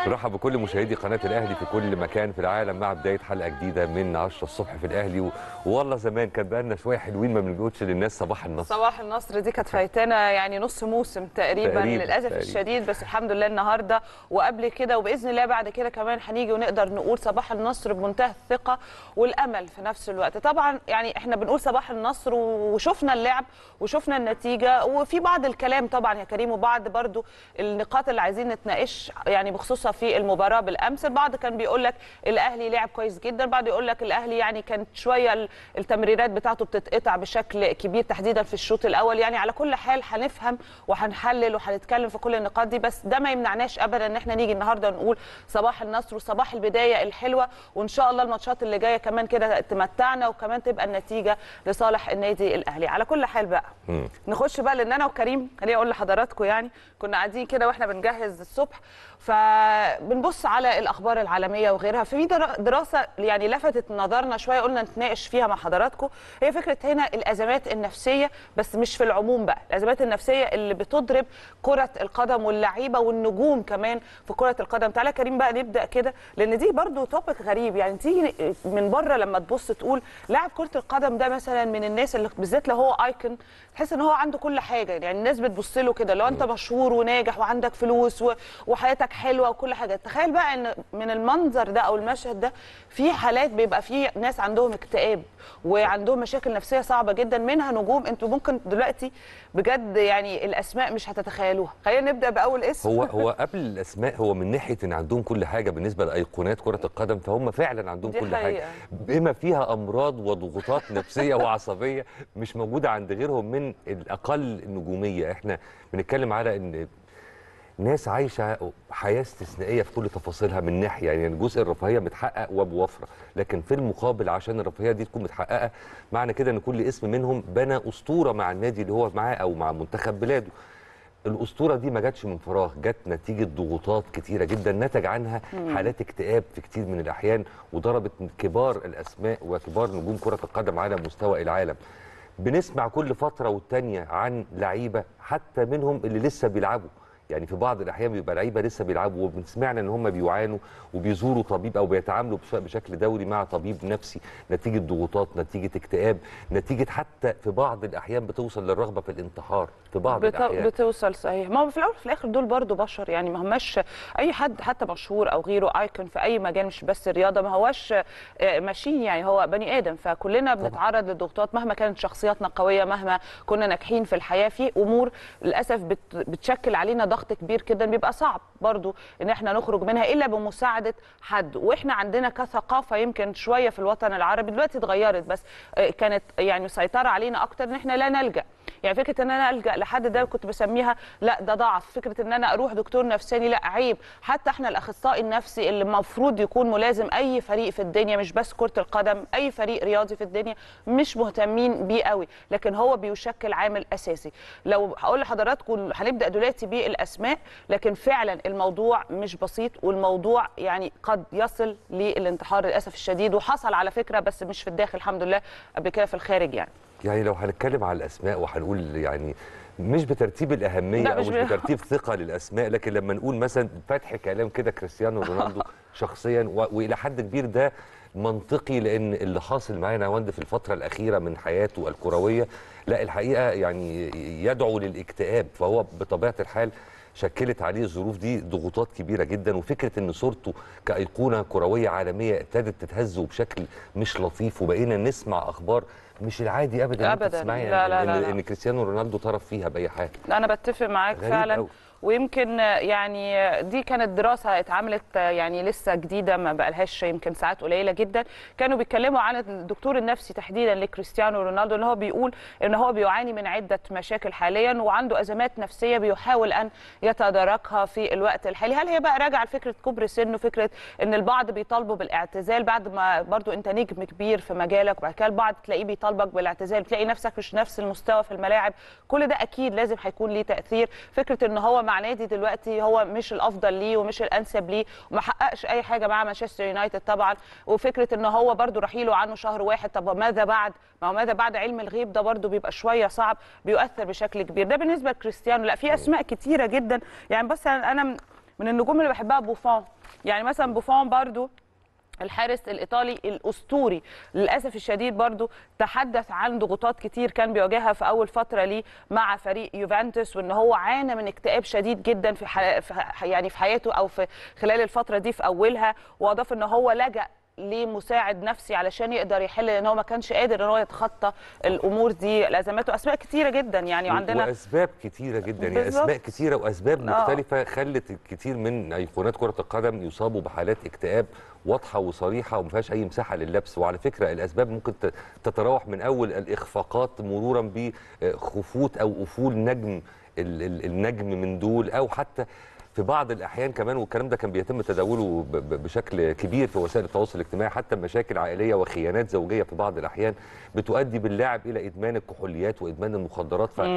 نرحب بكل مشاهدي قناه الاهلي في كل مكان في العالم مع بدايه حلقه جديده من 10 الصبح في الاهلي و... والله زمان كان بقالنا شويه حلوين ما بنقولش للناس صباح النصر صباح النصر دي كانت فايتانا يعني نص موسم تقريبا, تقريباً، للاسف تقريباً. الشديد بس الحمد لله النهارده وقبل كده وباذن الله بعد كده كمان هنيجي ونقدر نقول صباح النصر بمنتهى الثقه والامل في نفس الوقت طبعا يعني احنا بنقول صباح النصر وشفنا اللعب وشفنا النتيجه وفي بعض الكلام طبعا يا كريم وبعض برضو النقاط اللي عايزين نتناقش يعني بخصوصها في المباراه بالامس البعض كان بيقول لك الاهلي لعب كويس جدا البعض يقول لك الاهلي يعني كانت شويه ال- التمريرات بتاعته بتتقطع بشكل كبير تحديدا في الشوط الاول يعني على كل حال هنفهم وهنحلل وهنتكلم في كل النقاط دي بس ده ما يمنعناش ابدا ان احنا نيجي النهارده نقول صباح النصر وصباح البدايه الحلوه وان شاء الله الماتشات اللي جايه كمان كده تمتعنا وكمان تبقى الناجه لصالح النادي الاهلي على كل حال بقى مم. نخش بقى لان انا وكريم خليني اقول لحضراتكم يعني كنا قاعدين كده واحنا بنجهز الصبح فبنبص على الاخبار العالميه وغيرها في در- دراسه يعني لفتت نظرنا شويه قلنا نتناقش فيها مع حضراتكم هي فكره هنا الازمات النفسيه بس مش في العموم بقى الازمات النفسيه اللي بتضرب كره القدم واللعيبه والنجوم كمان في كره القدم تعالى كريم بقى نبدا كده لان دي برضو توبيك غريب يعني تيجي من بره لما تبص تقول لاعب كره القدم ده مثلا من الناس اللي بالذات لو هو ايكون تحس ان هو عنده كل حاجه يعني الناس بتبص له كده لو انت مشهور وناجح وعندك فلوس و... وحياتك حلوه وكل حاجه تخيل بقى ان من المنظر ده او المشهد ده في حالات بيبقى في ناس عندهم اكتئاب وعندهم مشاكل نفسيه صعبه جدا منها نجوم انتوا ممكن دلوقتي بجد يعني الاسماء مش هتتخيلوها خلينا نبدا باول اسم هو هو قبل الاسماء هو من ناحيه ان عندهم كل حاجه بالنسبه لايقونات كره القدم فهم فعلا عندهم دي كل حقيقة. حاجه بما فيها امراض وضغوطات نفسيه وعصبيه مش موجوده عند غيرهم من الاقل نجوميه احنا بنتكلم على ان ناس عايشه حياه استثنائيه في كل تفاصيلها من ناحيه يعني جزء الرفاهيه متحقق وبوفره لكن في المقابل عشان الرفاهيه دي تكون متحققه معنى كده ان كل اسم منهم بنى اسطوره مع النادي اللي هو معاه او مع منتخب بلاده الاسطوره دي ما جاتش من فراغ جت نتيجه ضغوطات كتيره جدا نتج عنها حالات اكتئاب في كتير من الاحيان وضربت كبار الاسماء وكبار نجوم كره القدم على مستوى العالم بنسمع كل فتره والتانيه عن لعيبه حتى منهم اللي لسه بيلعبوا يعني في بعض الاحيان بيبقى لعيبه لسه بيلعبوا وبنسمعنا ان هم بيعانوا وبيزوروا طبيب او بيتعاملوا بش- بشكل دوري مع طبيب نفسي نتيجه ضغوطات نتيجه اكتئاب نتيجه حتى في بعض الاحيان بتوصل للرغبه في الانتحار في بعض بت... الاحيان بتوصل صحيح ما هو في الاول وفي الاخر دول برضو بشر يعني ما هماش اي حد حتى مشهور او غيره ايكون في اي مجال مش بس الرياضه ما هوش آه، ماشين يعني هو بني ادم فكلنا بنتعرض للضغوطات مهما كانت شخصياتنا قويه مهما كنا ناجحين في الحياه في امور للاسف بت... بتشكل علينا ضغط كبير جدا بيبقى صعب برضو ان احنا نخرج منها الا بمساعده حد واحنا عندنا كثقافه يمكن شويه في الوطن العربي دلوقتي اتغيرت بس آه، كانت يعني مسيطره علينا اكتر ان احنا لا نلجا يعني فكره ان انا الجا لحد ده كنت بسميها لا ده ضعف فكره ان انا اروح دكتور نفساني لا عيب حتى احنا الاخصائي النفسي اللي المفروض يكون ملازم اي فريق في الدنيا مش بس كره القدم اي فريق رياضي في الدنيا مش مهتمين بيه قوي لكن هو بيشكل عامل اساسي لو هقول لحضراتكم هنبدا دلوقتي بالاسماء لكن فعلا الموضوع مش بسيط والموضوع يعني قد يصل للانتحار للاسف الشديد وحصل على فكره بس مش في الداخل الحمد لله قبل كده في الخارج يعني يعني لو هنتكلم على الاسماء وهنقول يعني مش بترتيب الاهميه لا، او مش مش ب- بترتيب ثقه للاسماء لكن لما نقول مثلا فتح كلام كده كريستيانو رونالدو شخصيا و- والى حد كبير ده منطقي لان اللي حاصل معانا وند في الفتره الاخيره من حياته الكرويه لا الحقيقه يعني يدعو للاكتئاب فهو بطبيعه الحال شكلت عليه الظروف دي ضغوطات كبيره جدا وفكره ان صورته كايقونه كرويه عالميه ابتدت تتهز بشكل مش لطيف وبقينا نسمع اخبار مش العادي ابدا إن أنت أبداً. تسمعي لا، لا، ان, لا، لا. إن كريستيانو رونالدو طرف فيها باي حاجه انا بتفق معاك غريب فعلا أوي. ويمكن يعني دي كانت دراسه اتعملت يعني لسه جديده ما بقالهاش يمكن ساعات قليله جدا كانوا بيتكلموا عن الدكتور النفسي تحديدا لكريستيانو رونالدو ان هو بيقول ان هو بيعاني من عده مشاكل حاليا وعنده ازمات نفسيه بيحاول ان يتداركها في الوقت الحالي هل هي بقى راجعه لفكره كبر سنه فكره ان البعض بيطالبوا بالاعتزال بعد ما برضو انت نجم كبير في مجالك وبعد كده البعض تلاقيه بيطالبك بالاعتزال تلاقي نفسك مش نفس المستوى في الملاعب كل ده اكيد لازم هيكون ليه تاثير فكره ان هو مع نادي دلوقتي هو مش الافضل ليه ومش الانسب ليه وما حققش اي حاجه مع مانشستر يونايتد طبعا وفكره ان هو برضو رحيله عنه شهر واحد طب وماذا بعد ما هو ماذا بعد علم الغيب ده برضو بيبقى شويه صعب بيؤثر بشكل كبير ده بالنسبه لكريستيانو لا في اسماء كتيره جدا يعني بس انا من النجوم اللي بحبها بوفون يعني مثلا بوفون برضو الحارس الايطالي الاسطوري للاسف الشديد برضو تحدث عن ضغوطات كتير كان بيواجهها في اول فتره ليه مع فريق يوفنتوس وان هو عانى من اكتئاب شديد جدا في, ح... في ح... يعني في حياته او في خلال الفتره دي في اولها واضاف ان هو لجأ لمساعد نفسي علشان يقدر يحل لان هو ما كانش قادر ان هو يتخطى الامور دي الازمات واسماء كتيره جدا يعني وعندنا واسباب كتيره جدا يعني بالظبط. اسماء كتيره واسباب آه. مختلفه خلت الكثير من ايقونات كره القدم يصابوا بحالات اكتئاب واضحه وصريحه وما فيهاش اي مساحه لللبس وعلى فكره الاسباب ممكن ت- تتراوح من اول الاخفاقات مرورا بخفوت او افول نجم ال- ال- النجم من دول او حتى في بعض الاحيان كمان والكلام ده كان بيتم تداوله ب- ب- بشكل كبير في وسائل التواصل الاجتماعي حتى مشاكل عائليه وخيانات زوجيه في بعض الاحيان بتؤدي باللاعب الى ادمان الكحوليات وادمان المخدرات ف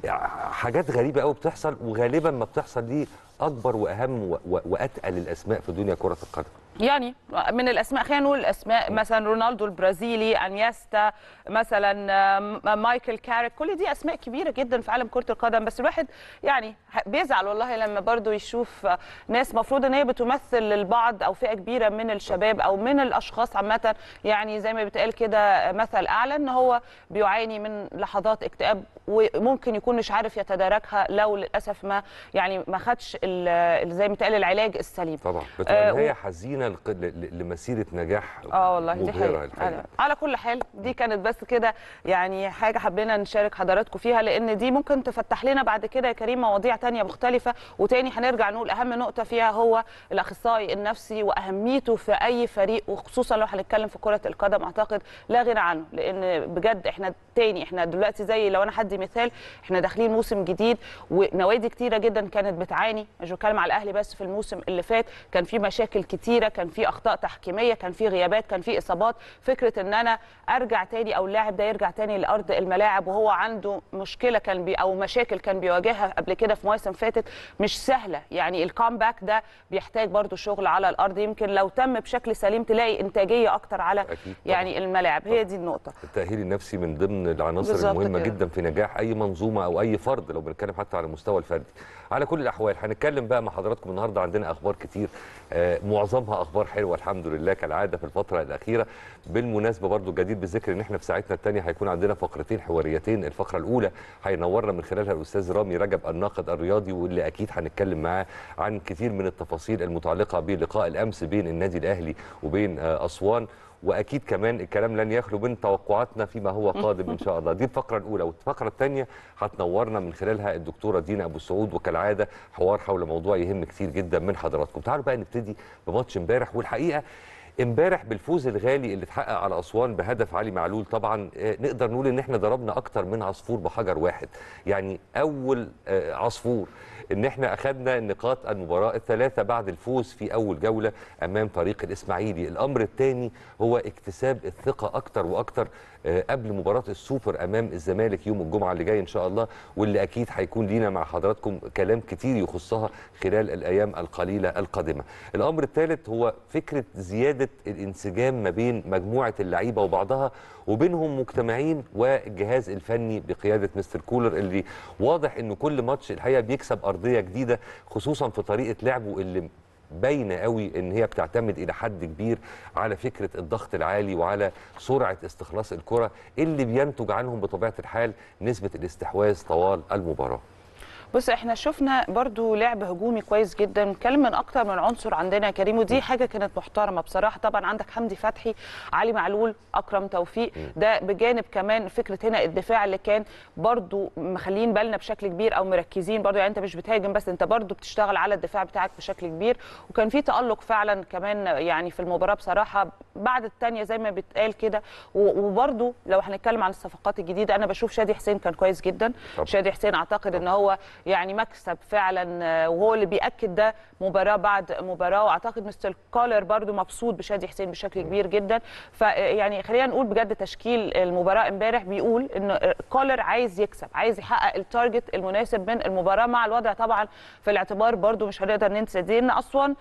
حاجات غريبه قوي بتحصل وغالبا ما بتحصل دي اكبر واهم و- و- واتقل الاسماء في دنيا كره القدم يعني من الاسماء خلينا نقول الاسماء مثلا رونالدو البرازيلي انيستا مثلا آم، مايكل كاريك كل دي اسماء كبيره جدا في عالم كره القدم بس الواحد يعني ه- بيزعل والله لما برضو يشوف آه، ناس مفروض ان هي بتمثل للبعض او فئه كبيره من الشباب او من الاشخاص عامه يعني زي ما بيتقال كده مثل اعلى ان هو بيعاني من لحظات اكتئاب وممكن يكون مش عارف يتداركها لو للاسف ما يعني ما خدش ال- زي ما بيتقال العلاج السليم طبعا آه، بتبقى و- نهايه حزينه لق- ل- ل- لمسيره نجاح اه والله دي مبهرة حقيقة الحقيقة. على- على كل حال دي كانت بس كده يعني حاجة حبينا نشارك حضراتكم فيها لأن دي ممكن تفتح لنا بعد كده يا كريم مواضيع تانية مختلفة وتاني هنرجع نقول أهم نقطة فيها هو الأخصائي النفسي وأهميته في أي فريق وخصوصا لو هنتكلم في كرة القدم أعتقد لا غنى عنه لأن بجد إحنا تاني إحنا دلوقتي زي لو أنا هدي مثال إحنا داخلين موسم جديد ونوادي كتيرة جدا كانت بتعاني مش بتكلم على الأهلي بس في الموسم اللي فات كان في مشاكل كتيرة كان في أخطاء تحكيمية كان في غيابات كان في إصابات فكرة إن أنا أرجع تاني أو اللاعب ده يرجع تاني لأرض الملاعب وهو عنده مشكلة كان بي أو مشاكل كان بيواجهها قبل كده في مواسم فاتت مش سهلة يعني الكامباك ده بيحتاج برضو شغل على الأرض يمكن لو تم بشكل سليم تلاقي إنتاجية أكتر على أكيد طبعاً. يعني الملاعب هي دي النقطة التأهيل النفسي من ضمن العناصر بالظبط المهمة كده. جدا في نجاح أي منظومة أو أي فرد لو بنتكلم حتى على المستوى الفردي. على كل الأحوال هنتكلم بقى مع حضراتكم النهاردة عندنا أخبار كتير آه، معظمها أخبار حلوة الحمد لله كالعادة في الفترة الأخيرة. بالمناسبة برضو جديد بالذكر إن إحنا في ساعتنا الثانية هيكون عندنا فقرتين حواريتين، الفقرة الأولى هينورنا من خلالها الأستاذ رامي رجب الناقد الرياضي واللي أكيد هنتكلم معاه عن كتير من التفاصيل المتعلقة بلقاء الأمس بين النادي الأهلي وبين آه، أسوان. واكيد كمان الكلام لن يخلو من توقعاتنا فيما هو قادم ان شاء الله دي الفقره الاولى والفقره الثانيه هتنورنا من خلالها الدكتوره دينا ابو سعود وكالعاده حوار حول موضوع يهم كتير جدا من حضراتكم تعالوا بقى نبتدي بماتش امبارح والحقيقه امبارح بالفوز الغالي اللي اتحقق على اسوان بهدف علي معلول طبعا آه، نقدر نقول ان احنا ضربنا اكتر من عصفور بحجر واحد يعني اول آه، عصفور ان احنا اخذنا نقاط المباراه الثلاثه بعد الفوز في اول جوله امام فريق الاسماعيلي الامر الثاني هو اكتساب الثقه اكتر واكتر آه، قبل مباراه السوبر امام الزمالك يوم الجمعه اللي جاي ان شاء الله واللي اكيد هيكون لينا مع حضراتكم كلام كتير يخصها خلال الايام القليله القادمه الامر الثالث هو فكره زياده الانسجام ما بين مجموعه اللعيبه وبعضها وبينهم مجتمعين والجهاز الفني بقياده مستر كولر اللي واضح انه كل ماتش الحقيقه بيكسب ارضيه جديده خصوصا في طريقه لعبه اللي باينه قوي ان هي بتعتمد الى حد كبير على فكره الضغط العالي وعلى سرعه استخلاص الكره اللي بينتج عنهم بطبيعه الحال نسبه الاستحواذ طوال المباراه بص احنا شفنا برضو لعب هجومي كويس جدا بنتكلم من اكتر من عنصر عندنا يا كريم ودي حاجه كانت محترمه بصراحه طبعا عندك حمدي فتحي علي معلول اكرم توفيق ده بجانب كمان فكره هنا الدفاع اللي كان برضو مخلين بالنا بشكل كبير او مركزين برضو يعني انت مش بتهاجم بس انت برضو بتشتغل على الدفاع بتاعك بشكل كبير وكان في تالق فعلا كمان يعني في المباراه بصراحه بعد الثانيه زي ما بيتقال كده و- وبرضو لو هنتكلم عن الصفقات الجديده انا بشوف شادي حسين كان كويس جدا طبعا. شادي حسين اعتقد ان هو يعني مكسب فعلا آه، وهو اللي بياكد ده مباراه بعد مباراه واعتقد مستر كولر برضو مبسوط بشادي حسين بشكل كبير جدا فيعني خلينا نقول بجد تشكيل المباراه امبارح بيقول ان آه، كولر عايز يكسب عايز يحقق التارجت المناسب من المباراه مع الوضع طبعا في الاعتبار برضو مش هنقدر ننسى دي ان اسوان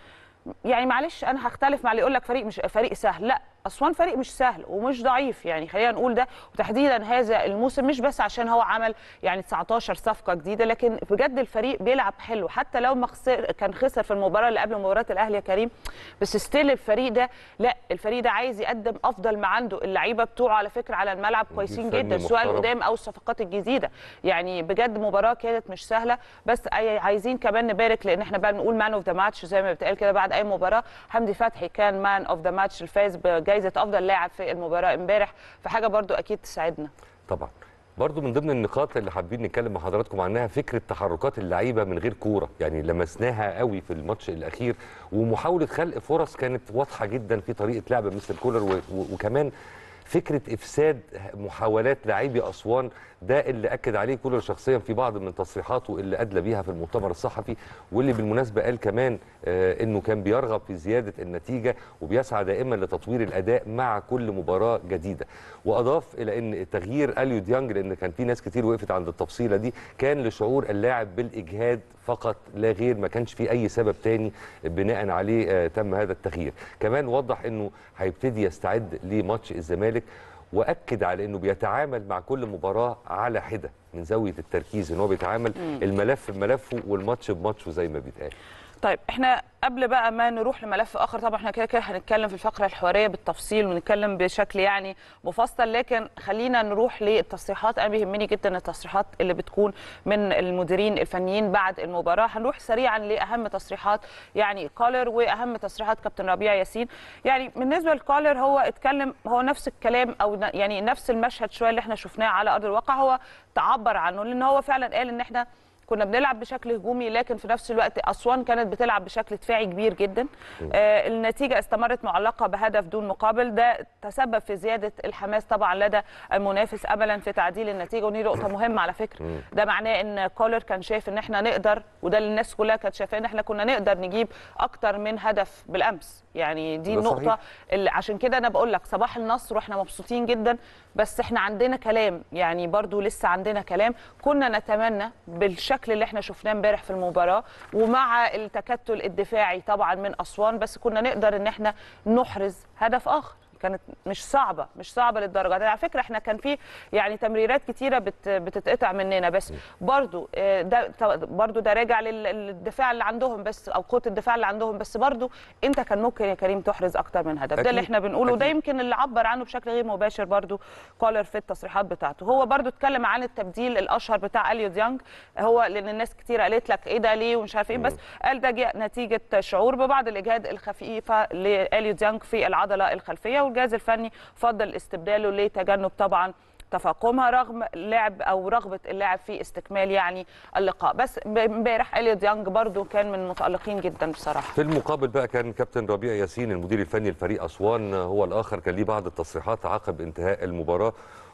يعني معلش انا هختلف مع اللي يقول لك فريق مش فريق سهل لا اسوان فريق مش سهل ومش ضعيف يعني خلينا نقول ده وتحديدا هذا الموسم مش بس عشان هو عمل يعني 19 صفقه جديده لكن بجد الفريق بيلعب حلو حتى لو ما خسر كان خسر في المباراه اللي قبل مباراه الاهلي يا كريم بس ستيل الفريق ده لا الفريق ده عايز يقدم افضل ما عنده اللعيبه بتوعه على فكره على الملعب كويسين فني جدا سواء محترم. القدام او الصفقات الجديده يعني بجد مباراه كانت مش سهله بس أي- عايزين كمان نبارك لان احنا بقى بنقول مان اوف ذا ماتش زي ما بتقال كده بعد اي مباراه حمدي فتحي كان مان اوف ذا ماتش الفاز بجائزه افضل لاعب في المباراه امبارح فحاجه برضو اكيد تساعدنا طبعا برضو من ضمن النقاط اللي حابين نتكلم مع حضراتكم عنها فكره تحركات اللعيبه من غير كوره يعني لمسناها قوي في الماتش الاخير ومحاوله خلق فرص كانت واضحه جدا في طريقه لعب مستر كولر و- و- وكمان فكره افساد محاولات لاعبي اسوان ده اللي اكد عليه كولر شخصيا في بعض من تصريحاته اللي ادلى بيها في المؤتمر الصحفي واللي بالمناسبه قال كمان آه، انه كان بيرغب في زياده النتيجه وبيسعى دائما لتطوير الاداء مع كل مباراه جديده واضاف الى ان تغيير اليو ديانج لان كان في ناس كتير وقفت عند التفصيله دي كان لشعور اللاعب بالاجهاد فقط لا غير ما كانش في اي سبب تاني بناء عليه آه، تم هذا التغيير كمان وضح انه هيبتدي يستعد لماتش الزمالك واكد على انه بيتعامل مع كل مباراه على حده من زاويه التركيز ان هو بيتعامل الملف بملفه والماتش بماتشه زي ما بيتقال طيب احنا قبل بقى ما نروح لملف اخر طبعا احنا كده كده هنتكلم في الفقره الحواريه بالتفصيل ونتكلم بشكل يعني مفصل لكن خلينا نروح للتصريحات انا بيهمني جدا التصريحات اللي بتكون من المديرين الفنيين بعد المباراه هنروح سريعا لاهم تصريحات يعني كولر واهم تصريحات كابتن ربيع ياسين يعني بالنسبه لكولر هو اتكلم هو نفس الكلام او ن- يعني نفس المشهد شويه اللي احنا شفناه على ارض الواقع هو تعبر عنه لان هو فعلا قال ان احنا كنا بنلعب بشكل هجومي لكن في نفس الوقت اسوان كانت بتلعب بشكل دفاعي كبير جدا آه النتيجه استمرت معلقه بهدف دون مقابل ده تسبب في زياده الحماس طبعا لدى المنافس املا في تعديل النتيجه ودي نقطه مهمه على فكره ده معناه ان كولر كان شايف ان احنا نقدر وده اللي الناس كلها كانت شايفاه ان احنا كنا نقدر نجيب اكتر من هدف بالامس يعني دي ده النقطه صحيح. اللي عشان كده انا بقول لك صباح النصر واحنا مبسوطين جدا بس احنا عندنا كلام يعني برضو لسه عندنا كلام كنا نتمنى بالشكل اللي احنا شفناه امبارح في المباراه ومع التكتل الدفاعي طبعا من اسوان بس كنا نقدر ان احنا نحرز هدف اخر كانت مش صعبه مش صعبه للدرجه دي على فكره احنا كان في يعني تمريرات كتيره بت بتتقطع مننا بس برضو آه، ده ط- برضو ده راجع لل- للدفاع اللي عندهم بس او قوه الدفاع اللي عندهم بس برضو انت كان ممكن يا كريم تحرز اكتر من هدف ده اللي أكيد، احنا بنقوله وده أكيد. يمكن اللي عبر عنه بشكل غير مباشر برضو كولر في التصريحات بتاعته هو برضو اتكلم عن التبديل الاشهر بتاع اليو ديانج هو لان الناس كتير قالت لك ايه ده ليه ومش عارف ايه بس قال ده جاء نتيجه شعور ببعض الاجهاد الخفيفه لاليو ديانج في العضله الخلفيه والجهاز الفني فضل استبداله لتجنب طبعا تفاقمها رغم لعب او رغبه اللاعب في استكمال يعني اللقاء بس امبارح اليو ديانج برضو كان من المتالقين جدا بصراحه في المقابل بقى كان كابتن ربيع ياسين المدير الفني لفريق اسوان هو الاخر كان ليه بعض التصريحات عقب انتهاء المباراه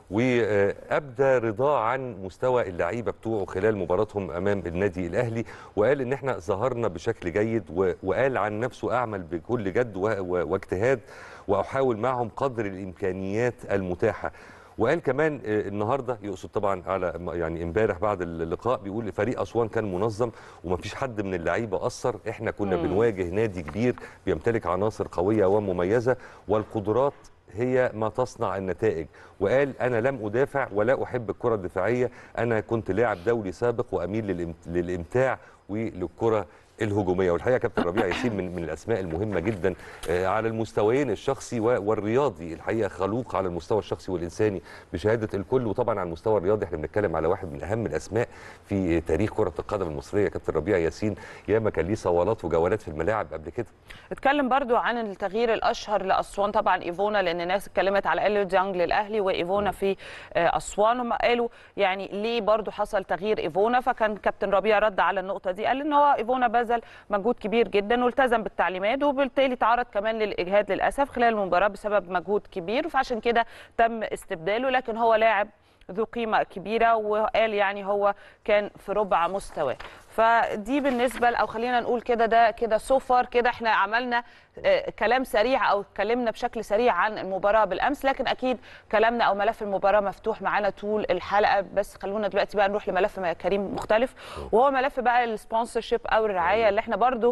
وابدى رضاه عن مستوى اللعيبه بتوعه خلال مباراتهم امام النادي الاهلي وقال ان احنا ظهرنا بشكل جيد و- وقال عن نفسه اعمل بكل جد و- و- واجتهاد واحاول معهم قدر الامكانيات المتاحه وقال كمان آه، النهارده يقصد طبعا على م- يعني امبارح بعد اللقاء بيقول فريق اسوان كان منظم ومفيش حد من اللعيبه قصر احنا كنا بنواجه نادي كبير بيمتلك عناصر قويه ومميزه والقدرات هي ما تصنع النتائج وقال انا لم ادافع ولا احب الكره الدفاعيه انا كنت لاعب دولي سابق واميل للإم- للامتاع وللكره الهجوميه والحقيقه يا كابتن ربيع ياسين من من الاسماء المهمه جدا آه، على المستويين الشخصي و- والرياضي الحقيقه خلوق على المستوى الشخصي والانساني بشهاده الكل وطبعا على المستوى الرياضي احنا بنتكلم على واحد من اهم الاسماء في تاريخ كره القدم المصريه يا كابتن ربيع ياسين ياما كان ليه صوالات وجولات في الملاعب قبل كده اتكلم برضو عن التغيير الاشهر لاسوان طبعا ايفونا لان الناس اتكلمت على اليو ديانج للاهلي وايفونا في آه، اسوان هم قالوا يعني ليه برضو حصل تغيير ايفونا فكان كابتن ربيع رد على النقطه دي قال ان هو ايفونا بذل مجهود كبير جدا والتزم بالتعليمات وبالتالي تعرض كمان للاجهاد للاسف خلال المباراه بسبب مجهود كبير فعشان كده تم استبداله لكن هو لاعب ذو قيمة كبيرة وقال يعني هو كان في ربع مستواه فدي بالنسبة ل- أو خلينا نقول كده ده كده سوفر كده احنا عملنا آه، كلام سريع أو اتكلمنا بشكل سريع عن المباراة بالأمس لكن أكيد كلامنا أو ملف المباراة مفتوح معانا طول الحلقة بس خلونا دلوقتي بقى نروح لملف كريم مختلف وهو ملف بقى السبونسرشيب أو الرعاية اللي احنا برضو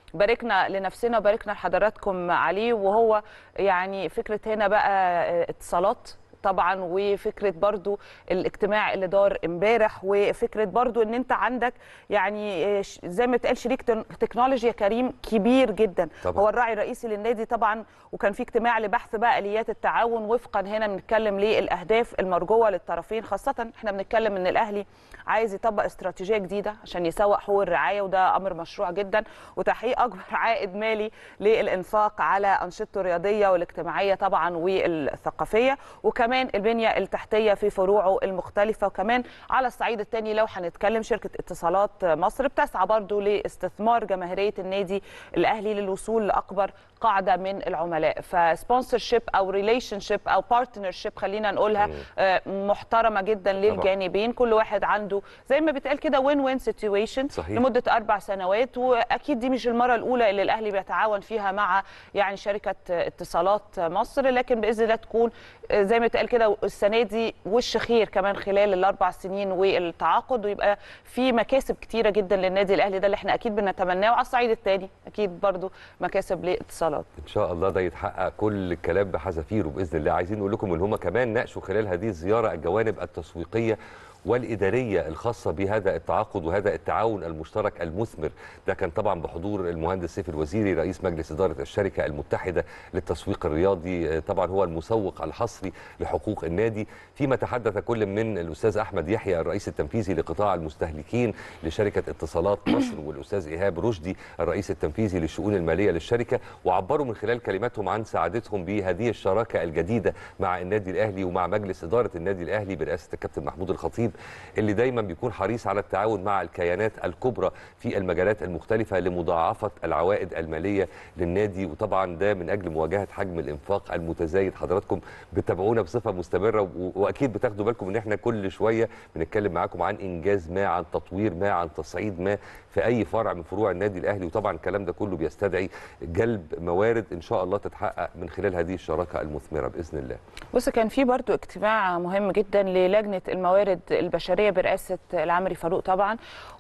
باركنا لنفسنا وباركنا لحضراتكم عليه وهو يعني فكره هنا بقى اتصالات طبعا وفكره برضو الاجتماع اللي دار امبارح وفكره برضو ان انت عندك يعني زي ما اتقال شريك تكنولوجي يا كريم كبير جدا طبعاً. هو الراعي الرئيسي للنادي طبعا وكان في اجتماع لبحث بقى اليات التعاون وفقا هنا بنتكلم للاهداف المرجوه للطرفين خاصه احنا بنتكلم ان الاهلي عايز يطبق استراتيجيه جديده عشان يسوق حقوق الرعايه وده امر مشروع جدا وتحقيق اكبر عائد مالي للانفاق على انشطته الرياضيه والاجتماعيه طبعا والثقافيه وكمان البنيه التحتيه في فروعه المختلفه وكمان على الصعيد الثاني لو هنتكلم شركه اتصالات مصر بتسعى برضو لاستثمار جماهيريه النادي الاهلي للوصول لاكبر قاعده من العملاء فسبونسر شيب او ريليشن شيب او بارتنر شيب خلينا نقولها آه، محترمه جدا للجانبين كل واحد عنده زي ما بيتقال كده وين وين سيتويشن صحيح. لمده اربع سنوات واكيد دي مش المره الاولى اللي الاهلي بيتعاون فيها مع يعني شركه اتصالات مصر لكن باذن الله تكون آه، زي ما اتقال كده السنه دي وش خير كمان خلال الاربع سنين والتعاقد ويبقى في مكاسب كتيره جدا للنادي الاهلي ده اللي احنا اكيد بنتمناه وعلى الصعيد الثاني اكيد برضو مكاسب لاتصالات ان شاء الله ده يتحقق كل الكلام بحذافيره باذن الله عايزين نقول لكم ان هم كمان ناقشوا خلال هذه الزياره الجوانب التسويقيه والإدارية الخاصة بهذا التعاقد وهذا التعاون المشترك المثمر ده كان طبعا بحضور المهندس سيف الوزيري رئيس مجلس إدارة الشركة المتحدة للتسويق الرياضي طبعا هو المسوق الحصري لحقوق النادي فيما تحدث كل من الأستاذ أحمد يحيى الرئيس التنفيذي لقطاع المستهلكين لشركة اتصالات مصر والأستاذ إيهاب رشدي الرئيس التنفيذي للشؤون المالية للشركة وعبروا من خلال كلماتهم عن سعادتهم بهذه الشراكة الجديدة مع النادي الأهلي ومع مجلس إدارة النادي الأهلي برئاسة الكابتن محمود الخطيب اللي دايما بيكون حريص على التعاون مع الكيانات الكبرى في المجالات المختلفة لمضاعفة العوائد المالية للنادي وطبعا ده من أجل مواجهة حجم الإنفاق المتزايد حضراتكم بتتابعونا بصفة مستمرة و- وأكيد بتاخدوا بالكم إن إحنا كل شوية بنتكلم معاكم عن إنجاز ما عن تطوير ما عن تصعيد ما في أي فرع من فروع النادي الأهلي وطبعا الكلام ده كله بيستدعي جلب موارد إن شاء الله تتحقق من خلال هذه الشراكة المثمرة بإذن الله بص كان في برضو اجتماع مهم جدا للجنه الموارد البشريه برئاسه العمري فاروق طبعا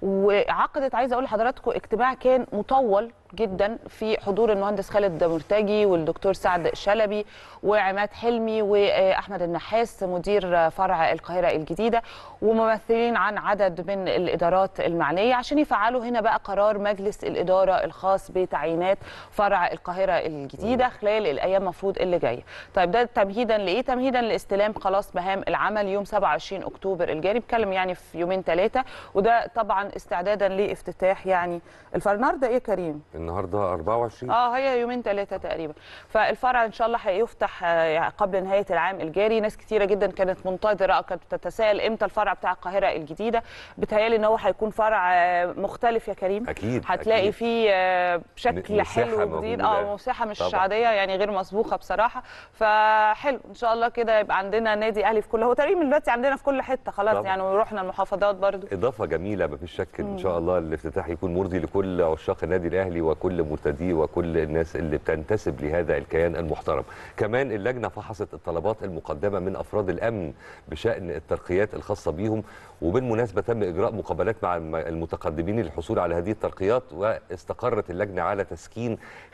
وعقدت عايزه اقول لحضراتكم اجتماع كان مطول جدا في حضور المهندس خالد مرتجي والدكتور سعد شلبي وعماد حلمي واحمد النحاس مدير فرع القاهره الجديده وممثلين عن عدد من الادارات المعنيه عشان يفعلوا هنا بقى قرار مجلس الاداره الخاص بتعيينات فرع القاهره الجديده خلال الايام المفروض اللي جايه. طيب ده تمهيدا لايه؟ تمهيدا لاستلام خلاص مهام العمل يوم 27 اكتوبر الجاري بيتكلم يعني في يومين ثلاثه وده طبعا استعدادا لافتتاح يعني الفرع النهارده ايه يا كريم؟ النهارده 24 اه هي يومين ثلاثه تقريبا فالفرع ان شاء الله هيفتح آه، قبل نهايه العام الجاري ناس كتيره جدا كانت منتظره او كانت بتتساءل امتى الفرع بتاع القاهره الجديده بتهيالي ان هو هيكون فرع آه، مختلف يا كريم أكيد هتلاقي أكيد. فيه آه، شكل مساحة حلو جديد موجودة. اه مساحه مش طبعاً. عاديه يعني غير مسبوقه بصراحه فحلو ان شاء الله كده يبقى عندنا نادي اهلي في كل هو تقريبا دلوقتي عندنا في كل حته خلاص طبعاً. يعني ورحنا المحافظات برضو اضافه جميله مفيش شك ان شاء الله الافتتاح يكون مرضي لكل عشاق النادي الاهلي وكل مرتديه وكل الناس اللي بتنتسب لهذا الكيان المحترم كمان اللجنه فحصت الطلبات المقدمه من افراد الامن بشان الترقيات الخاصه بيهم وبالمناسبه تم اجراء مقابلات مع الم- المتقدمين للحصول على هذه الترقيات واستقرت اللجنه على تسكين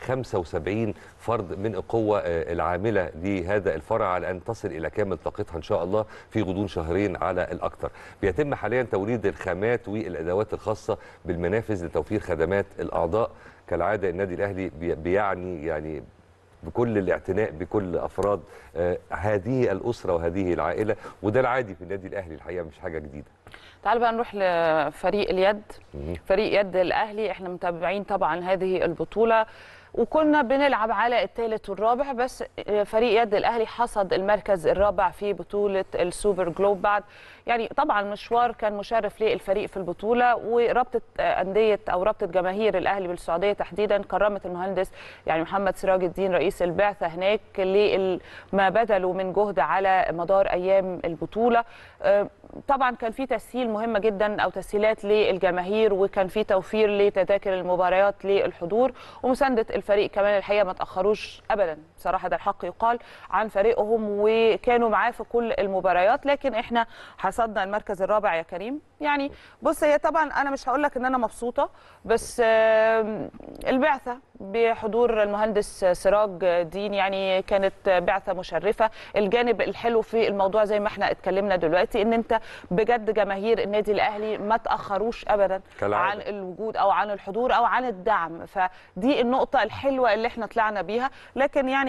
75 فرد من القوه آه، العامله لهذا الفرع على ان تصل الى كامل طاقتها ان شاء الله في غضون شهرين على الاكثر. بيتم حاليا توريد الخامات والادوات الخاصه بالمنافذ لتوفير خدمات الاعضاء كالعاده النادي الاهلي بي- بيعني يعني بكل الاعتناء بكل افراد آه، هذه الاسره وهذه العائله وده العادي في النادي الاهلي الحقيقه مش حاجه جديده. تعال بقى نروح لفريق اليد مم. فريق يد الاهلي احنا متابعين طبعا هذه البطوله وكنا بنلعب على الثالث والرابع بس فريق يد الاهلي حصد المركز الرابع في بطوله السوبر جلوب بعد يعني طبعا مشوار كان مشرف للفريق في البطوله ورابطه انديه او رابطه جماهير الاهلي بالسعوديه تحديدا كرمت المهندس يعني محمد سراج الدين رئيس البعثه هناك لما بذلوا من جهد على مدار ايام البطوله آه، طبعا كان في تسهيل مهمه جدا او تسهيلات للجماهير وكان في توفير لتذاكر المباريات للحضور ومسانده الفريق كمان الحقيقه ما تاخروش ابدا بصراحه ده الحق يقال عن فريقهم وكانوا معاه في كل المباريات لكن احنا حصدنا المركز الرابع يا كريم يعني بص هي طبعا انا مش هقول لك ان انا مبسوطه بس آم، البعثه بحضور المهندس سراج دين يعني كانت بعثه مشرفه الجانب الحلو في الموضوع زي ما احنا اتكلمنا دلوقتي ان انت بجد جماهير النادي الاهلي ما تاخروش ابدا كالعادة. عن الوجود او عن الحضور او عن الدعم فدي النقطه الحلوه اللي احنا طلعنا بيها لكن يعني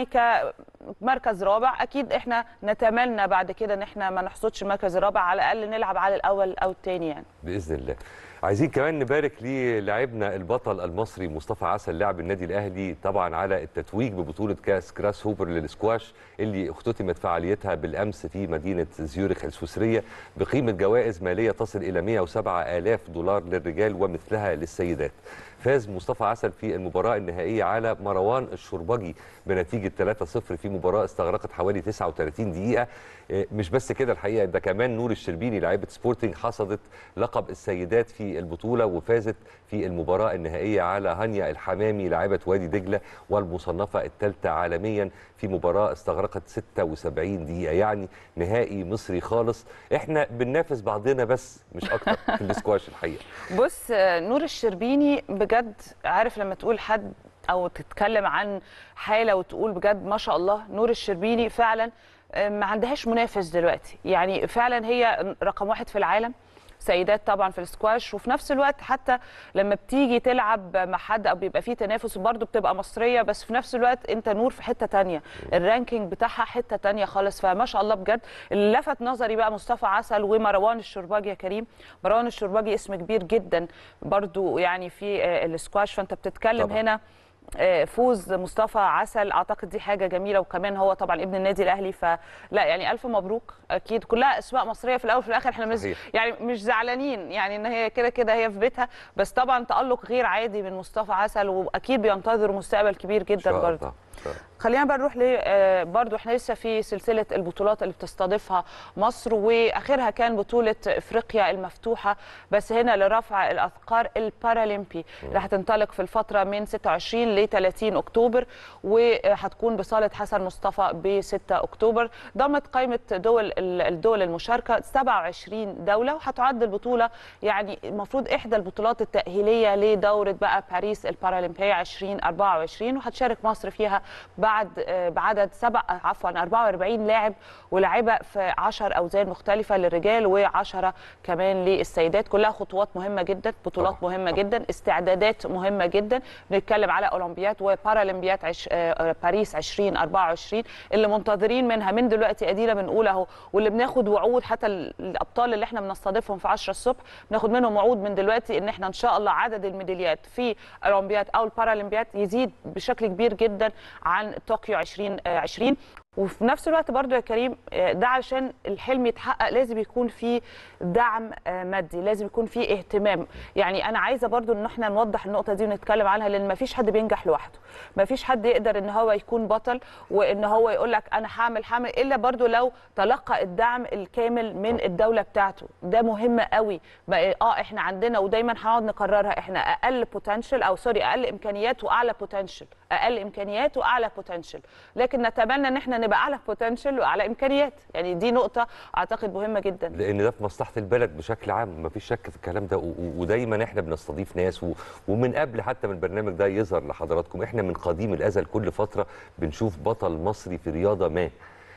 كمركز رابع اكيد احنا نتمنى بعد كده ان احنا ما نحصدش مركز رابع على الاقل نلعب على الاول او الثاني يعني باذن الله عايزين كمان نبارك للاعبنا البطل المصري مصطفى عسل لاعب النادي الاهلي طبعا على التتويج ببطوله كاس كراس هوبر للسكواش اللي اختتمت فعاليتها بالامس في مدينه زيورخ السويسريه بقيمه جوائز ماليه تصل الى 107 الاف دولار للرجال ومثلها للسيدات فاز مصطفى عسل في المباراه النهائيه على مروان الشربجي بنتيجه 3-0 في مباراه استغرقت حوالي 39 دقيقه إيه، مش بس كده الحقيقه ده كمان نور الشربيني لاعبه سبورتنج حصدت لقب السيدات في البطوله وفازت في المباراه النهائيه على هانيا الحمامي لاعبه وادي دجله والمصنفه الثالثه عالميا في مباراه استغرقت 76 دقيقه يعني نهائي مصري خالص احنا بننافس بعضنا بس مش اكتر في الاسكواش الحقيقه بص آه، نور الشربيني بجد عارف لما تقول حد او تتكلم عن حاله وتقول بجد ما شاء الله نور الشربيني فعلا آه، ما عندهاش منافس دلوقتي يعني فعلا هي رقم واحد في العالم سيدات طبعا في السكواش وفي نفس الوقت حتى لما بتيجي تلعب مع حد او بيبقى فيه تنافس وبرده بتبقى مصريه بس في نفس الوقت انت نور في حته تانية الرانكينج بتاعها حته تانية خالص فما شاء الله بجد اللي لفت نظري بقى مصطفى عسل ومروان الشرباجي يا كريم مروان الشرباجي اسم كبير جدا برضو يعني في آه، السكواش فانت بتتكلم طبعاً. هنا آه، فوز مصطفى عسل اعتقد دي حاجه جميله وكمان هو طبعا ابن النادي الاهلي فلا يعني الف مبروك اكيد كلها اسماء مصريه في الاول وفي الاخر احنا مش صحيح. يعني مش زعلانين يعني ان هي كده كده هي في بيتها بس طبعا تالق غير عادي من مصطفى عسل واكيد بينتظر مستقبل كبير إن جدا شاء برضه الله. إن شاء الله. خلينا بقى نروح ل آه، برضو احنا لسه في سلسله البطولات اللي بتستضيفها مصر واخرها كان بطوله افريقيا المفتوحه بس هنا لرفع الاثقال البارالمبي اللي هتنطلق في الفتره من 26 ل 30 اكتوبر وهتكون بصاله حسن مصطفى ب 6 اكتوبر ضمت قائمه دول الدول المشاركه 27 دوله وهتعد البطوله يعني المفروض احدى البطولات التاهيليه لدوره بقى باريس البارالمبيه 2024 وهتشارك مصر فيها بعد آه، بعدد سبع عفوا 44 لاعب ولاعيبه في 10 اوزان مختلفه للرجال و10 كمان للسيدات كلها خطوات مهمه جدا بطولات طبعاً، مهمه طبعاً. جدا استعدادات مهمه جدا بنتكلم على اولمبياد وبارالمبياد عش... آه، باريس 2024 اللي منتظرين منها من دلوقتي ادينا بنقول اهو واللي بناخد وعود حتى ال- الابطال اللي احنا بنستضيفهم في 10 الصبح بناخد منهم وعود من دلوقتي ان احنا ان شاء الله عدد الميداليات في الاولمبياد او البارالمبياد يزيد بشكل كبير جدا عن طوكيو 2020 وفي نفس الوقت برضو يا كريم آه، ده عشان الحلم يتحقق لازم يكون في دعم آه، مادي لازم يكون في اهتمام يعني انا عايزه برضو ان احنا نوضح النقطه دي ونتكلم عنها لان ما فيش حد بينجح لوحده ما فيش حد يقدر ان هو يكون بطل وان هو يقول لك انا هعمل هعمل الا برضو لو تلقى الدعم الكامل من الدوله بتاعته ده مهم قوي بقى اه احنا عندنا ودايما هنقعد نكررها احنا اقل بوتنشال او سوري اقل امكانيات واعلى بوتنشال اقل امكانيات واعلى بوتنشال لكن نتمنى ان احنا نبقى اعلى بوتنشال واعلى امكانيات يعني دي نقطه اعتقد مهمه جدا لان ده في مصلحه البلد بشكل عام مفيش شك في الكلام ده و- و- ودايما احنا بنستضيف ناس و- ومن قبل حتى من البرنامج ده يظهر لحضراتكم احنا من قديم الازل كل فتره بنشوف بطل مصري في رياضه ما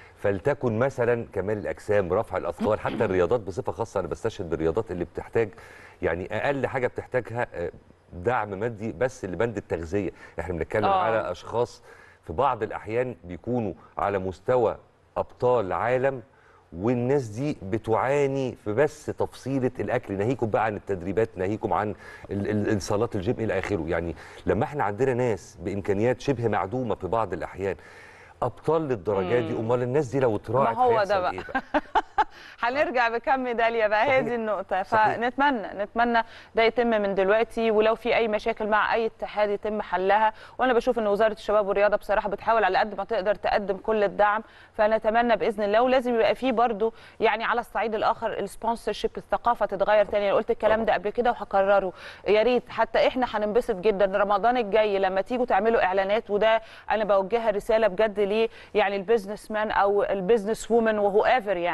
فلتكن مثلا كمال الاجسام رفع الاثقال حتى الرياضات بصفه خاصه انا بستشهد بالرياضات اللي بتحتاج يعني اقل حاجه بتحتاجها آه، دعم مادي بس لبند التغذيه احنا بنتكلم آه. على اشخاص في بعض الاحيان بيكونوا على مستوى ابطال عالم والناس دي بتعاني في بس تفصيله الاكل ناهيكم بقى عن التدريبات ناهيكم عن ال- ال- الصالات الجيم الى اخره يعني لما احنا عندنا ناس بامكانيات شبه معدومه في بعض الاحيان ابطال للدرجه دي امال الناس دي لو اتراعت ما هو ده هيحصل بقى. ايه بقى هنرجع بكم ميداليه بقى هي صحيح. دي النقطه صحيح. فنتمنى نتمنى ده يتم من دلوقتي ولو في اي مشاكل مع اي اتحاد يتم حلها وانا بشوف ان وزاره الشباب والرياضه بصراحه بتحاول على قد ما تقدر تقدم كل الدعم فنتمنى باذن الله ولازم يبقى في برضو يعني على الصعيد الاخر السبونسر شيب الثقافه تتغير تاني انا قلت الكلام ده قبل كده وهكرره يا ريت حتى احنا هننبسط جدا رمضان الجاي لما تيجوا تعملوا اعلانات وده انا بوجهها رساله بجد ليه يعني البيزنس مان او البيزنس وومن وهو ايفر يعني بيتفرج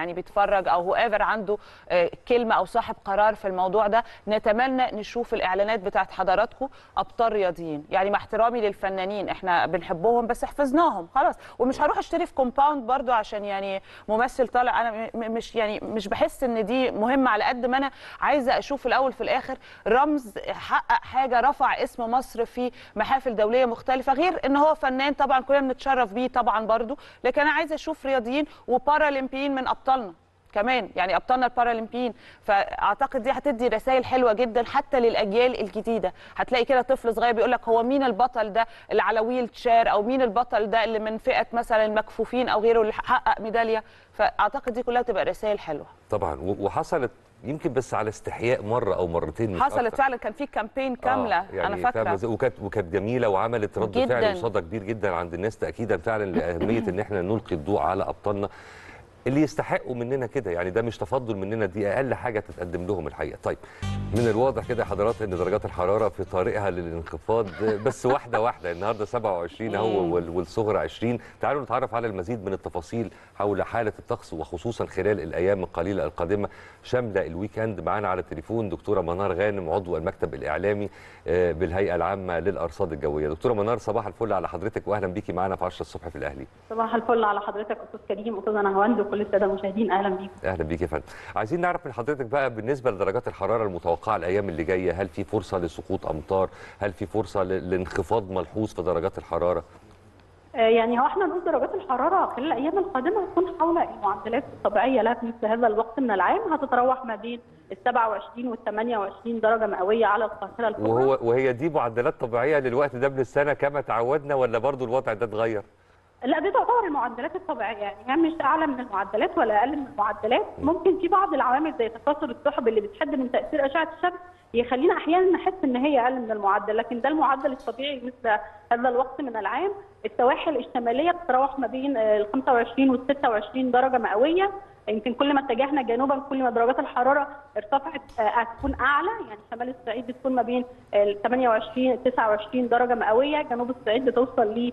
بيتفرج او هو ايفر عنده آه، كلمه او صاحب قرار في الموضوع ده نتمنى نشوف الاعلانات بتاعت حضراتكم ابطال رياضيين يعني مع احترامي للفنانين احنا بنحبهم بس حفظناهم خلاص ومش هروح اشتري في كومباوند برضو عشان يعني ممثل طالع انا م- م- مش يعني مش بحس ان دي مهمه على قد ما انا عايزه اشوف الاول في الاخر رمز حقق حاجه رفع اسم مصر في محافل دوليه مختلفه غير ان هو فنان طبعا كلنا بنتشرف بيه طبعا برضو لكن انا عايزه اشوف رياضيين وبارالمبيين من ابطالنا كمان يعني ابطالنا البارالمبيين فاعتقد دي هتدي رسائل حلوه جدا حتى للاجيال الجديده هتلاقي كده طفل صغير بيقول لك هو مين البطل ده اللي على ويل تشير او مين البطل ده اللي من فئه مثلا المكفوفين او غيره اللي حقق ميداليه فاعتقد دي كلها تبقى رسائل حلوه طبعا و- وحصلت يمكن بس على استحياء مره او مرتين مش حصلت أكتر. فعلا كان في كامبين كامله آه، يعني انا فاهمة فاكره إزاي؟ وكانت وكانت جميله وعملت رد جداً. فعل وصدى كبير جدا عند الناس تاكيدا فعلا لاهميه ان احنا نلقي الضوء على ابطالنا اللي يستحقوا مننا كده يعني ده مش تفضل مننا دي اقل حاجه تتقدم لهم الحقيقه طيب من الواضح كده يا حضرات ان درجات الحراره في طريقها للانخفاض بس واحده واحده النهارده 27 اهو وال- والصغرى 20 تعالوا نتعرف على المزيد من التفاصيل حول حاله الطقس وخصوصا خلال الايام القليله القادمه شامله الويك اند معانا على التليفون دكتوره منار غانم عضو المكتب الاعلامي آه، بالهيئه العامه للارصاد الجويه دكتوره منار صباح الفل على حضرتك واهلا بيكي معانا في 10 الصبح في الاهلي صباح الفل على حضرتك استاذ كريم استاذ نهواند وكل الساده المشاهدين اهلا بيكم اهلا بيك يا فندم عايزين نعرف من حضرتك بقى بالنسبه لدرجات الحراره المتوقعه الايام اللي جايه هل في فرصه لسقوط امطار هل في فرصه ل- لانخفاض ملحوظ في درجات الحراره آه، يعني هو احنا نقول درجات الحراره خلال الايام القادمه هتكون حول المعدلات الطبيعيه لها في مثل هذا الوقت من العام هتتراوح ما بين ال 27 وال 28 درجه مئويه على القاهره الكبرى وهو وهي دي معدلات طبيعيه للوقت ده من السنه كما تعودنا ولا برضو الوضع ده اتغير لا دي تعتبر المعدلات الطبيعيه يعني هي مش اعلى من المعدلات ولا اقل من المعدلات ممكن في بعض العوامل زي تكاثر السحب اللي بتحد من تاثير اشعه الشمس يخلينا احيانا نحس ان هي اقل من المعدل لكن ده المعدل الطبيعي مثل هذا الوقت من العام السواحل الشماليه بتتراوح ما بين آه، ال 25 وال 26 درجه مئويه يمكن كل ما اتجهنا جنوبا كل ما درجات الحراره ارتفعت آه، هتكون اعلى يعني شمال الصعيد بتكون ما بين ال 28 ل 29 درجه مئويه جنوب الصعيد بتوصل ل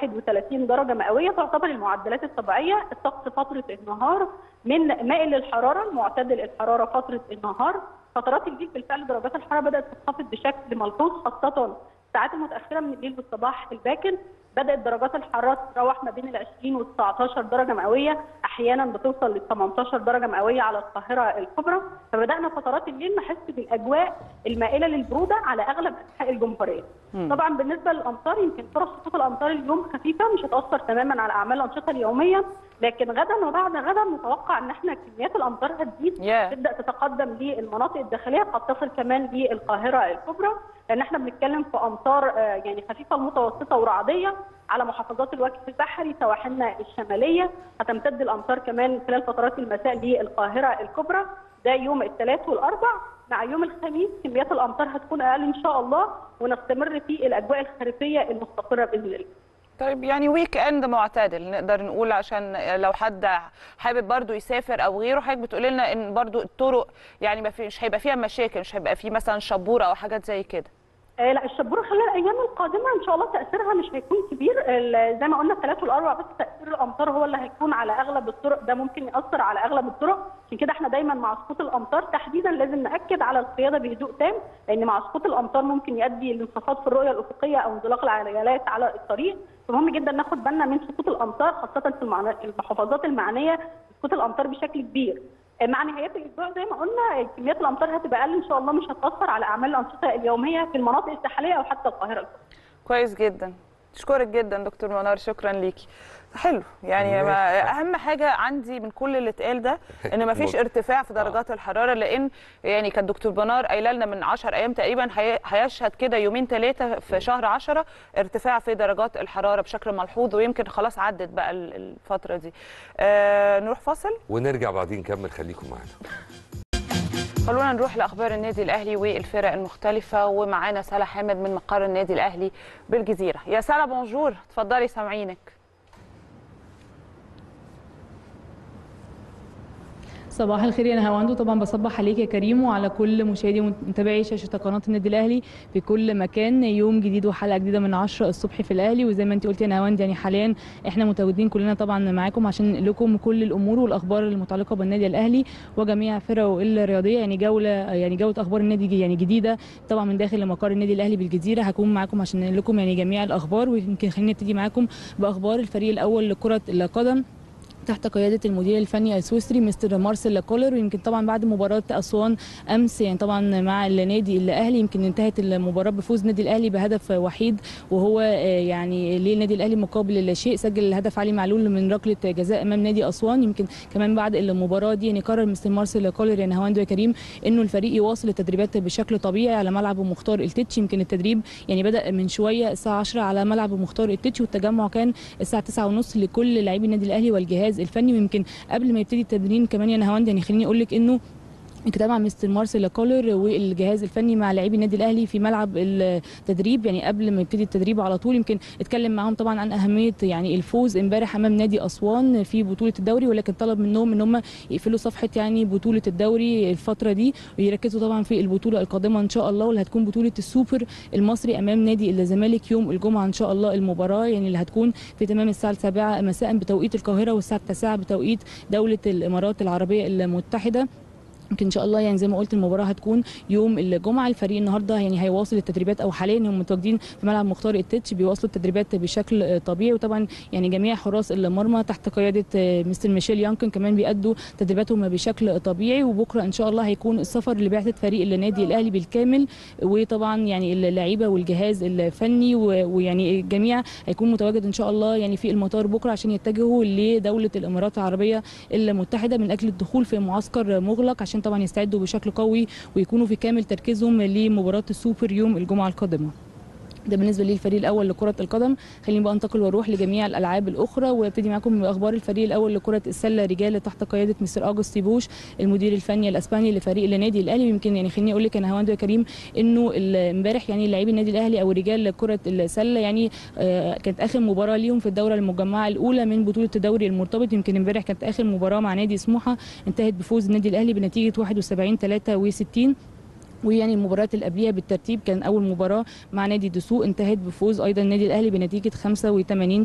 31 درجه مئويه تعتبر المعدلات الطبيعيه الطقس فتره النهار من مائل للحراره معتدل الحراره فتره النهار فترات الليل بالفعل درجات الحراره بدات تنخفض بشكل ملحوظ خاصه الساعات المتاخره من الليل والصباح الباكر بدات درجات الحراره تتراوح ما بين ال 20 وال 19 درجه مئويه احيانا بتوصل لل 18 درجه مئويه على القاهره الكبرى فبدانا فترات الليل نحس بالاجواء المائله للبروده على اغلب انحاء الجمهوريه طبعا بالنسبه للامطار يمكن فرص سقوط الامطار اليوم خفيفه مش هتاثر تماما على اعمال الانشطه اليوميه لكن غدا وبعد غدا متوقع ان احنا كميات الامطار هتزيد Yeah. تبدا تتقدم للمناطق الداخليه قد تصل كمان للقاهره الكبرى لان احنا بنتكلم في امطار آه، يعني خفيفه المتوسطه ورعديه على محافظات الوجه البحري سواحلنا الشماليه هتمتد الامطار كمان خلال فترات المساء للقاهره الكبرى ده يوم الثلاث والاربع مع يوم الخميس كميات الامطار هتكون اقل ان شاء الله ونستمر في الاجواء الخريفيه المستقره باذن الله طيب يعني ويك اند معتدل نقدر نقول عشان لو حد حابب برضو يسافر او غيره حضرتك بتقول لنا ان برضو الطرق يعني ما في مش هيبقى فيها مشاكل مش هيبقى في مثلا شبوره او حاجات زي كده آه، لا الشبوره خلال الايام القادمه ان شاء الله تاثيرها مش هيكون كبير ال- زي ما قلنا الثلاث والاربع بس تاثير الامطار هو اللي هيكون على اغلب الطرق ده ممكن ياثر على اغلب الطرق عشان كده احنا دايما مع سقوط الامطار تحديدا لازم ناكد على القياده بهدوء تام لان مع سقوط الامطار ممكن يؤدي لانخفاض في الرؤيه الافقيه او انزلاق العجلات على الطريق فمهم جدا ناخد بالنا من سقوط الامطار خاصه في المعن- المحافظات المعنيه بسقوط الامطار بشكل كبير مع نهايات الاسبوع زي ما قلنا كميات الامطار هتبقى اقل ان شاء الله مش هتاثر على اعمال الانشطه اليوميه في المناطق الساحليه او حتى القاهره الكبرى. كويس جدا اشكرك جدا دكتور منار شكرا ليكي حلو يعني ما اهم حاجه عندي من كل اللي اتقال ده ان ما فيش ارتفاع في درجات الحراره لان يعني كان دكتور منار قايله لنا من 10 ايام تقريبا هي- هيشهد كده يومين ثلاثه في شهر 10 ارتفاع في درجات الحراره بشكل ملحوظ ويمكن خلاص عدت بقى ال- الفتره دي آه نروح فاصل ونرجع بعدين نكمل خليكم معانا خلونا نروح لاخبار النادي الاهلي والفرق المختلفه ومعانا سلا حامد من مقر النادي الاهلي بالجزيره يا سلا بونجور اتفضلي سامعينك صباح الخير يا نهاوند طبعا بصبح عليك يا كريم وعلى كل مشاهدي ومتابعي شاشه قناه النادي الاهلي في كل مكان يوم جديد وحلقه جديده من 10 الصبح في الاهلي وزي ما انت قلتي يا نهاوند يعني حاليا احنا متواجدين كلنا طبعا معاكم عشان ننقل لكم كل الامور والاخبار المتعلقه بالنادي الاهلي وجميع فرقه الرياضيه يعني جوله يعني جوله اخبار النادي يعني جديده طبعا من داخل مقر النادي الاهلي بالجزيره هكون معاكم عشان ننقل لكم يعني جميع الاخبار ويمكن خلينا نبتدي معاكم باخبار الفريق الاول لكره القدم تحت قياده المدير الفني السويسري مستر مارسيل كولر ويمكن طبعا بعد مباراه اسوان امس يعني طبعا مع النادي الاهلي يمكن انتهت المباراه بفوز النادي الاهلي بهدف وحيد وهو يعني للنادي الاهلي مقابل لا شيء سجل الهدف علي معلول من ركله جزاء امام نادي اسوان يمكن كمان بعد المباراه دي يعني قرر مستر مارسيل كولر يا نهاوند يا كريم انه الفريق يواصل التدريبات بشكل طبيعي على ملعب مختار التتش يمكن التدريب يعني بدا من شويه الساعه 10 على ملعب مختار التتش والتجمع كان الساعه 9:30 لكل لاعبي النادي الاهلي والجهاز الفني ويمكن قبل ما يبتدي التمرين كمان يا نهاوند يعني خليني اقول لك انه اجتمع مستر مارسيل كولر والجهاز الفني مع لاعبي النادي الاهلي في ملعب التدريب يعني قبل ما يبتدي التدريب على طول يمكن اتكلم معاهم طبعا عن اهميه يعني الفوز امبارح امام نادي اسوان في بطوله الدوري ولكن طلب منهم ان هم يقفلوا صفحه يعني بطوله الدوري الفتره دي ويركزوا طبعا في البطوله القادمه ان شاء الله واللي هتكون بطوله السوبر المصري امام نادي الزمالك يوم الجمعه ان شاء الله المباراه يعني اللي هتكون في تمام الساعه 7 مساء بتوقيت القاهره والساعه 9 بتوقيت دوله الامارات العربيه المتحده يمكن ان شاء الله يعني زي ما قلت المباراه هتكون يوم الجمعه الفريق النهارده يعني هيواصل التدريبات او حاليا هم متواجدين في ملعب مختار التتش بيواصلوا التدريبات بشكل طبيعي وطبعا يعني جميع حراس المرمى تحت قياده مستر ميشيل يانكن كمان بيأدوا تدريباتهم بشكل طبيعي وبكره ان شاء الله هيكون السفر لبعثه فريق النادي الاهلي بالكامل وطبعا يعني اللعيبه والجهاز الفني ويعني الجميع هيكون متواجد ان شاء الله يعني في المطار بكره عشان يتجهوا لدوله الامارات العربيه المتحده من اجل الدخول في معسكر مغلق عشان طبعا يستعدوا بشكل قوي ويكونوا في كامل تركيزهم لمباراه السوبر يوم الجمعه القادمه ده بالنسبه للفريق الاول لكره القدم خليني بقى انتقل واروح لجميع الالعاب الاخرى وابتدي معاكم باخبار الفريق الاول لكره السله رجال تحت قياده مستر اغوستي بوش المدير الفني الاسباني لفريق النادي الاهلي يمكن يعني خليني اقول لك انا هواندو يا كريم انه امبارح يعني لاعبي النادي الاهلي او رجال كره السله يعني آه كانت اخر مباراه ليهم في الدوره المجمعه الاولى من بطوله الدوري المرتبط يمكن امبارح كانت اخر مباراه مع نادي سموحه انتهت بفوز النادي الاهلي بنتيجه 71 63 ويعني المباريات اللي قبليها بالترتيب كان اول مباراه مع نادي دسوق انتهت بفوز ايضا النادي الاهلي بنتيجه 85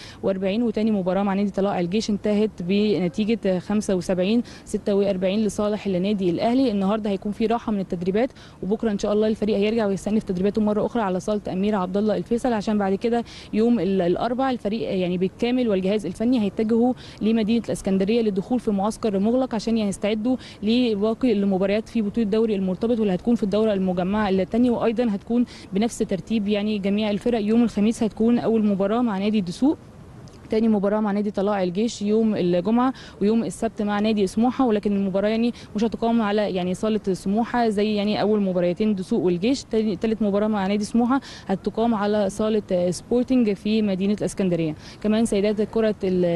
43 وتاني مباراه مع نادي طلائع الجيش انتهت بنتيجه 75 46 لصالح النادي الاهلي النهارده هيكون في راحه من التدريبات وبكره ان شاء الله الفريق هيرجع ويستأنف تدريباته مره اخرى على صاله امير عبد الله الفيصل عشان بعد كده يوم الاربعاء الفريق يعني بالكامل والجهاز الفني هيتجهوا لمدينه الاسكندريه للدخول في معسكر مغلق عشان يعني يستعدوا لباقي المباريات في بطوله الدوري المرتبط واللي هتكون في الدوره المجمعه الثانيه وايضا هتكون بنفس ترتيب يعني جميع الفرق يوم الخميس هتكون اول مباراه مع نادي دسوق تاني مباراة مع نادي طلائع الجيش يوم الجمعة ويوم السبت مع نادي سموحة ولكن المباراة يعني مش هتقام على يعني صالة سموحة زي يعني أول مباراتين دسوق والجيش تالت مباراة مع نادي سموحة هتقام على صالة سبورتنج في مدينة الإسكندرية كمان سيدات كرة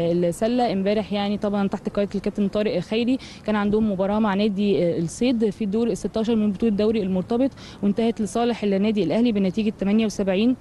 السلة امبارح يعني طبعا تحت قيادة الكابتن طارق خيري كان عندهم مباراة مع نادي الصيد في الدور ال 16 من بطولة الدوري المرتبط وانتهت لصالح النادي الأهلي بنتيجة 78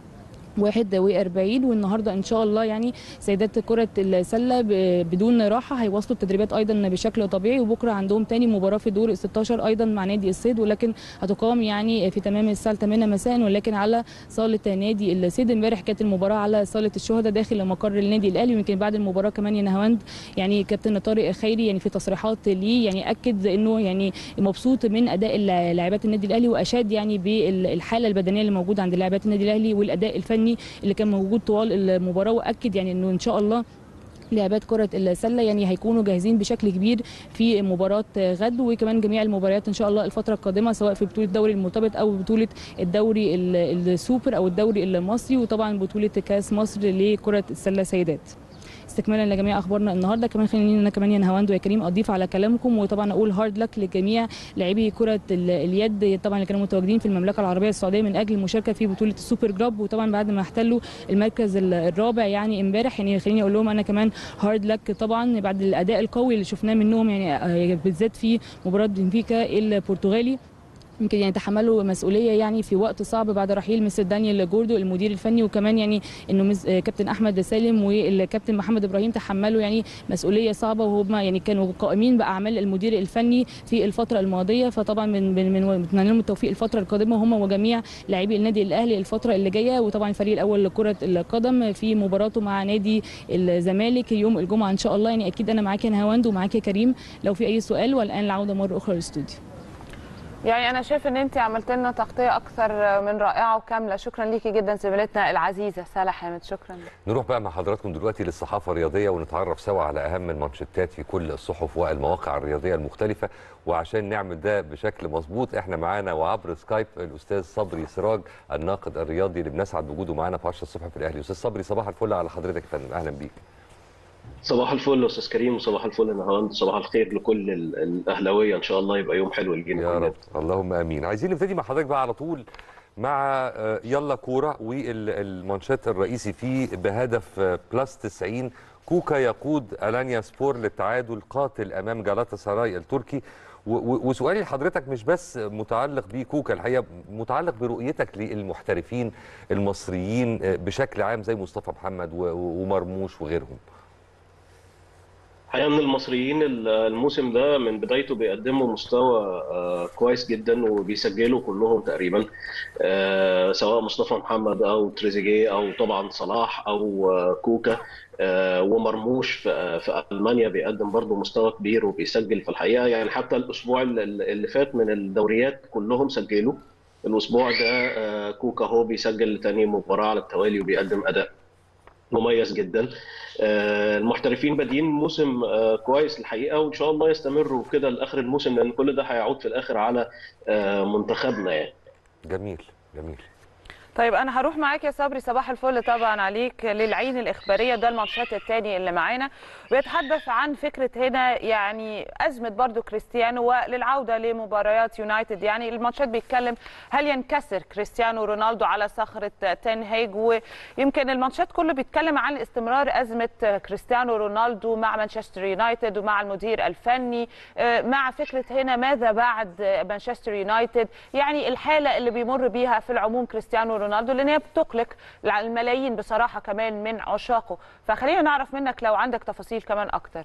41 والنهارده ان شاء الله يعني سيدات كره السله بدون راحه هيواصلوا التدريبات ايضا بشكل طبيعي وبكره عندهم تاني مباراه في دور ال 16 ايضا مع نادي الصيد ولكن هتقام يعني في تمام الساعه 8 مساء ولكن على صاله نادي الصيد امبارح كانت المباراه على صاله الشهداء داخل مقر النادي الاهلي ويمكن بعد المباراه كمان يا نهاوند يعني كابتن طارق خيري يعني في تصريحات ليه يعني اكد انه يعني مبسوط من اداء لاعبات النادي الاهلي واشاد يعني بالحاله البدنيه اللي موجوده عند لاعبات النادي الاهلي والاداء الفني اللي كان موجود طوال المباراه واكد يعني انه ان شاء الله لاعبات كرة السلة يعني هيكونوا جاهزين بشكل كبير في مباراة غد وكمان جميع المباريات إن شاء الله الفترة القادمة سواء في بطولة الدوري المرتبط أو بطولة الدوري السوبر أو الدوري المصري وطبعا بطولة كأس مصر لكرة السلة سيدات. استكمالا لجميع اخبارنا النهارده كمان خليني انا كمان يا نهاوند ويا كريم اضيف على كلامكم وطبعا اقول هارد لك لجميع لاعبي كره اليد طبعا اللي كانوا متواجدين في المملكه العربيه السعوديه من اجل المشاركه في بطوله السوبر جراب وطبعا بعد ما احتلوا المركز الرابع يعني امبارح يعني خليني اقول لهم انا كمان هارد لك طبعا بعد الاداء القوي اللي شفناه منهم يعني بالذات في مباراه بنفيكا البرتغالي يمكن يعني تحملوا مسؤوليه يعني في وقت صعب بعد رحيل مستر دانيال جوردو المدير الفني وكمان يعني انه مس- آه، كابتن احمد سالم والكابتن محمد ابراهيم تحملوا يعني مسؤوليه صعبه وهم يعني كانوا قائمين باعمال المدير الفني في الفتره الماضيه فطبعا من من من بنتمنى لهم التوفيق الفتره القادمه هم وجميع لاعبي النادي الاهلي الفتره اللي جايه وطبعا الفريق الاول لكره القدم في مباراته مع نادي الزمالك يوم الجمعه ان شاء الله يعني اكيد انا معاك يا نهاوند ومعاك يا كريم لو في اي سؤال والان العوده مره اخرى للاستوديو يعني انا شايف ان انت عملت لنا تغطيه اكثر من رائعه وكامله شكرا ليكي جدا زميلتنا العزيزه ساله حامد شكرا نروح بقى مع حضراتكم دلوقتي للصحافه الرياضيه ونتعرف سوا على اهم المانشيتات في كل الصحف والمواقع الرياضيه المختلفه وعشان نعمل ده بشكل مظبوط احنا معانا وعبر سكايب الاستاذ صبري سراج الناقد الرياضي اللي بنسعد بوجوده معانا في 10 الصبح في الاهلي استاذ صبري صباح الفل على حضرتك يا فندم اهلا بيك صباح الفل استاذ كريم وصباح الفل يا نهاوند صباح الخير لكل ال- الاهلاويه ان شاء الله يبقى يوم حلو لينا يا كلنا. رب اللهم امين عايزين نبتدي مع حضرتك بقى على طول مع آه، يلا كوره والمانشات الرئيسي فيه بهدف آه، بلس 90 كوكا يقود الانيا سبور للتعادل قاتل امام جالاتا سراي التركي و- و- وسؤالي لحضرتك مش بس متعلق بكوكا الحقيقه متعلق برؤيتك للمحترفين المصريين آه، بشكل عام زي مصطفى محمد و- و- ومرموش وغيرهم الحقيقه ان المصريين ال- الموسم ده من بدايته بيقدموا مستوى آه، كويس جدا وبيسجلوا كلهم تقريبا آه، سواء مصطفى محمد او تريزيجيه او طبعا صلاح او آه، كوكا آه، ومرموش في آه، في المانيا بيقدم برضه مستوى كبير وبيسجل في الحقيقه يعني حتى الاسبوع اللي اللي فات من الدوريات كلهم سجلوا الاسبوع ده آه، كوكا هو بيسجل تاني مباراه على التوالي وبيقدم اداء مميز جدا آه، المحترفين بادئين موسم آه، كويس الحقيقه وان شاء الله يستمروا كده لاخر الموسم لان كل ده هيعود في الاخر على آه، منتخبنا يعني جميل جميل طيب انا هروح معاك يا صبري صباح الفل طبعا عليك للعين الاخباريه ده الماتشات الثاني اللي معانا بيتحدث عن فكره هنا يعني ازمه برضو كريستيانو وللعوده لمباريات يونايتد يعني الماتشات بيتكلم هل ينكسر كريستيانو رونالدو على صخره تين هيج ويمكن الماتشات كله بيتكلم عن استمرار ازمه كريستيانو رونالدو مع مانشستر يونايتد ومع المدير الفني آه، مع فكره هنا ماذا بعد مانشستر يونايتد يعني الحاله اللي بيمر بيها في العموم كريستيانو رونالدو لان هي بتقلق الملايين بصراحه كمان من عشاقه فخلينا نعرف منك لو عندك تفاصيل كمان اكتر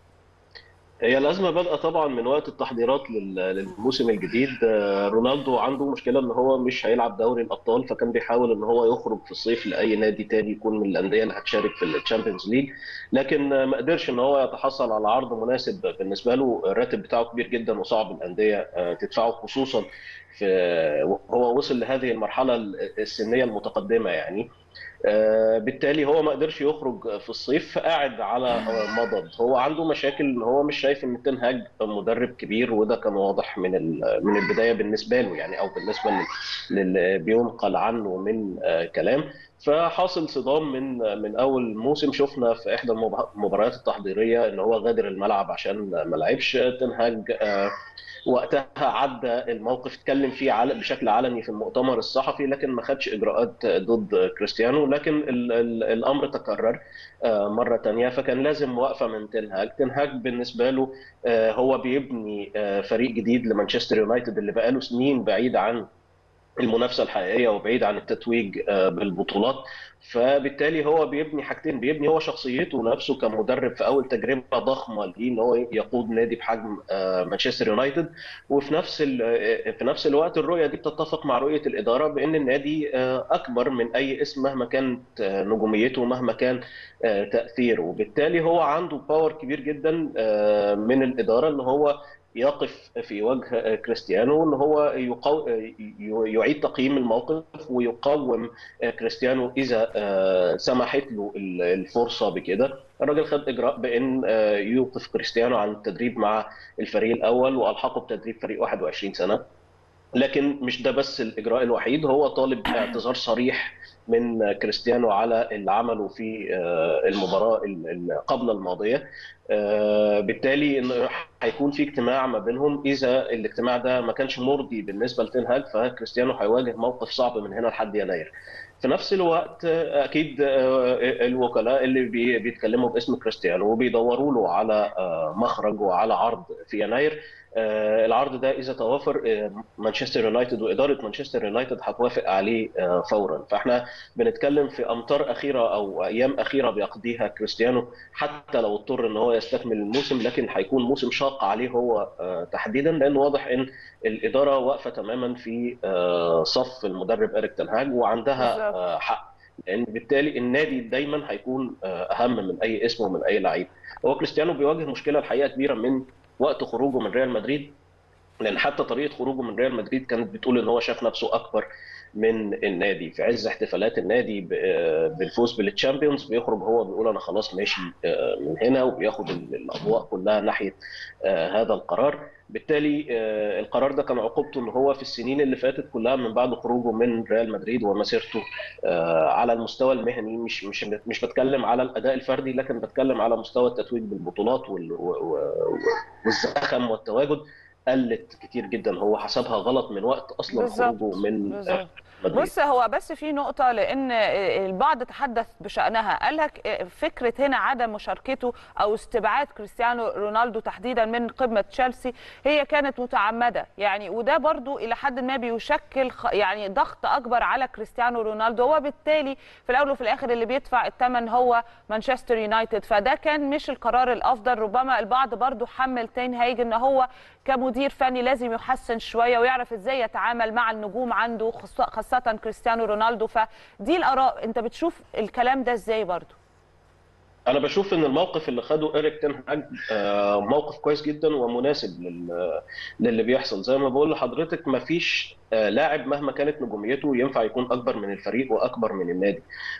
هي الازمه بادئه طبعا من وقت التحضيرات لل- للموسم الجديد آه، رونالدو عنده مشكله ان هو مش هيلعب دوري الابطال فكان بيحاول ان هو يخرج في الصيف لاي نادي تاني يكون من الانديه اللي هتشارك في الشامبيونز ليج لكن آه، ما قدرش ان هو يتحصل على عرض مناسب بالنسبه له الراتب بتاعه كبير جدا وصعب الانديه آه، تدفعه خصوصا في وهو وصل لهذه المرحله السنيه المتقدمه يعني آه، بالتالي هو ما قدرش يخرج في الصيف فقاعد على آه، مضض هو عنده مشاكل ان هو مش شايف ان تين هاج مدرب كبير وده كان واضح من ال- من البدايه بالنسبه له يعني او بالنسبه لل- للي بينقل عنه من آه، كلام فحاصل صدام من من اول موسم شفنا في احدى المبا- المباريات التحضيريه ان هو غادر الملعب عشان ما لعبش تين هاج آه، وقتها عدى الموقف اتكلم فيه عل- بشكل علني في المؤتمر الصحفي لكن ما خدش اجراءات ضد كريستيانو لكن ال ال الامر تكرر آه، مره تانية فكان لازم وقفه من تنهاج تنهاج بالنسبه له آه، هو بيبني آه، فريق جديد لمانشستر يونايتد اللي بقاله سنين بعيد عن المنافسه الحقيقيه وبعيد عن التتويج آه، بالبطولات فبالتالي هو بيبني حاجتين بيبني هو شخصيته نفسه كمدرب في اول تجربه ضخمه ليه ان هو يقود نادي بحجم آه، مانشستر يونايتد وفي نفس ال- آه، في نفس الوقت الرؤيه دي بتتفق مع رؤيه الاداره بان النادي آه، اكبر من اي اسم مهما كانت آه، نجوميته ومهما كان آه، تاثيره وبالتالي هو عنده باور كبير جدا آه، من الاداره ان هو يقف في وجه كريستيانو ان هو يقو... يعيد تقييم الموقف ويقوم كريستيانو اذا آه، سمحت له الفرصه بكده الراجل خد اجراء بان آه، يوقف كريستيانو عن التدريب مع الفريق الاول والحقه بتدريب فريق 21 سنه لكن مش ده بس الاجراء الوحيد هو طالب اعتذار صريح من كريستيانو على اللي عمله في آه، المباراه ال- ال- قبل الماضيه آه، بالتالي إن هيكون في اجتماع ما بينهم اذا الاجتماع ده ما كانش مرضي بالنسبه لتنهاج فكريستيانو هيواجه موقف صعب من هنا لحد يناير في نفس الوقت آه، اكيد آه، الوكلاء اللي بي- بيتكلموا باسم كريستيانو وبيدوروا له على آه، مخرج وعلى عرض في يناير آه، العرض ده اذا توافر آه، مانشستر يونايتد واداره مانشستر يونايتد هتوافق عليه آه، فورا فاحنا بنتكلم في امتار اخيره او ايام اخيره بيقضيها كريستيانو حتى لو اضطر ان هو يستكمل الموسم لكن هيكون موسم شاق عليه هو آه، تحديدا لان واضح ان الاداره واقفه تماما في آه، صف المدرب اريك تنهاج وعندها بالظبط. آه، حق لان بالتالي النادي دايما هيكون آه، اهم من اي اسم ومن اي لعيب هو كريستيانو بيواجه مشكله الحقيقه كبيره من وقت خروجه من ريال مدريد لان حتى طريقه خروجه من ريال مدريد كانت بتقول ان هو شاف نفسه اكبر من النادي في عز احتفالات النادي ب- آه، بالفوز بالتشامبيونز بيخرج هو بيقول انا خلاص ماشي آه، من هنا وبياخد ال- الاضواء كلها ناحيه آه، هذا القرار بالتالي آه، القرار ده كان عقوبته ان هو في السنين اللي فاتت كلها من بعد خروجه من ريال مدريد ومسيرته آه، على المستوى المهني مش مش مش بتكلم على الاداء الفردي لكن بتكلم على مستوى التتويج بالبطولات وال- و- و- والزخم والتواجد قلت كتير جدا هو حسبها غلط من وقت اصلا بالظبط. خروجه من بالظبط. آه، مدريد بص هو بس في نقطة لأن البعض تحدث بشأنها قال لك فكرة هنا عدم مشاركته أو استبعاد كريستيانو رونالدو تحديدا من قمة تشيلسي هي كانت متعمدة يعني وده برضو إلى حد ما بيشكل خ- يعني ضغط أكبر على كريستيانو رونالدو وبالتالي في الأول وفي الآخر اللي بيدفع الثمن هو مانشستر يونايتد فده كان مش القرار الأفضل ربما البعض برضو حمل تين هايج إن هو كمدير فني لازم يحسن شوية ويعرف إزاي يتعامل مع النجوم عنده خاصة خاصة كريستيانو رونالدو فدي الآراء أنت بتشوف الكلام ده إزاي برضو انا بشوف ان الموقف اللي خده ايريك تين هاج آه، موقف كويس جدا ومناسب لل- للي بيحصل زي ما بقول لحضرتك ما فيش لاعب مهما كانت نجوميته ينفع يكون اكبر من الفريق واكبر من النادي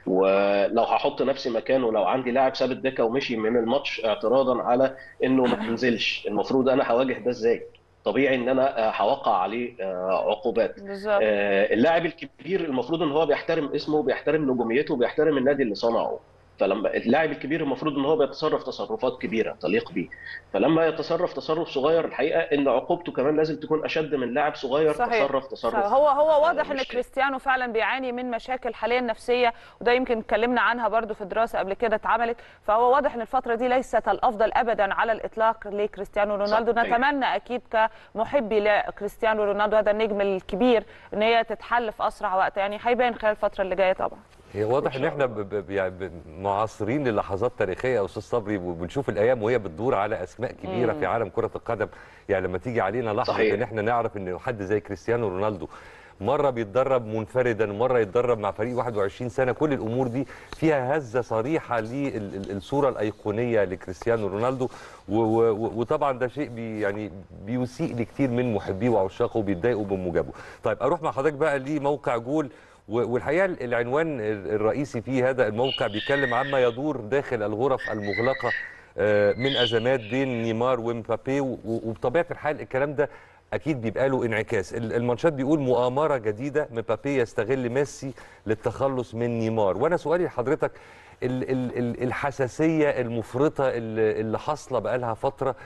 ولو هحط نفسي مكانه لو عندي لاعب ساب الدكه ومشي من الماتش اعتراضا على انه ما تنزلش المفروض انا هواجه ده ازاي طبيعي ان انا آه، هوقع عليه آه، عقوبات بالظبط آه، اللاعب الكبير المفروض ان هو بيحترم اسمه بيحترم نجوميته بيحترم النادي اللي صنعه فلما اللاعب الكبير المفروض ان هو بيتصرف تصرفات كبيره تليق بيه فلما يتصرف تصرف صغير الحقيقه ان عقوبته كمان لازم تكون اشد من لاعب صغير صحيح. تصرف تصرف صحيح. هو هو واضح ان مش- كريستيانو فعلا بيعاني من مشاكل حاليا نفسيه وده يمكن اتكلمنا عنها برضو في دراسه قبل كده اتعملت فهو واضح ان الفتره دي ليست الافضل ابدا على الاطلاق لكريستيانو رونالدو صحيح. نتمنى اكيد كمحبي لكريستيانو رونالدو هذا النجم الكبير ان هي تتحل في اسرع وقت يعني هيبان خلال الفتره اللي جايه طبعا هي واضح ان احنا ب- ب- يعني ب- معاصرين للحظات تاريخيه يا استاذ صبري وبنشوف الايام وهي بتدور على اسماء كبيره في عالم كره القدم يعني لما تيجي علينا لحظه صحيح. ان احنا نعرف ان حد زي كريستيانو رونالدو مره بيتدرب منفردا مره يتدرب مع فريق 21 سنه كل الامور دي فيها هزه صريحه للصوره الايقونيه لكريستيانو رونالدو و- و- وطبعا ده شيء بي يعني بيسيء لكتير من محبيه وعشاقه وبيتضايقوا بموجبه طيب اروح مع حضرتك بقى لموقع جول و- والحقيقه العنوان الرئيسي في هذا الموقع بيتكلم عما يدور داخل الغرف المغلقه آه، من ازمات بين نيمار ومبابي و- وبطبيعه الحال الكلام ده اكيد بيبقى له انعكاس ال- المانشات بيقول مؤامره جديده مبابي يستغل ميسي للتخلص من نيمار وانا سؤالي لحضرتك ال- ال- ال- الحساسيه المفرطه اللي اللي حاصله بقالها فتره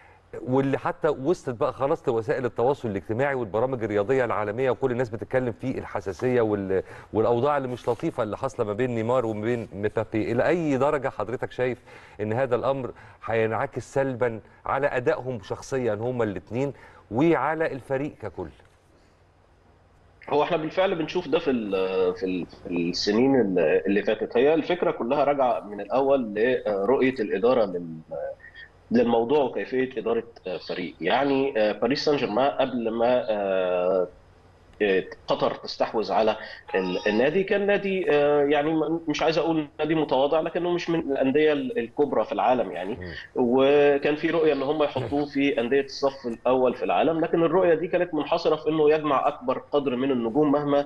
واللي حتى وصلت بقى خلاص لوسائل التواصل الاجتماعي والبرامج الرياضيه العالميه وكل الناس بتتكلم في الحساسيه وال... والاوضاع اللي مش لطيفه اللي حاصله ما بين نيمار وما بين مبابي الى اي درجه حضرتك شايف ان هذا الامر هينعكس سلبا على ادائهم شخصيا هما الاثنين وعلى الفريق ككل هو احنا بالفعل بنشوف ده في ال في, ال في السنين اللي اللي فاتت هي الفكره كلها راجعه من الاول لرؤيه الاداره لل للموضوع وكيفيه اداره فريق يعني باريس سان جيرمان قبل ما قطر تستحوذ على النادي كان نادي يعني مش عايز اقول نادي متواضع لكنه مش من الانديه الكبرى في العالم يعني وكان في رؤيه ان هم يحطوه في انديه الصف الاول في العالم لكن الرؤيه دي كانت منحصره في انه يجمع اكبر قدر من النجوم مهما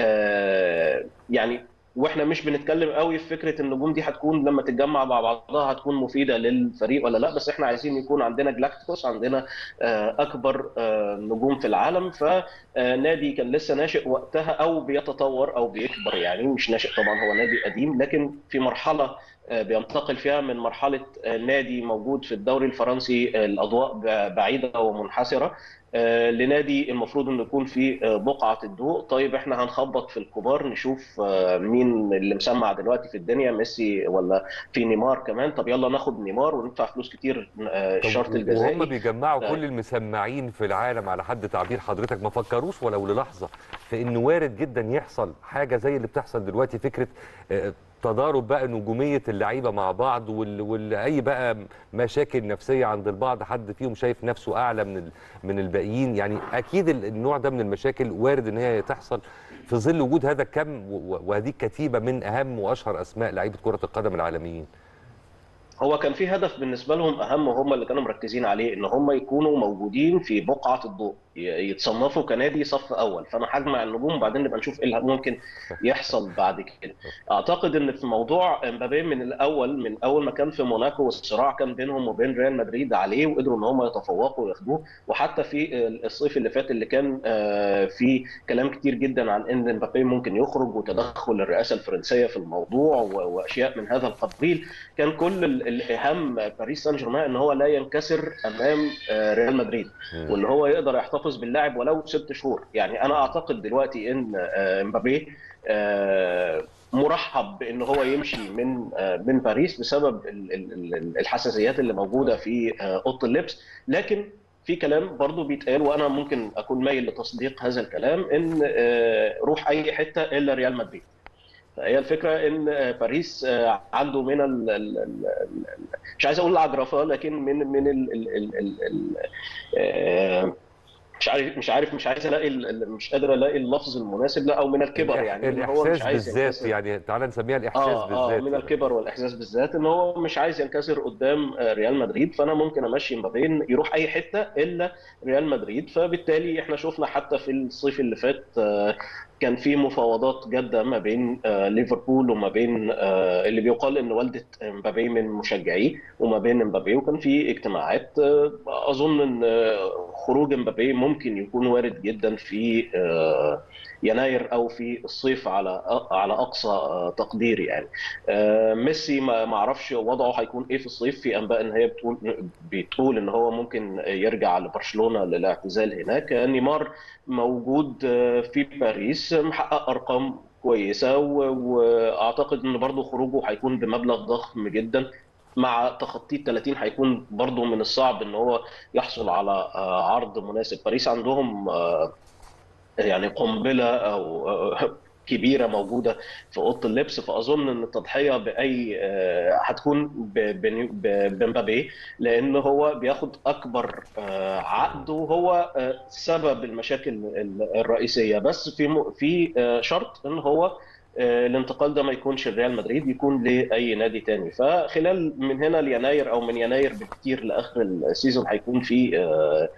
يعني واحنا مش بنتكلم قوي في فكره النجوم دي هتكون لما تتجمع مع بعضها هتكون مفيده للفريق ولا لا بس احنا عايزين يكون عندنا جلاكتيكوس عندنا اكبر نجوم في العالم فنادي كان لسه ناشئ وقتها او بيتطور او بيكبر يعني مش ناشئ طبعا هو نادي قديم لكن في مرحله آه، بينتقل فيها من مرحله آه، نادي موجود في الدوري الفرنسي آه، الاضواء ب- بعيده ومنحسره آه، لنادي المفروض انه يكون في آه، بقعه الضوء طيب احنا هنخبط في الكبار نشوف آه، مين اللي مسمع دلوقتي في الدنيا ميسي ولا في نيمار كمان طب يلا ناخد نيمار وندفع فلوس كتير آه، طب الشرط وهم الجزائي بيجمعوا آه. كل المسمعين في العالم على حد تعبير حضرتك ما فكروش ولو للحظه في انه وارد جدا يحصل حاجه زي اللي بتحصل دلوقتي فكره آه، تضارب بقى نجوميه اللعيبه مع بعض وال- واي بقى مشاكل نفسيه عند البعض حد فيهم شايف نفسه اعلى من ال- من الباقيين يعني اكيد ال- النوع ده من المشاكل وارد ان هي تحصل في ظل وجود هذا الكم و- و- وهذه الكتيبه من اهم واشهر اسماء لعيبه كره القدم العالميين هو كان في هدف بالنسبه لهم اهم وهم اللي كانوا مركزين عليه ان هم يكونوا موجودين في بقعه الضوء ي- يتصنفوا كنادي صف اول فانا هجمع النجوم وبعدين نبقى نشوف ايه اللي ممكن يحصل بعد كده اعتقد ان في موضوع امبابي من الاول من اول ما كان في موناكو والصراع كان بينهم وبين ريال مدريد عليه وقدروا ان هم يتفوقوا وياخدوه وحتى في الصيف اللي فات اللي كان آه، في كلام كتير جدا عن ان امبابي ممكن يخرج وتدخل الرئاسه الفرنسيه في الموضوع و- واشياء من هذا القبيل كان كل ال- الاهم باريس سان جيرمان ان هو لا ينكسر امام آه، ريال مدريد مم. وان هو يقدر يحتفظ باللاعب ولو ست شهور يعني انا اعتقد دلوقتي ان آه، امبابي آه، مرحب بان هو يمشي من آه، من باريس بسبب ال- ال- ال- الحساسيات اللي موجوده في آه، اوضه اللبس لكن في كلام برضو بيتقال وانا ممكن اكون مايل لتصديق هذا الكلام ان آه، روح اي حته الا ريال مدريد فهي الفكره ان آه، باريس آه، عنده من ال ال ال ال- مش عايز اقول العجرفه لكن من من ال ال ال ال ال آه، مش عارف مش عارف مش عايز الاقي ال- ال- مش قادر الاقي اللفظ المناسب لا او من الكبر يعني إن هو مش الاحساس عايز بالذات ينكسر. يعني تعالى نسميها الاحساس اه اه بالذات من الكبر والاحساس بالذات ان هو مش عايز ينكسر قدام آه، ريال مدريد فانا ممكن امشي مبابي يروح اي حته الا ريال مدريد فبالتالي احنا شفنا حتى في الصيف اللي فات آه، كان في مفاوضات جاده ما بين آه، ليفربول وما بين آه، اللي بيقال ان والده مبابي من مشجعيه وما بين مبابي وكان في اجتماعات آه، اظن ان آه، خروج مبابي ممكن يكون وارد جدا في آه، يناير او في الصيف على على اقصى آه، تقدير يعني آه، ميسي ما ما اعرفش وضعه هيكون ايه في الصيف في انباء ان هي بتقول بتقول ان هو ممكن يرجع لبرشلونه للاعتزال هناك آه، نيمار موجود آه، في باريس آه، محقق ارقام كويسه و- واعتقد ان برضه خروجه هيكون بمبلغ ضخم جدا مع تخطي ال 30 هيكون برضه من الصعب ان هو يحصل على آه، عرض مناسب باريس عندهم آه، يعني قنبله او آه، كبيره موجوده في اوضه اللبس فاظن ان التضحيه باي آه، هتكون ب- بني- ب- بمبابي لان هو بياخد اكبر آه، عقد وهو آه، سبب المشاكل ال- الرئيسيه بس في م- في آه، شرط ان هو آه، الانتقال ده ما يكونش ريال مدريد يكون لاي نادي تاني فخلال من هنا ليناير او من يناير بكتير لاخر السيزون هيكون في آه،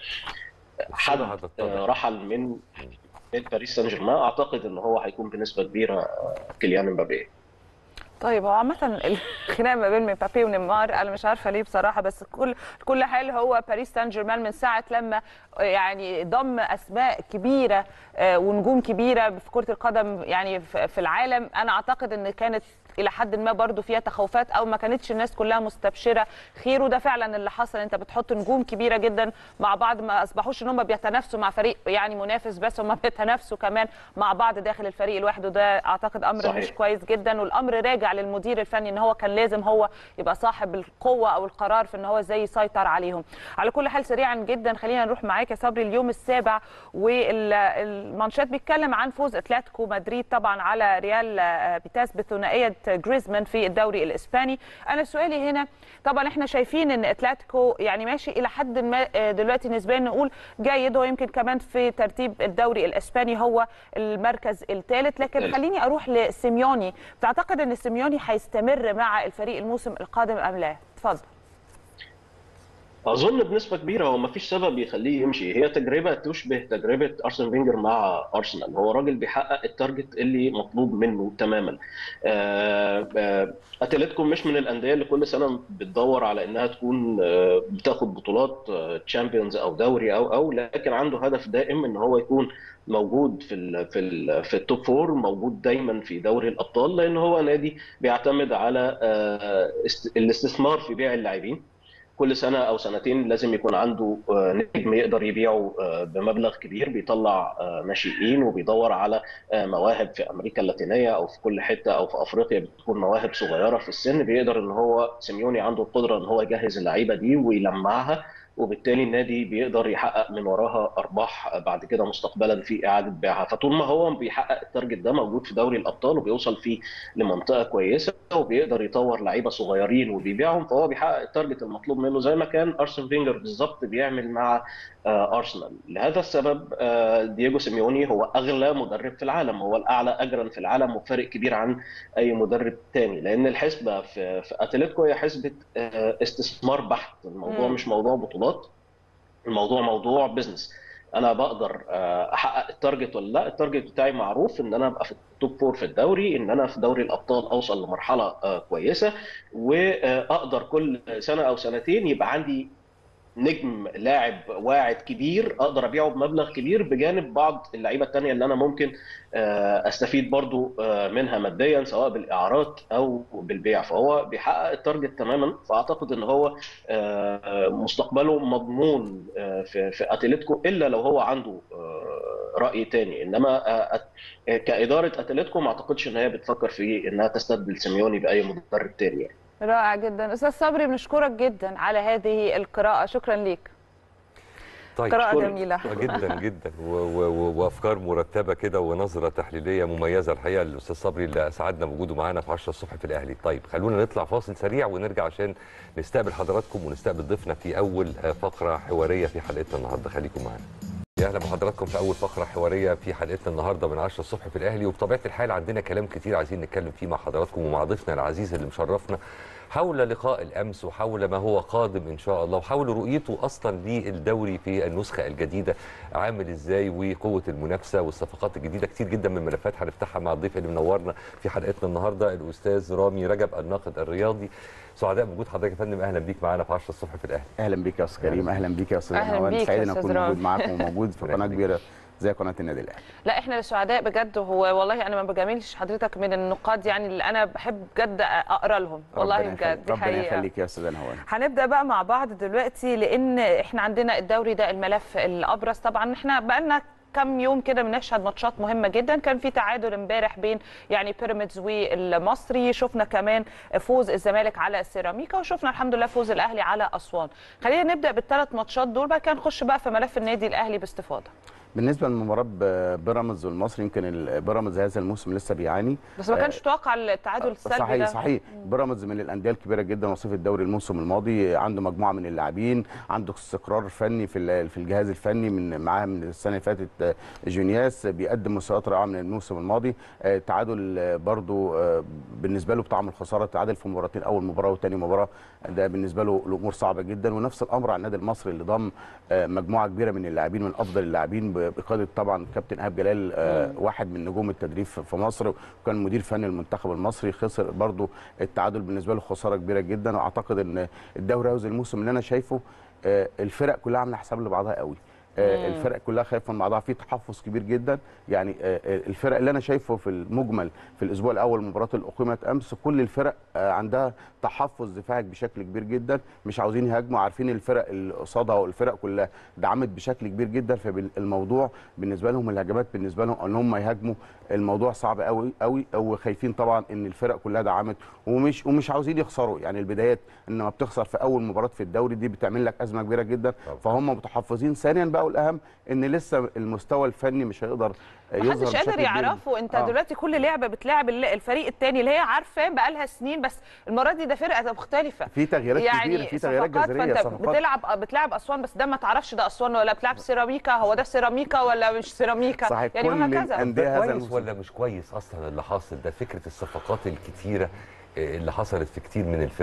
حد الصورة هتتضح. آه، رحل من من باريس سان جيرمان اعتقد ان هو هيكون بنسبه كبيره آه، كيليان امبابي طيب هو عامة الخناق ما بين مبابي ونيمار انا مش عارفة ليه بصراحة بس كل كل حال هو باريس سان جيرمان من ساعة لما يعني ضم اسماء كبيرة آه، ونجوم كبيرة في كرة القدم يعني في في العالم انا اعتقد ان كانت الى حد ما برضو فيها تخوفات او ما كانتش الناس كلها مستبشره خير وده فعلا اللي حصل انت بتحط نجوم كبيره جدا مع بعض ما اصبحوش ان هم بيتنافسوا مع فريق يعني منافس بس هم بيتنافسوا كمان مع بعض داخل الفريق الواحد وده اعتقد امر صحيح. مش كويس جدا والامر راجع للمدير الفني ان هو كان لازم هو يبقى صاحب القوه او القرار في ان هو ازاي يسيطر عليهم على كل حال سريعا جدا خلينا نروح معاك يا صبري اليوم السابع والمانشات بيتكلم عن فوز اتلتيكو مدريد طبعا على ريال آه، بيتاس بثنائيه جريزمان في الدوري الاسباني انا سؤالي هنا طبعا احنا شايفين ان اتلتيكو يعني ماشي الى حد ما آه، دلوقتي نسبيا نقول جيد هو يمكن كمان في ترتيب الدوري الاسباني هو المركز الثالث لكن الثالث. خليني اروح لسيميوني تعتقد ان سيميوني هيستمر مع الفريق الموسم القادم ام لا اتفضل اظن بنسبه كبيره هو ما فيش سبب يخليه يمشي هي تجربه تشبه تجربه ارسن فينجر مع ارسنال هو راجل بيحقق التارجت اللي مطلوب منه تماما آه، آه، اتلتيكو مش من الانديه اللي كل سنه بتدور على انها تكون آه، بتاخد بطولات تشامبيونز او دوري او او لكن عنده هدف دائم ان هو يكون موجود في ال في ال في التوب فور موجود دايما في دوري الابطال لان هو نادي بيعتمد على آه، است- الاستثمار في بيع اللاعبين كل سنه او سنتين لازم يكون عنده آه، نجم يقدر يبيعه آه، بمبلغ كبير بيطلع آه، ناشئين وبيدور على آه، مواهب في امريكا اللاتينيه او في كل حته او في افريقيا بتكون مواهب صغيره في السن بيقدر ان هو سيميوني عنده القدره ان هو يجهز اللعيبه دي ويلمعها وبالتالي النادي بيقدر يحقق من وراها ارباح بعد كده مستقبلا في اعاده بيعها فطول ما هو بيحقق التارجت ده موجود في دوري الابطال وبيوصل فيه لمنطقه كويسه وبيقدر يطور لعيبه صغيرين وبيبيعهم فهو بيحقق التارجت المطلوب منه زي ما كان ارسن فينجر بالظبط بيعمل مع آه، ارسنال لهذا السبب آه، دييجو سيميوني هو اغلى مدرب في العالم هو الاعلى اجرا في العالم وفارق كبير عن اي مدرب تاني لان الحسبه في في اتلتيكو هي حسبه آه، استثمار بحت الموضوع مم. مش موضوع بطولات الموضوع موضوع بزنس انا بقدر آه، احقق التارجت ولا لا التارجت بتاعي معروف ان انا ابقى في التوب فور في الدوري ان انا في دوري الابطال اوصل لمرحله آه، كويسه واقدر كل سنه او سنتين يبقى عندي نجم لاعب واعد كبير اقدر ابيعه بمبلغ كبير بجانب بعض اللعيبه التانيه اللي انا ممكن آه، استفيد برضو آه، منها ماديا سواء بالاعارات او بالبيع فهو بيحقق التارجت تماما فاعتقد ان هو آه، مستقبله مضمون آه، في في اتلتيكو الا لو هو عنده آه، راي تاني انما آه، أت- كاداره اتلتيكو ما اعتقدش ان هي بتفكر في انها تستبدل سيميوني باي مدرب تاني يعني. رائع جدا استاذ صبري بنشكرك جدا على هذه القراءه شكرا ليك طيب قراءه شكراً. جميله آه، جدا جدا و و و وافكار مرتبه كده ونظره تحليليه مميزه الحقيقه الاستاذ صبري اللي اسعدنا بوجوده معانا في 10 الصبح في الاهلي طيب خلونا نطلع فاصل سريع ونرجع عشان نستقبل حضراتكم ونستقبل ضيفنا في اول آه، فقره حواريه في حلقتنا النهارده خليكم معانا يا اهلا بحضراتكم في اول فقره حواريه في حلقتنا النهارده من 10 الصبح في الاهلي وبطبيعه الحال عندنا كلام كتير عايزين نتكلم فيه مع حضراتكم ومع ضيفنا العزيز اللي مشرفنا حول لقاء الامس وحول ما هو قادم ان شاء الله وحول رؤيته اصلا للدوري في النسخه الجديده عامل ازاي وقوه المنافسه والصفقات الجديده كتير جدا من الملفات هنفتحها مع الضيف اللي منورنا في حلقتنا النهارده الاستاذ رامي رجب الناقد الرياضي سعداء بوجود حضرتك يا فندم اهلا بيك معانا في 10 الصبح في الاهلي اهلا بيك يا استاذ كريم اهلا بيك يا استاذ أهلاً نوال بيك سعيد يا ان أستاذ اكون موجود رامي. معاكم وموجود في ربنا قناه يخليك. كبيره زي قناه النادي الاهلي لا احنا السعداء بجد هو والله انا ما بجاملش حضرتك من النقاد يعني اللي انا بحب بجد اقرا لهم والله ربنا بجد يخليك. دي ربنا حقيقه يخليك يا استاذ نوال هنبدا بقى مع بعض دلوقتي لان احنا عندنا الدوري ده الملف الابرز طبعا احنا بقالنا كم يوم كده بنشهد ماتشات مهمه جدا كان في تعادل امبارح بين يعني بيراميدز والمصري شفنا كمان فوز الزمالك على السيراميكا وشفنا الحمد لله فوز الاهلي على اسوان خلينا نبدا بالثلاث ماتشات دول بقى كان نخش بقى في ملف النادي الاهلي باستفاضه بالنسبه لمباراه ب- بيراميدز والمصري يمكن ال- بيراميدز هذا الموسم لسه بيعاني بس ما كانش توقع التعادل السلبي صحيح ده صحيح بيراميدز من الانديه الكبيره جدا وصيف الدوري الموسم الماضي عنده مجموعه من اللاعبين عنده استقرار فني في ال- في الجهاز الفني من معاه من السنه اللي فاتت آه، جونياس بيقدم مستويات رائعه من الموسم الماضي آه، تعادل آه، برضو آه، بالنسبه له بطعم الخساره تعادل في مباراتين اول مباراه وثاني مباراه ده بالنسبه له الامور صعبه جدا ونفس الامر على النادي المصري اللي ضم آه، مجموعه كبيره من اللاعبين من افضل اللاعبين ب- بقياده طبعا كابتن ايهاب جلال آه، واحد من نجوم التدريب في في مصر وكان مدير فني المنتخب المصري خسر برضو التعادل بالنسبه له خساره كبيره جدا واعتقد ان الدوري هذا الموسم اللي انا شايفه آه، الفرق كلها عامله حساب لبعضها قوي آه، الفرق كلها خايفه من بعضها في تحفظ كبير جدا يعني آه، آه، الفرق اللي انا شايفه في المجمل في الاسبوع الاول المباراه اللي اقيمت امس كل الفرق آه، عندها تحفظ دفاعي بشكل كبير جدا مش عاوزين يهاجموا عارفين الفرق اللي قصادها والفرق كلها دعمت بشكل كبير جدا فالموضوع بالنسبه لهم الهجمات بالنسبه لهم ان هم يهاجموا الموضوع صعب قوي قوي وخايفين طبعا ان الفرق كلها دعمت ومش ومش عاوزين يخسروا يعني البدايات انما بتخسر في اول مباراه في الدوري دي بتعمل لك ازمه كبيره جدا طبعا. فهم متحفظين ثانيا بقى والاهم ان لسه المستوى الفني مش هيقدر يظهر محدش بشكل قادر كبير. يعرفه انت آه. دلوقتي كل لعبه بتلاعب ال- الفريق الثاني اللي هي عارفاه بقالها سنين بس المره دي ده فرقه مختلفه في تغييرات يعني كبيره في تغييرات صفقات جذريه فانت صفقات بتلعب بتلعب اسوان بس ده ما تعرفش ده اسوان ولا بتلعب سيراميكا هو ده سيراميكا ولا مش سيراميكا صحيح يعني كل وهكذا الأندية ده هذا كويس الموسم. ولا مش كويس اصلا اللي حاصل ده فكره الصفقات الكتيره آه، اللي حصلت في كتير من الفرق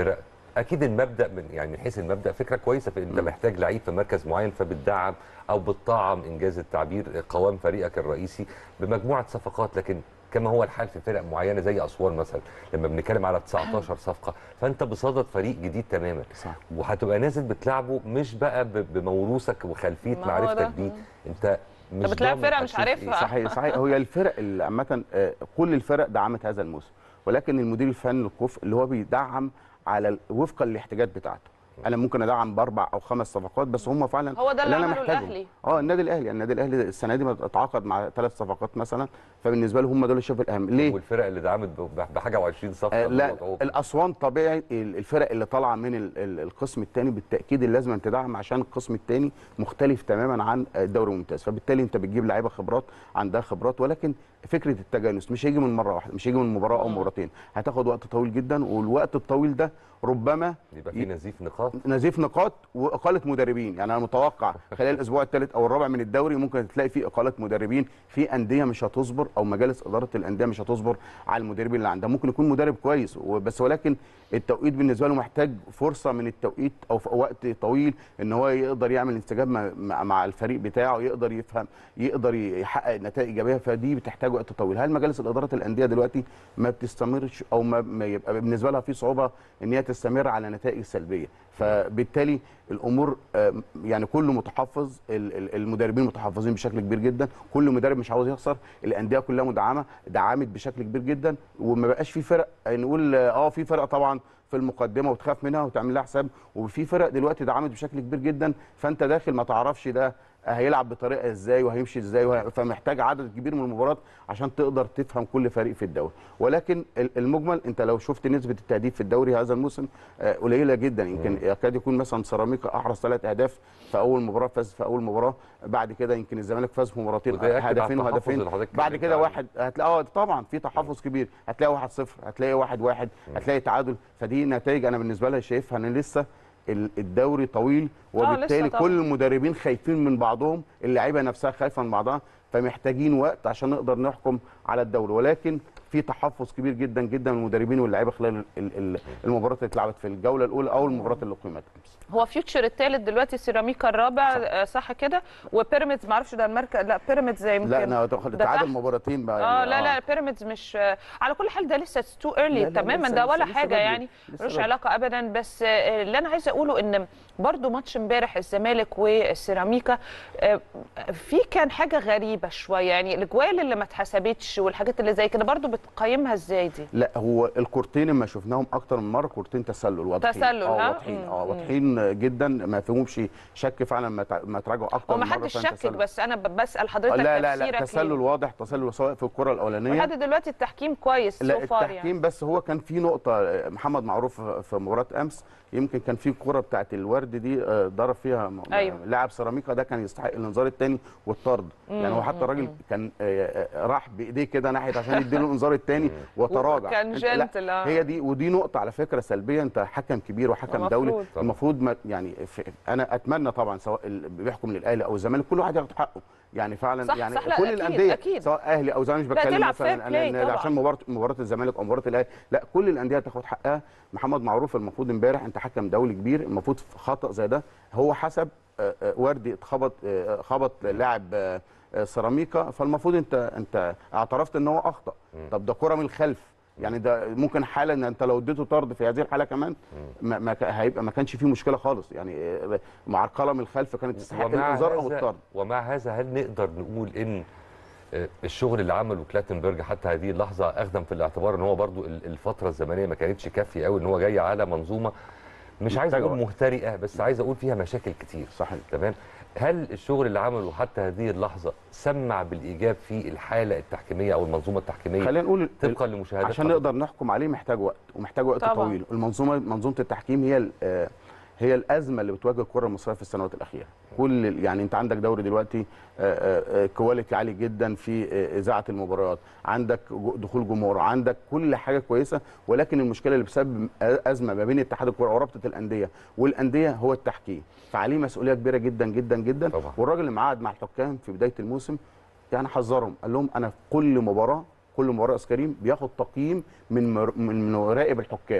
اكيد المبدا من يعني من حيث المبدا فكره كويسه في انت محتاج لعيب في مركز معين فبتدعم او بتطعم انجاز التعبير قوام فريقك الرئيسي بمجموعه صفقات لكن كما هو الحال في فرق معينه زي اسوان مثلا لما بنتكلم على 19 صفقه فانت بصدد فريق جديد تماما صح. وهتبقى نازل بتلعبه مش بقى ب- بموروثك وخلفيه ما هو معرفتك ده. بيه انت مش بتلاعب ضامن فرقة مش هتشوف إيه. عارفها. صحيح صحيح هي الفرق اللي عامه آه، كل الفرق دعمت هذا الموسم ولكن المدير الفني الكفء اللي هو بيدعم على ال- وفقا للاحتياجات بتاعته انا ممكن ادعم باربع او خمس صفقات بس هم فعلا هو ده اللي انا عمله محتاجهم. الأهلي. اه النادي الاهلي النادي الاهلي السنه دي اتعاقد مع ثلاث صفقات مثلا فبالنسبه له هم دول الشيء الاهم ليه والفرق اللي دعمت ب- بحاجه و20 صفقه آه، لا مضغوط. الاسوان طبيعي ال- الفرق اللي طالعه من ال- ال- القسم الثاني بالتاكيد اللي لازم تدعم عشان القسم الثاني مختلف تماما عن الدوري الممتاز فبالتالي انت بتجيب لعيبه خبرات عندها خبرات ولكن فكره التجانس مش هيجي من مره واحده مش هيجي من مباراه او مباراتين هتاخد وقت طويل جدا والوقت الطويل ده ربما يبقى في نزيف نقاط نزيف نقاط واقاله مدربين يعني انا متوقع خلال الاسبوع الثالث او الرابع من الدوري ممكن تلاقي في اقاله مدربين في انديه مش هتصبر او مجالس اداره الانديه مش هتصبر على المدربين اللي عندها ممكن يكون مدرب كويس بس ولكن التوقيت بالنسبه له محتاج فرصه من التوقيت او في وقت طويل ان هو يقدر يعمل انسجام مع- مع مع الفريق بتاعه يقدر يفهم يقدر يحقق نتائج ايجابيه فدي بتحتاج وقت طويل هل مجالس الادارات الانديه دلوقتي ما بتستمرش او ما, ما يبقى بالنسبه لها في صعوبه ان هي تستمر على نتائج سلبيه فبالتالي الامور آه، يعني كله متحفظ ال- ال- المدربين متحفظين بشكل كبير جدا كل مدرب مش عاوز يخسر الانديه كلها مدعمه دعمت بشكل كبير جدا وما بقاش في فرق نقول اه في فرق طبعا في المقدمه وتخاف منها وتعمل لها حساب وفي فرق دلوقتي دعمت بشكل كبير جدا فانت داخل ما تعرفش ده هيلعب بطريقه ازاي وهيمشي ازاي وه- فمحتاج عدد كبير من المباريات عشان تقدر تفهم كل فريق في الدوري ولكن ال- المجمل انت لو شفت نسبه التهديف في الدوري هذا الموسم آه، قليله جدا يمكن يكاد يكون مثلا سيراميكا احرز ثلاث اهداف في اول مباراه فاز في اول مباراه بعد كده يمكن الزمالك فاز في مباراتين وده يأكد على هدفين التحفظ وهدفين اللي حضرتك بعد اتكلمت كده عليه. واحد هتلاقي اه طبعا في تحفظ كبير هتلاقي 1 0 هتلاقي 1 1 هتلاقي تعادل فدي نتائج انا بالنسبه لي شايفها ان لسه ال- الدوري طويل وبالتالي طبعاً. كل المدربين خايفين من بعضهم اللعيبه نفسها خايفه من بعضها فمحتاجين وقت عشان نقدر نحكم على الدوري ولكن في تحفظ كبير جدا جدا من المدربين واللعيبه خلال ال- ال- المباريات اللي اتلعبت في الجوله الاولى او المباريات اللي اقيمت امس هو فيوتشر الثالث دلوقتي سيراميكا الرابع صح, صح كده وبيراميدز ما اعرفش ده المركز لا بيراميدز يمكن لا انا ده تعادل تحت. مباراتين بقى اه يعني لا لا بيراميدز مش على كل حال ده لسه تو ايرلي لا، لا، تماما لسه- ده لسه- ولا لسه حاجه بدري. يعني لسه ملوش بدري. علاقه ابدا بس آه، اللي انا عايزه اقوله ان برضو ماتش امبارح الزمالك والسيراميكا آه، في كان حاجه غريبه شويه يعني الاجوال اللي ما اتحسبتش والحاجات اللي زي كده برضو بتقيمها ازاي دي لا هو الكورتين اللي شفناهم اكتر من مره كورتين تسلل واضحين تسلل، اه ها؟ واضحين مم، اه مم. واضحين جدا ما فيهمش شك فعلا ما تع- ما تراجعوا اكتر وما من مره حدش فعلا شكك تسلل. بس انا ب- بسال آه، حضرتك لا لا لا تفسيرك تسلل ليه. واضح تسلل سواء في الكره الاولانيه ولحد دلوقتي التحكيم كويس لا سو فار التحكيم يعني بس هو كان في نقطه محمد معروف في مباراه امس يمكن كان في الكره بتاعت الورد دي آه، ضرب فيها م- أيوة. لاعب سيراميكا ده كان يستحق الانذار الثاني والطرد يعني هو حتى الراجل كان آه، آه، راح بايديه كده ناحيه عشان يديله الانذار الثاني وتراجع كان أنت- لا، جنتل، آه. هي دي ودي نقطه على فكره سلبيه انت حكم كبير وحكم دولي المفروض. طبعا. المفروض ما يعني في انا اتمنى طبعا سواء اللي بيحكم للاهلي او الزمالك كل واحد ياخد حقه يعني فعلا صح، يعني صح، لا، كل أكيد، الانديه أكيد. سواء اهلي او زمالك مش لا، بتكلم تلعب مثلا fair أنا- play أنا طبعا. عشان مباراه مباراه الزمالك او مباراه الاهلي لا كل الانديه تاخد حقها محمد معروف المفروض امبارح انت حكم دولي كبير المفروض في خطا زي ده هو حسب آه، آه، وردي اتخبط آه، خبط لاعب آه، آه، سيراميكا فالمفروض انت انت اعترفت ان هو اخطا طب ده كره من الخلف يعني ده ممكن حاله ان انت لو اديته طرد في هذه الحاله كمان ما ما كا- هيبقى ما كانش فيه مشكله خالص يعني آه، معرقله من الخلف كانت تستحق الانذار او هذا الطرد ومع هذا هل نقدر نقول ان آه، الشغل اللي عمله كلاتنبرج حتى هذه اللحظه اخذا في الاعتبار ان هو برضو ال- الفتره الزمنيه ما كانتش كافيه قوي ان هو جاي على منظومه مش عايز محتاجة اقول وقت. مهترئه بس عايز اقول فيها مشاكل كتير صحيح تمام هل الشغل اللي عمله حتى هذه اللحظه سمع بالايجاب في الحاله التحكيميه او المنظومه التحكيميه خلينا نقول طبقا لمشاهدات عشان حضرتك؟ نقدر نحكم عليه محتاج وقت ومحتاج وقت طبعاً. طويل المنظومه منظومه التحكيم هي ال- آه، هي الازمه اللي بتواجه الكره المصريه في السنوات الاخيره كل ال- يعني انت عندك دوري دلوقتي آه، آه، كواليتي عالي جدا في آه، اذاعه المباريات عندك جو- دخول جمهور عندك كل حاجه كويسه ولكن المشكله اللي بسبب ازمه ما بين اتحاد الكره ورابطه الانديه والانديه هو التحكيم فعليه مسؤوليه كبيره جدا جدا جدا طبعاً. والراجل اللي معاد مع الحكام في بدايه الموسم يعني حذرهم قال لهم انا في كل مباراه كل مباراه يا أستاذ كريم بياخد تقييم من مر... من مراقب الحكام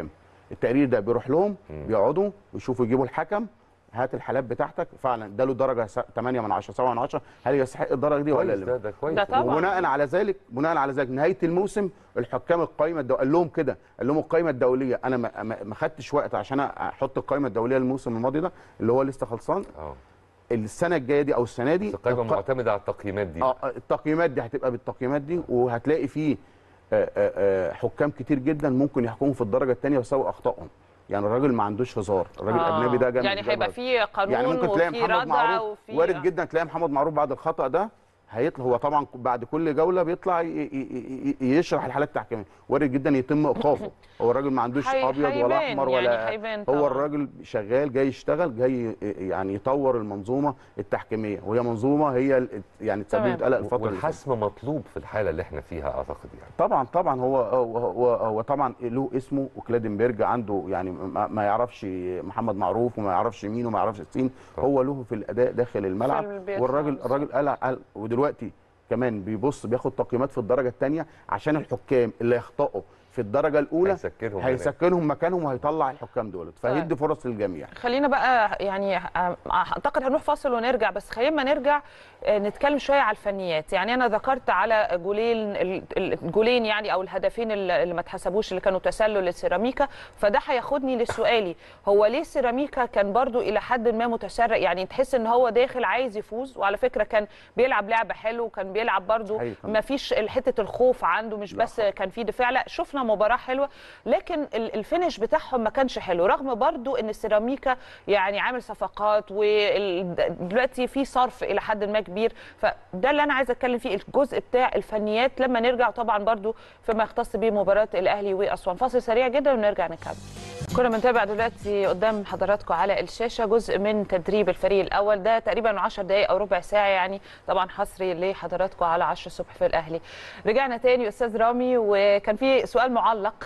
التقرير ده بيروح لهم مم. بيقعدوا يشوفوا يجيبوا الحكم هات الحالات بتاعتك فعلا ده له درجه 8 من 10 7 من 10 هل يستحق الدرجه دي ولا كويس ده لا ده كويس ده طبعا. وبناء على ذلك بناء على ذلك نهايه الموسم الحكام القائمه الدو... قال لهم كده قال لهم القائمه الدوليه انا ما, ما ما خدتش وقت عشان احط القائمه الدوليه للموسم الماضي ده اللي هو لسه خلصان اه السنه الجايه دي او السنه دي بس القائمه الق- معتمده على التقييمات دي اه التقييمات دي هتبقى بالتقييمات دي وهتلاقي فيه آه، آه، آه، حكام كتير جدا ممكن يحكموا في الدرجه الثانيه ويساوي اخطائهم يعني الراجل ما عندوش هزار الراجل آه. الاجنبي ده جامد يعني هيبقى جامد. في قانون يعني ممكن تلاقي وفي محمد ردع معروف وفي وارد جدا تلاقي محمد معروف بعد الخطا ده هيطلع هو طبعا بعد كل جوله بيطلع ي- ي- ي- يشرح الحالات التحكيميه وارد جدا يتم ايقافه هو الراجل ما عندوش هي- ابيض ولا هيبان احمر يعني ولا هيبان طبعاً. هو الراجل شغال جاي يشتغل جاي يعني يطور المنظومه التحكيميه وهي منظومه هي ال- يعني تمام. تسببت قلق الفتره اللي فاتت. والحسم مطلوب في الحاله اللي احنا فيها اعتقد يعني طبعا طبعا هو هو هو, هو طبعا له اسمه وكلادنبرج عنده يعني ما, ما يعرفش محمد معروف وما يعرفش مين وما يعرفش الصين طبعا. هو له في الاداء داخل الملعب البيت والراجل خالص. الراجل قال, قال ودلوقتي كمان بيبص بياخد تقييمات في الدرجه الثانيه عشان الحكام اللي يخطئوا في الدرجه الاولى هيسكنهم هناك. هيسكنهم مكانهم وهيطلع الحكام دول فهيدي طيب. فرص للجميع خلينا بقى يعني آه، اعتقد هنروح فاصل ونرجع بس خلينا ما نرجع آه، نتكلم شويه على الفنيات يعني انا ذكرت على جولين ال- الجولين يعني او الهدفين اللي اللي ما اتحسبوش اللي كانوا تسلل للسيراميكا فده هياخدني لسؤالي هو ليه سيراميكا كان برضو الى حد ما متسرع يعني تحس ان هو داخل عايز يفوز وعلى فكره كان بيلعب لعب حلو وكان بيلعب برضو صحيح. ما فيش حته الخوف عنده مش لا بس كان في دفاع لا شفنا مباراه حلوه لكن ال- الفينش بتاعهم ما كانش حلو رغم برضو ان السيراميكا يعني عامل صفقات ودلوقتي في صرف الى حد ما كبير فده اللي انا عايزه اتكلم فيه الجزء بتاع الفنيات لما نرجع طبعا برضو فيما يختص بمباراه الاهلي واسوان فاصل سريع جدا ونرجع نكمل كنا بنتابع دلوقتي قدام حضراتكم على الشاشه جزء من تدريب الفريق الاول ده تقريبا 10 دقائق او ربع ساعه يعني طبعا حصري لحضراتكم على 10 الصبح في الاهلي رجعنا تاني استاذ رامي وكان في سؤال معلق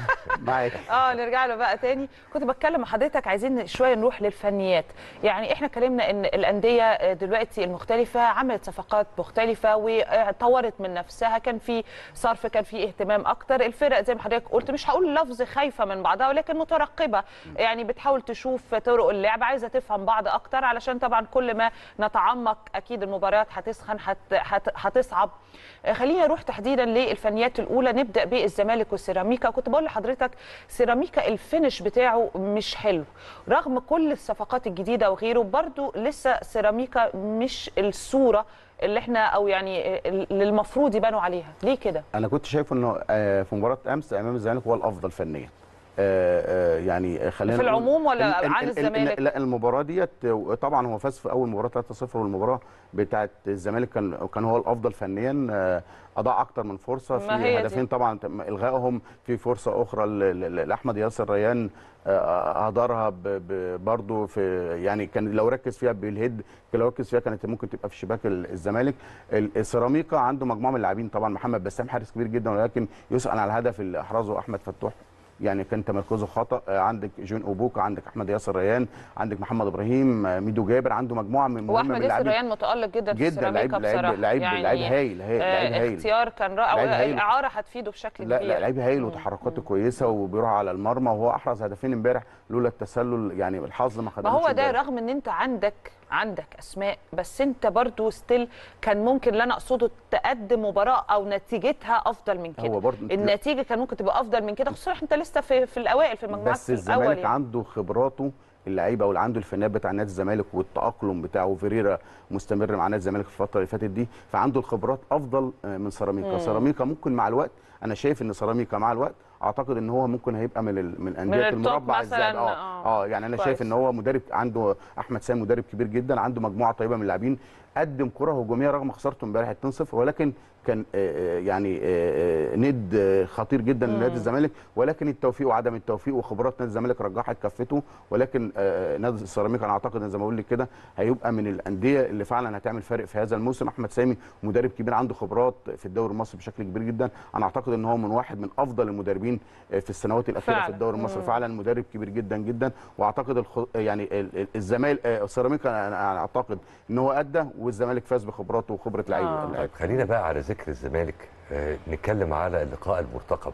معاك اه نرجع له بقى تاني كنت بتكلم مع حضرتك عايزين شويه نروح للفنيات يعني احنا اتكلمنا ان الانديه دلوقتي المختلفه عملت صفقات مختلفه وطورت من نفسها كان في صرف كان في اهتمام اكتر الفرق زي ما حضرتك قلت مش هقول لفظ خايفه من بعضها ولكن مترقبه يعني بتحاول تشوف طرق اللعب عايزه تفهم بعض اكتر علشان طبعا كل ما نتعمق اكيد المباريات هتسخن هت- هت- هتصعب خلينا نروح تحديدا للفنيات الاولى نبدا بالزمالك والسيراميكا كنت بقول لحضرتك سيراميكا الفينش بتاعه مش حلو رغم كل الصفقات الجديده وغيره برضو لسه سيراميكا مش الصوره اللي احنا او يعني اللي المفروض يبانوا عليها ليه كده انا كنت شايف انه آه، في مباراه امس امام الزمالك هو الافضل فنيا آه، آه، يعني خلينا في نقول- العموم ولا ال- ال- عن ال- الزمالك؟ لا المباراه ديت آه، طبعا هو فاز في اول مباراه 3-0 والمباراه بتاعه الزمالك كان كان هو الافضل فنيا آه، اضاع اكتر من فرصه ما هي في دي. هدفين طبعا تم الغائهم في فرصه اخرى ل- ل- لاحمد ياسر ريان آه، هدرها برضه في يعني كان لو ركز فيها بالهيد كان لو ركز فيها كانت ممكن تبقى في شباك ال- الزمالك ال- السيراميكا عنده مجموعه من اللاعبين طبعا محمد بسام حارس كبير جدا ولكن يسال على الهدف اللي احرزه احمد فتوح يعني كان تمركزه خطا آه، عندك جون اوبوكا عندك احمد ياسر ريان عندك محمد ابراهيم آه، ميدو جابر عنده مجموعه من مهمه من واحمد ياسر اللاعبين ريان متالق جدا في جدا لعيب السيراميكا لعيب بصراحه لعيب يعني لعيب هايل هايل لعيب آه، هايل اختيار كان رائع لعيب هايل. الاعاره هتفيده بشكل لا كبير لا لعيب هايل وتحركاته كويسه وبيروح على المرمى وهو احرز هدفين امبارح لولا التسلل يعني الحظ ما ما خدناش هو ده امبارح. رغم ان انت عندك عندك اسماء بس انت برضو ستيل كان ممكن اللي انا اقصده تقدم مباراه او نتيجتها افضل من كده هو برضو انت- النتيجه كان ممكن تبقى افضل من كده خصوصا انت لسه في, في الاوائل في المجموعات بس في الاول الزمالك يعني. عنده خبراته اللعيبه واللي عنده الفنيات بتاع نادي الزمالك والتاقلم بتاعه فيريرا مستمر مع نادي الزمالك في الفتره اللي فاتت دي فعنده الخبرات افضل آه، من سيراميكا سيراميكا ممكن مع الوقت انا شايف ان سيراميكا مع الوقت اعتقد ان هو ممكن هيبقى من ال... من انديه التوب المربع مثلاً، الذهبي اه آه. اه يعني انا كويس. شايف ان هو مدرب عنده احمد سامي مدرب كبير جدا عنده مجموعه طيبه من اللاعبين قدم كره هجوميه رغم خسارته امبارح 2-0 ولكن كان آه، آه، يعني آه، آه، ند آه، خطير جدا لنادي الزمالك ولكن التوفيق وعدم التوفيق وخبرات نادي الزمالك رجحت كفته ولكن آه، نادي السيراميكا انا اعتقد إن زي ما بقول لك كده هيبقى من الانديه اللي فعلا هتعمل فارق في هذا الموسم احمد سامي مدرب كبير عنده خبرات في الدوري المصري بشكل كبير جدا انا اعتقد ان هو من واحد من افضل المدربين آه، في السنوات الاخيره فعلا. في الدوري المصري فعلا مدرب كبير جدا جدا واعتقد الخ... يعني ال- ال- الزمالك آه، السيراميكا انا أنا اعتقد ان هو ادى والزمالك فاز بخبراته وخبره لعيبه آه. طيب اللعيبة. خلينا بقى على ذكر الزمالك آه، نتكلم على اللقاء المرتقب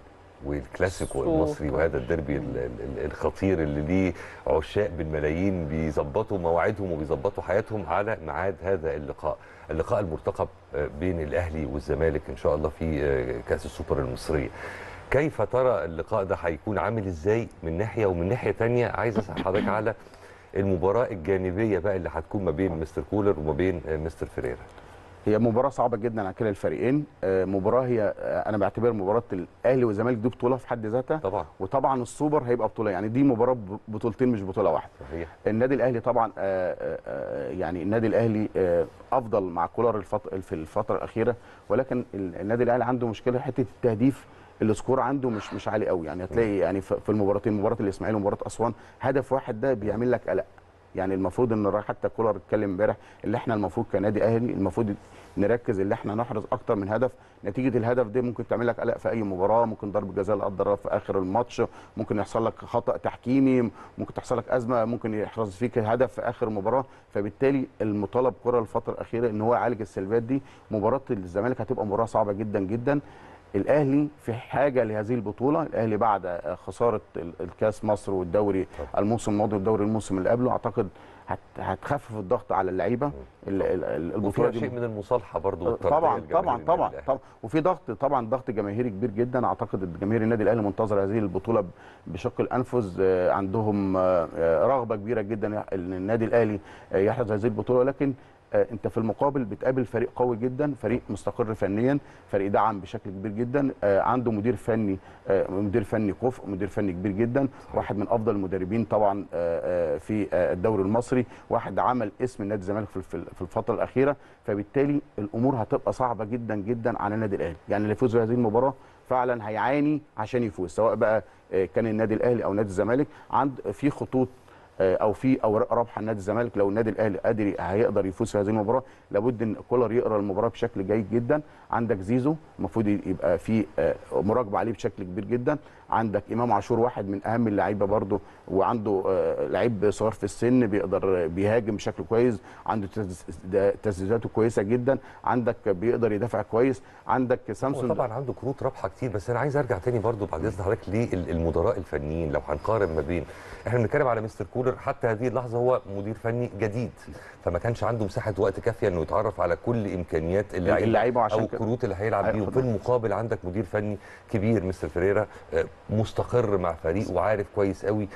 والكلاسيكو سوبر. المصري وهذا الديربي ال- ال- الخطير اللي ليه عشاق بالملايين بيظبطوا مواعيدهم وبيظبطوا حياتهم على ميعاد هذا اللقاء اللقاء المرتقب آه، بين الاهلي والزمالك ان شاء الله في آه، كاس السوبر المصريه كيف ترى اللقاء ده هيكون عامل ازاي من ناحيه ومن ناحيه تانية عايز اسال حضرتك على المباراه الجانبيه بقى اللي هتكون ما بين مستر كولر وما بين آه، مستر فيريرا هي مباراة صعبة جدا على كلا الفريقين آه، مباراة هي آه، أنا بعتبر مباراة الأهلي والزمالك دي بطولة في حد ذاتها طبعا وطبعا السوبر هيبقى بطولة يعني دي مباراة ب- بطولتين مش بطولة واحدة صحيح النادي الاهلي طبعا آه، آه، آه، يعني النادي الاهلي آه، افضل مع كولر الفط- في الفتره الاخيره ولكن ال- النادي الاهلي عنده مشكله حته التهديف السكور عنده مش مش عالي قوي يعني هتلاقي يعني في في المباراتين مباراه الاسماعيلي ومباراه اسوان هدف واحد ده بيعمل لك قلق يعني المفروض ان الراجل- حتى كولر اتكلم امبارح اللي احنا المفروض كنادي اهلي المفروض نركز اللي احنا نحرز اكتر من هدف نتيجه الهدف ده ممكن تعمل لك قلق في اي مباراه ممكن ضرب جزاء لا قدر الله في اخر الماتش ممكن يحصل لك خطا تحكيمي ممكن تحصل لك ازمه ممكن يحرز فيك هدف في اخر المباراه فبالتالي المطالب كره الفتره الاخيره ان هو يعالج السلبيات دي مباراه الزمالك هتبقى مباراه صعبه جدا جدا الاهلي في حاجه لهذه البطوله الاهلي بعد خساره ال- الكاس مصر والدوري الموسم الماضي والدوري الموسم اللي قبله اعتقد هت- هتخفف الضغط على اللعيبه ال- ال- ال- البطوله وفيها دي شيء من المصالحه برضو والتربية طبعا الجماهيرية طبعا للنادي طبعا الأهلي. طبعا وفي ضغط طبعا ضغط جماهيري كبير جدا اعتقد جماهير النادي الاهلي منتظر هذه البطوله ب- بشق الانفس آه، عندهم آه، آه، رغبه كبيره جدا ان النادي الاهلي آه، يحرز هذه البطوله لكن آه، انت في المقابل بتقابل فريق قوي جدا فريق مستقر فنيا فريق دعم بشكل كبير جدا آه، عنده مدير فني آه، مدير فني كفء مدير فني كبير جدا واحد من افضل المدربين طبعا آه، آه، في آه، الدوري المصري واحد عمل اسم النادي الزمالك في في- في الفتره الاخيره فبالتالي الامور هتبقى صعبه جدا جدا على النادي الاهلي يعني اللي يفوز بهذه المباراه فعلا هيعاني عشان يفوز سواء بقى آه، كان النادي الاهلي او نادي الزمالك عند في خطوط آه، او في اوراق رابحه النادي الزمالك لو النادي الاهلي قادر هيقدر يفوز في هذه المباراه لابد ان كولر يقرا المباراه بشكل جيد جدا عندك زيزو المفروض يبقى في آه، مراقبه عليه بشكل كبير جدا عندك امام عاشور واحد من اهم اللعيبه برده وعنده آه، لعيب صغير في السن بيقدر بيهاجم بشكل كويس عنده تس- ده- تسديداته كويسه جدا عندك بيقدر يدافع كويس عندك هو سامسون طبعا عنده كروت رابحه كتير بس انا عايز ارجع تاني برضو بعد اذن حضرتك للمدراء الفنيين لو هنقارن ما بين احنا بنتكلم على مستر كولر حتى هذه اللحظه هو مدير فني جديد فما كانش عنده مساحه وقت كافيه انه يتعرف على كل امكانيات اللعيبه اللعيبة وعشان او كده- الكروت اللي هيلعب بيهم هياخد في المقابل عندك مدير فني كبير مستر فيريرا آه، مستقر مع فريق وعارف كويس قوي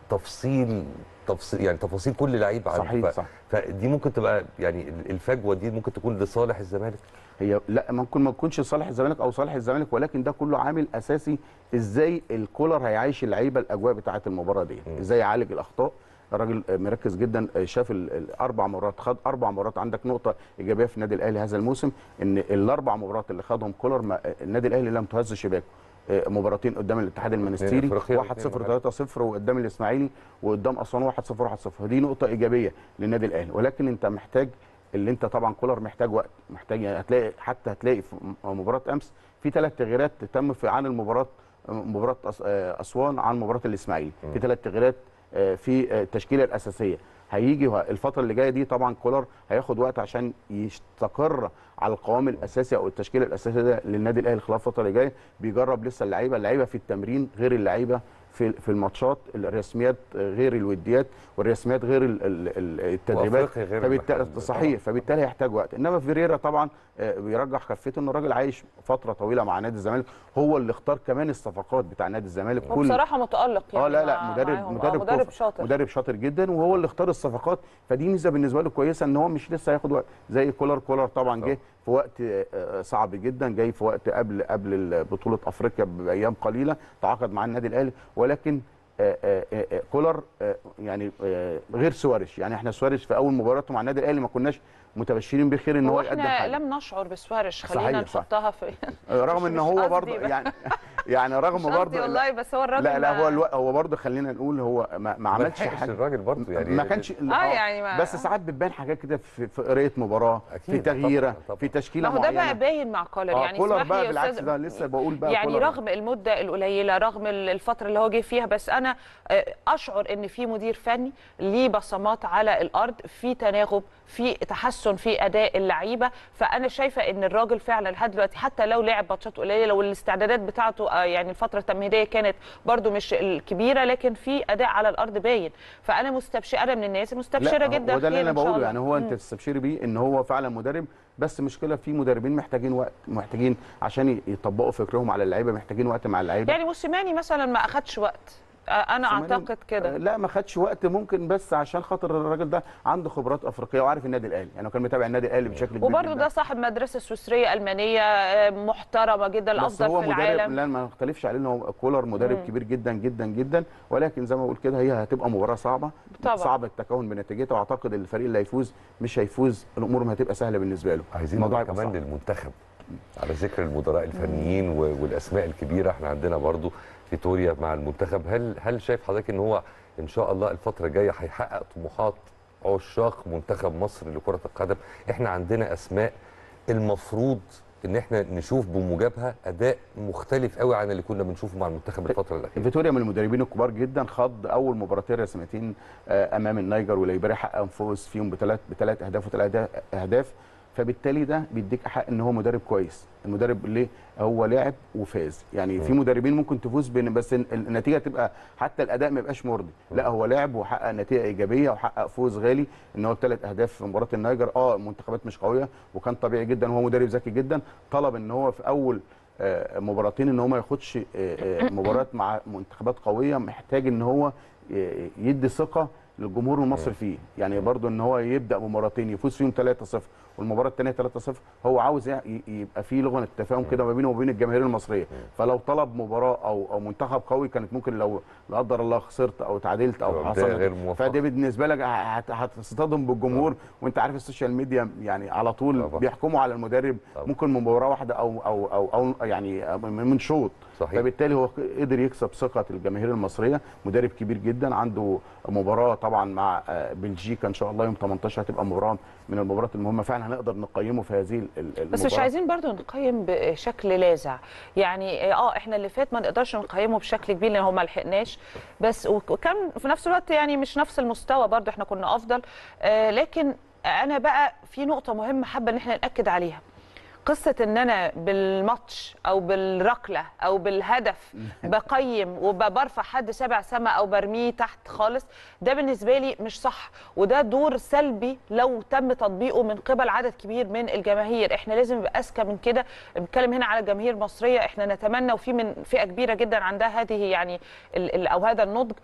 تفصيل تفصيل يعني تفاصيل كل لعيب عنده. صحيح، ف- صح. فدي ممكن تبقى يعني الفجوه دي ممكن تكون لصالح الزمالك هي لا ممكن ما تكونش صالح الزمالك او صالح الزمالك ولكن ده كله عامل اساسي ازاي الكولر هيعيش اللعيبه الاجواء بتاعه المباراه دي ازاي يعالج الاخطاء الراجل مركز جدا شاف ال- الاربع مرات خد اربع مرات عندك نقطه ايجابيه في النادي الاهلي هذا الموسم ان الاربع مرات اللي خدهم كولر ما النادي الاهلي لم تهز شباكه مباراتين قدام الاتحاد المنستيري أفريقيا 1 0 3 0 وقدام الاسماعيلي وقدام اسوان 1 0 1 0 دي نقطه ايجابيه للنادي الاهلي ولكن انت محتاج اللي انت طبعا كولر محتاج وقت محتاج يعني هتلاقي حتى هتلاقي في مباراه امس في ثلاث تغييرات تم في عن المباراه مباراه أس- آه، اسوان عن مباراه الاسماعيلي في ثلاث تغييرات آه، في آه، التشكيله الاساسيه هيجي وه- الفتره اللي جايه دي طبعا كولر هياخد وقت عشان يستقر على القوام الاساسي او التشكيله الاساسيه ده للنادي الاهلي خلال الفتره اللي جايه بيجرب لسه اللعيبه اللعيبه في التمرين غير اللعيبه في في الماتشات الرسميات غير الوديات والرسميات غير ال- ال- ال- التدريبات وأفريقيا غير فبالتالي المحلية. صحيح فبالتالي هيحتاج وقت انما فيريرا طبعا آه، بيرجح خفته ان الراجل عايش فتره طويله مع نادي الزمالك هو اللي اختار كمان الصفقات بتاع نادي الزمالك هو بصراحه متالق يعني اه لا لا مع- مدرب معاهم. آه، مدرب مدرب كفء. شاطر مدرب شاطر جدا وهو اللي اختار الصفقات فدي ميزه بالنسبه له كويسه ان هو مش لسه هياخد وقت زي كولر كولر طبعا جه في وقت آه، آه، صعب جدا جاي في وقت قبل قبل بطوله افريقيا بايام قليله تعاقد مع النادي الاهلي ولكن آه، آه، آه، كولر آه، يعني آه، غير سوارش يعني احنا سوارش في اول مباراته مع النادي الاهلي ما كناش متبشرين بخير ان هو هو يقدم احنا حاجه لم نشعر بسوارش خلينا صحيح، صح. نحطها في رغم مش- ان مش هو قصدي برضه بقى. يعني يعني رغم مش قصدي برضه والله بس هو الراجل لا لا ما- هو الو... هو برضه خلينا نقول هو ما, ما ما عملش لحقش حاجه الراجل برضه يعني ما كانش اه يعني ما بس ساعات بتبان حاجات كده في, في قرايه مباراه أكيد، في تغييره طبعاً، طبعاً. في تشكيله ما هو ده معينه بقى باين مع كولر آه، يعني كولر اسمح لي بقى يا بالعكس أستاذ ده لسه بقول بقى يعني كولر. رغم المده القليله رغم الفتره اللي هو جه فيها بس انا آه، اشعر ان في مدير فني ليه بصمات على الارض في تناغم في تحسن في اداء اللعيبه فانا شايفه ان الراجل فعلا لحد دلوقتي حتى لو لعب ماتشات قليله لو الاستعدادات بتاعته آه، يعني الفتره التمهيديه كانت برضو مش الكبيره لكن في اداء على الارض باين فانا مستبشره انا من الناس مستبشره لا، جدا وده اللي خير انا إن شاء بقوله الله. يعني هو انت تستبشري بيه ان هو فعلا مدرب بس مشكله في مدربين محتاجين وقت محتاجين عشان يطبقوا فكرهم على اللعيبه محتاجين وقت مع اللعيبه يعني موسيماني مثلا ما اخدش وقت آه، انا موسيماني- اعتقد كده لا ما خدش وقت ممكن بس عشان خاطر الراجل ده عنده خبرات افريقيه وعارف النادي الاهلي يعني هو كان متابع النادي الاهلي بشكل كبير وبرضه جدا. ده صاحب مدرسه سويسريه المانيه آه، محترمه جدا بس الافضل هو في مدرب العالم لا ما نختلفش عليه ان هو كولر مدرب مم. كبير جدا جدا جدا ولكن زي ما بقول كده هي هتبقى مباراه صعبه طبعا. صعب التكهن بنتيجتها واعتقد الفريق اللي هيفوز مش هيفوز الامور ما هتبقى سهله بالنسبه له عايزين الموضوع نروح هيبقى كمان صعب. للمنتخب على ذكر المدراء الفنيين و- والاسماء الكبيره احنا عندنا برضو فيتوريا مع المنتخب هل هل شايف حضرتك ان هو ان شاء الله الفتره الجايه هيحقق طموحات عشاق منتخب مصر لكره القدم احنا عندنا اسماء المفروض ان احنا نشوف بموجبها اداء مختلف قوي عن اللي كنا بنشوفه مع المنتخب الفتره الاخيره فيتوريا من المدربين الكبار جدا خاض اول مباراتين رسميتين آه، امام النيجر وليبيريا حقق فوز فيهم بثلاث بثلاث اهداف وثلاث اهداف فبالتالي ده بيديك حق ان هو مدرب كويس المدرب ليه هو لاعب وفاز يعني في مدربين ممكن تفوز بين بس ال- النتيجه تبقى حتى الاداء ما يبقاش مرضي لا هو لاعب وحقق نتيجه ايجابيه وحقق فوز غالي ان هو بثلاث اهداف في مباراه النيجر اه المنتخبات مش قويه وكان طبيعي جدا هو مدرب ذكي جدا طلب ان هو في اول آه، مباراتين ان هو ما ياخدش آه، آه، مباراه مع منتخبات قويه محتاج ان هو آه، يدي ثقه للجمهور المصري فيه يعني برضو ان هو يبدا بمباراتين يفوز فيهم 3-0 والمباراه الثانيه 3-0 هو عاوز يع- ي- يبقى في لغه التفاهم كده ما بينه وبين الجماهير المصريه فلو طلب مباراه او او منتخب قوي كانت ممكن لو لا قدر الله خسرت او تعادلت او بداية حصل غير موفقة. فدي بالنسبه لك هت- هتصطدم بالجمهور وانت عارف السوشيال ميديا يعني على طول طبعا. بيحكموا على المدرب طبعا. ممكن من مباراه واحده او او او, أو يعني من شوط صحيح. فبالتالي هو قدر يكسب ثقه الجماهير المصريه مدرب كبير جدا عنده مباراه طبعا مع آه، بلجيكا ان شاء الله يوم 18 هتبقى مباراه من المباريات المهمه فعلا هنقدر نقيمه في هذه ال- المباراه بس مش عايزين برضو نقيم بشكل لاذع يعني اه احنا اللي فات ما نقدرش نقيمه بشكل كبير لان هو ما لحقناش بس وكان في نفس الوقت يعني مش نفس المستوى برضو احنا كنا افضل آه لكن انا بقى في نقطه مهمه حابه ان احنا ناكد عليها قصه ان انا بالماتش او بالركله او بالهدف بقيم وبرفع حد سبع سما او برميه تحت خالص ده بالنسبه لي مش صح وده دور سلبي لو تم تطبيقه من قبل عدد كبير من الجماهير احنا لازم نبقى اذكى من كده بنتكلم هنا على الجماهير المصريه احنا نتمنى وفي من فئه كبيره جدا عندها هذه يعني ال- ال- او هذا النضج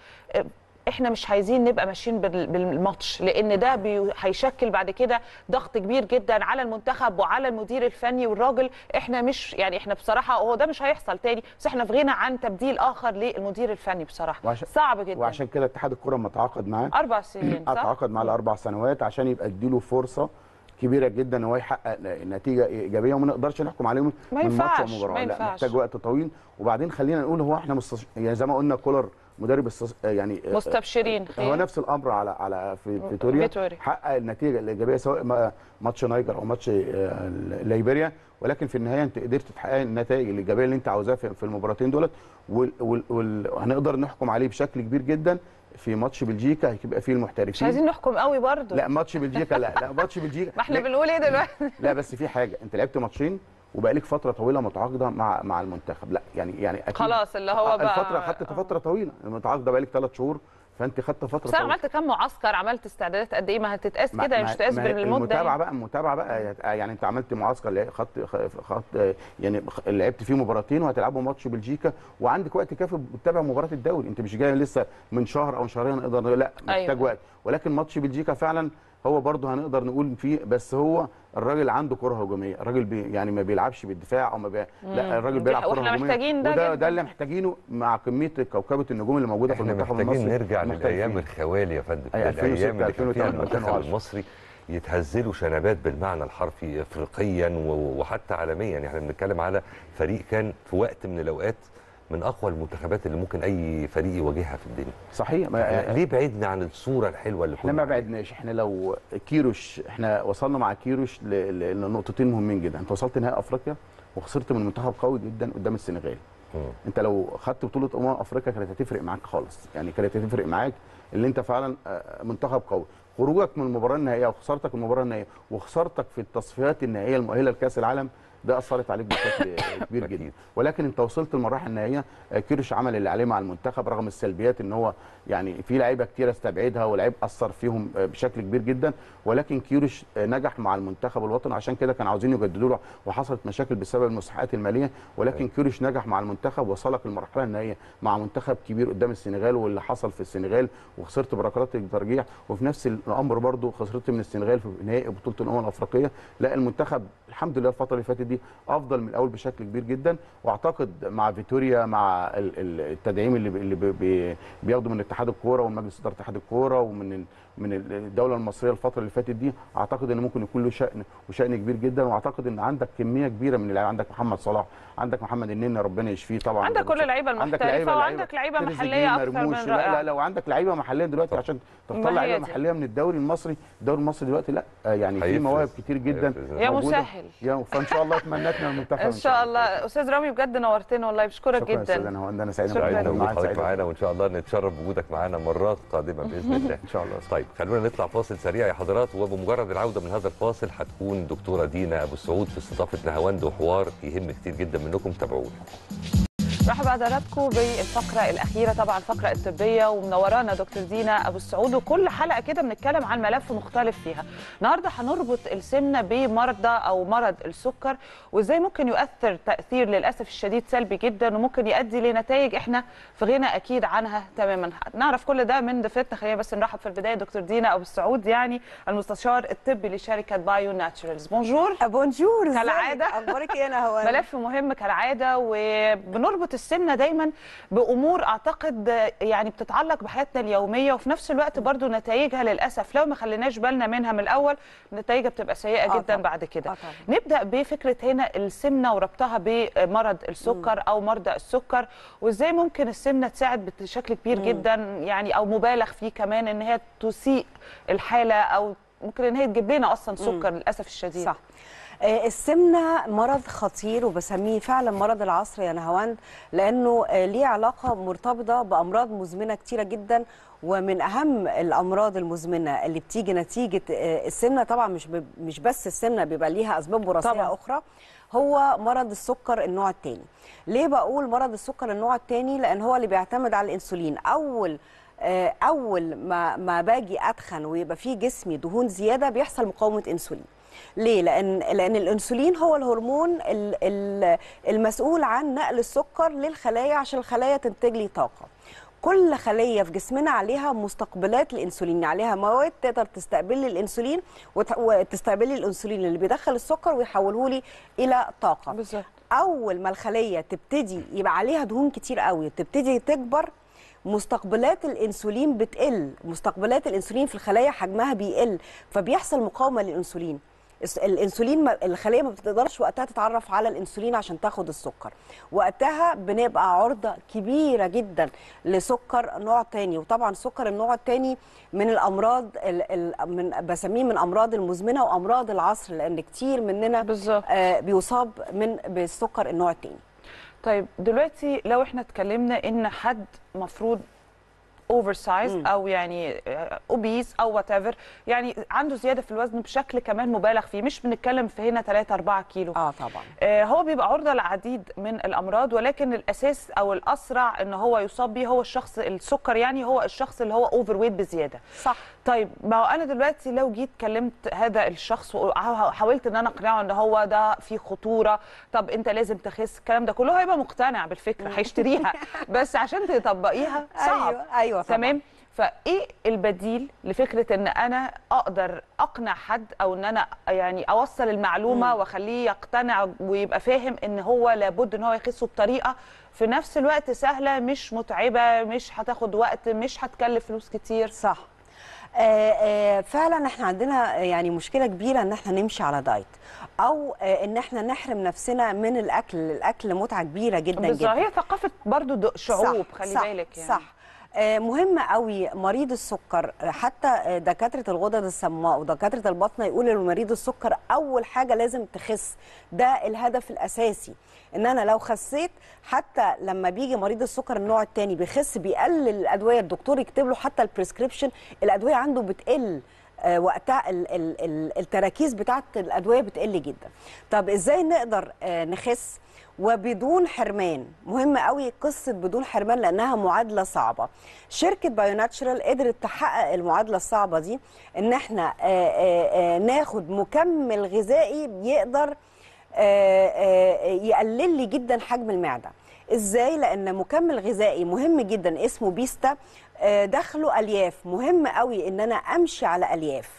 احنا مش عايزين نبقى ماشيين بال- بالماتش لان ده بي- هيشكل بعد كده ضغط كبير جدا على المنتخب وعلى المدير الفني والراجل احنا مش يعني احنا بصراحه هو ده مش هيحصل تاني بس احنا في غنى عن تبديل اخر للمدير الفني بصراحه وعشان- صعب جدا وعشان كده اتحاد الكره لما تعاقد معاه اربع سنين صح؟ اتعاقد معاه لاربع سنوات عشان يبقى اديله فرصه كبيره جدا ان هو يحقق نتيجه ايجابيه وما نقدرش نحكم عليهم ما من ماتش ينفعش، ومباراه ما لا ينفعش. محتاج وقت طويل وبعدين خلينا نقول هو احنا مستش... يعني زي ما قلنا كولر مدرب السس... يعني مستبشرين هو خير. نفس الامر على على في فيتوريا فيتوريا. حقق النتيجه الايجابيه سواء ما- ماتش نايجر او ماتش آه، ليبيريا ولكن في النهايه انت قدرت تحقق النتائج الايجابيه اللي انت عاوزاها في في المباراتين دولت وال... وال... وال... هنقدر نحكم عليه بشكل كبير جدا في ماتش بلجيكا هيبقى فيه المحترفين مش عايزين نحكم قوي برضو لا ماتش بلجيكا لا لا ماتش بلجيكا ما احنا لا, بنقول ايه دلوقتي لا بس في حاجه انت لعبت ماتشين وبقالك فتره طويله متعاقده مع مع المنتخب لا يعني يعني أكيد خلاص اللي هو بقى الفتره خدت فتره طويله متعاقده بقالك ثلاث شهور فانت خدت فتره بس انا طويله عملت كام معسكر عملت استعدادات قد ايه ما هتتقاس ما- كده ما- مش تقاس ما هي بالمده المتابعه يعني. بقى المتابعه بقى يعني انت عملت معسكر لع- خدت خ- خدت يعني خ- لعبت فيه مباراتين وهتلعبوا ماتش بلجيكا وعندك وقت كافي بتتابع مباراه الدوري انت مش جاي لسه من شهر او شهرين نقدر نقول لا محتاج أيوة. وقت ولكن ماتش بلجيكا فعلا هو برضه هنقدر نقول فيه بس هو الراجل عنده كره هجوميه الراجل بي يعني ما بيلعبش بالدفاع او ما بي لا الراجل دي بيلعب حق- كره وإحنا هجوميه محتاجين ده وده جداً. ده اللي محتاجينه مع كميه كوكبه النجوم اللي موجوده في احنا المنتخب محتاجين المصري نرجع محتاجين. للايام الخوالي يا فندم أي الايام 2006 اللي كان فيها 2008 المنتخب 2010. المصري يتهزلوا شنبات بالمعنى الحرفي افريقيا و- وحتى عالميا يعني احنا بنتكلم على فريق كان في وقت من الاوقات من اقوى المنتخبات اللي ممكن اي فريق يواجهها في الدنيا صحيح ما احنا ليه بعدنا عن الصوره الحلوه اللي احنا كنا ما عليها؟ بعدناش احنا لو كيروش احنا وصلنا مع كيروش ل- ل- لنقطتين مهمين جدا انت وصلت نهائي افريقيا وخسرت من منتخب قوي جدا قدام السنغال مم. انت لو خدت بطوله امم افريقيا كانت هتفرق معاك خالص يعني كانت هتفرق معاك اللي انت فعلا آه، منتخب قوي خروجك من المباراه النهائيه وخسارتك من المباراه النهائيه وخسارتك في التصفيات النهائيه المؤهله لكاس العالم ده اثرت عليك بشكل كبير أكيد. جدا ولكن انت وصلت للمراحل النهائيه آه، كيروش عمل اللي عليه مع المنتخب رغم السلبيات ان هو يعني في لعيبه كتير استبعدها ولعيب اثر فيهم آه، بشكل كبير جدا ولكن كيروش آه، نجح مع المنتخب الوطني عشان كده كانوا عاوزين يجددوا له وحصلت مشاكل بسبب المساحات الماليه ولكن كيروش نجح مع المنتخب وصلك المرحله النهائيه مع منتخب كبير قدام السنغال واللي حصل في السنغال وخسرت بركلات الترجيح وفي نفس الامر برضو خسرت من السنغال في نهائي بطوله الامم الافريقيه لا المنتخب الحمد لله الفتره اللي فاتت دي افضل من الاول بشكل كبير جدا واعتقد مع فيتوريا مع ال- ال- التدعيم اللي بي- اللي بي- بي- بياخده من اتحاد الكوره ومجلس اداره اتحاد الكوره ومن ال- من ال- الدوله المصريه الفتره اللي فاتت دي اعتقد ان ممكن يكون له شان وشان كبير جدا واعتقد ان عندك كميه كبيره من اللعيبه عندك محمد صلاح عندك محمد النني ربنا يشفيه طبعا عندك كل اللعيبه عندك المحترفه وعندك لعيبه تريزيجيه، محليه اكثر من مرموش لا لا رائعه لا وعندك لعيبه محليه دلوقتي عشان ما تختار هي لعيبه دي. محليه من الدوري المصري الدوري المصري دلوقتي لا آه يعني في هيفرز. مواهب كتير جدا هيفرز. يا موجودة. مسهل. يا فان شاء الله اتمنتنا المنتخب ان شاء الله استاذ رامي بجد نورتنا والله بشكرك شكرا يا استاذ جدا انا هو انا سعيد شكراً. سعيد معاك. بوجود معاك حضرتك سعيد. معانا وان شاء الله نتشرف بوجودك معانا مرات قادمه باذن الله ان شاء الله طيب خلونا نطلع فاصل سريع يا حضرات وبمجرد العوده من هذا الفاصل هتكون دكتوره دينا ابو السعود في استضافه نهاوند وحوار يهم كتير جدا منكم تابعونا مرحبا بحضراتكم بالفقره الاخيره طبعا الفقره الطبيه ومنورانا دكتور دينا ابو السعود وكل حلقه كده بنتكلم عن ملف مختلف فيها النهارده هنربط السمنه بمرضى او مرض السكر وازاي ممكن يؤثر تاثير للاسف الشديد سلبي جدا وممكن يؤدي لنتائج احنا في غنى اكيد عنها تماما نعرف كل ده من ضيفتنا خلينا بس نرحب في البدايه دكتور دينا ابو السعود يعني المستشار الطبي لشركه بايو ناتشورالز بونجور بونجور ازيك؟ كالعادة. اخبارك ايه انا هوان ملف مهم كالعاده وبنربط السمنه دايما بامور اعتقد يعني بتتعلق بحياتنا اليوميه وفي نفس الوقت برضو نتائجها للاسف لو ما خليناش بالنا منها من الاول نتائجها بتبقى سيئه آه جدا طبعاً. بعد كده آه طبعاً. نبدا بفكره هنا السمنه وربطها بمرض السكر او مرضى السكر وازاي ممكن السمنه تساعد بشكل كبير جدا يعني او مبالغ فيه كمان ان هي تسيء الحاله او ممكن ان هي تجيب لنا اصلا سكر للاسف الشديد صح آه، السمنه مرض خطير وبسميه فعلا مرض العصر يا نهاوند لانه آه، ليه علاقه مرتبطه بامراض مزمنه كتيره جدا ومن اهم الامراض المزمنه اللي بتيجي نتيجه آه، السمنه طبعا مش ب- مش بس السمنه بيبقى ليها اسباب وراثيه طبعاً. اخرى هو مرض السكر النوع الثاني ليه بقول مرض السكر النوع الثاني لان هو اللي بيعتمد على الانسولين اول آه، اول ما ما باجي اتخن ويبقى في جسمي دهون زياده بيحصل مقاومه انسولين ليه لان لان الانسولين هو الهرمون ال- ال- المسؤول عن نقل السكر للخلايا عشان الخلايا تنتج لي طاقه كل خليه في جسمنا عليها مستقبلات الانسولين عليها مواد تقدر تستقبل لي الانسولين وت- وتستقبل لي الانسولين اللي بيدخل السكر ويحوله لي الى طاقه بالظبط اول ما الخليه تبتدي يبقى عليها دهون كتير قوي تبتدي تكبر مستقبلات الانسولين بتقل مستقبلات الانسولين في الخلايا حجمها بيقل فبيحصل مقاومه للانسولين الس- الانسولين ما الخليه ما بتقدرش وقتها تتعرف على الانسولين عشان تاخد السكر وقتها بنبقى عرضه كبيره جدا لسكر نوع تاني وطبعا سكر النوع التاني من الامراض ال ال من بسميه من امراض المزمنه وامراض العصر لان كتير مننا بالظبط. آه بيصاب من بالسكر النوع التاني طيب دلوقتي لو احنا اتكلمنا ان حد مفروض اوفر سايز او يعني اوبيز او وات ايفر يعني عنده زياده في الوزن بشكل كمان مبالغ فيه مش بنتكلم في هنا 3 4 كيلو اه طبعا آه، هو بيبقى عرضه لعديد من الامراض ولكن الاساس او الاسرع ان هو يصاب بيه هو الشخص السكر يعني هو الشخص اللي هو اوفر ويت بزياده صح طيب ما هو انا دلوقتي لو جيت كلمت هذا الشخص وحاولت ان انا اقنعه ان هو ده في خطوره طب انت لازم تخس الكلام ده كله هيبقى مقتنع بالفكره هيشتريها بس عشان تطبقيها صعب ايوه ايوه طبعا تمام فايه البديل لفكره ان انا اقدر اقنع حد او ان انا يعني اوصل المعلومه واخليه يقتنع ويبقى فاهم ان هو لابد ان هو يخس بطريقه في نفس الوقت سهله مش متعبه مش هتاخد وقت مش هتكلف فلوس كتير صح آه آه فعلا احنا عندنا يعني مشكله كبيره ان احنا نمشي على دايت او آه ان احنا نحرم نفسنا من الاكل الاكل متعه كبيره جدا بالظبط جدا هي ثقافه برضو د- شعوب صح خلي صح بالك يعني صح آه، مهم قوي مريض السكر آه، حتى آه، دكاتره الغدد الصماء ودكاتره البطنه يقولوا لمريض السكر اول حاجه لازم تخس ده الهدف الاساسي ان انا لو خسيت حتى لما بيجي مريض السكر النوع الثاني بيخس بيقلل الادويه الدكتور يكتب له حتى البريسكريبشن الادويه عنده بتقل آه، وقتها ال- ال- ال- التراكيز بتاعت الادويه بتقل جدا طب ازاي نقدر آه، نخس وبدون حرمان مهم قوي قصه بدون حرمان لانها معادله صعبه شركه بايو ناتشرال قدرت تحقق المعادله الصعبه دي ان احنا آه، آه، آه، ناخد مكمل غذائي بيقدر آه، آه، يقلل لي جدا حجم المعده ازاي لان مكمل غذائي مهم جدا اسمه بيستا آه، داخله الياف مهم قوي ان انا امشي على الياف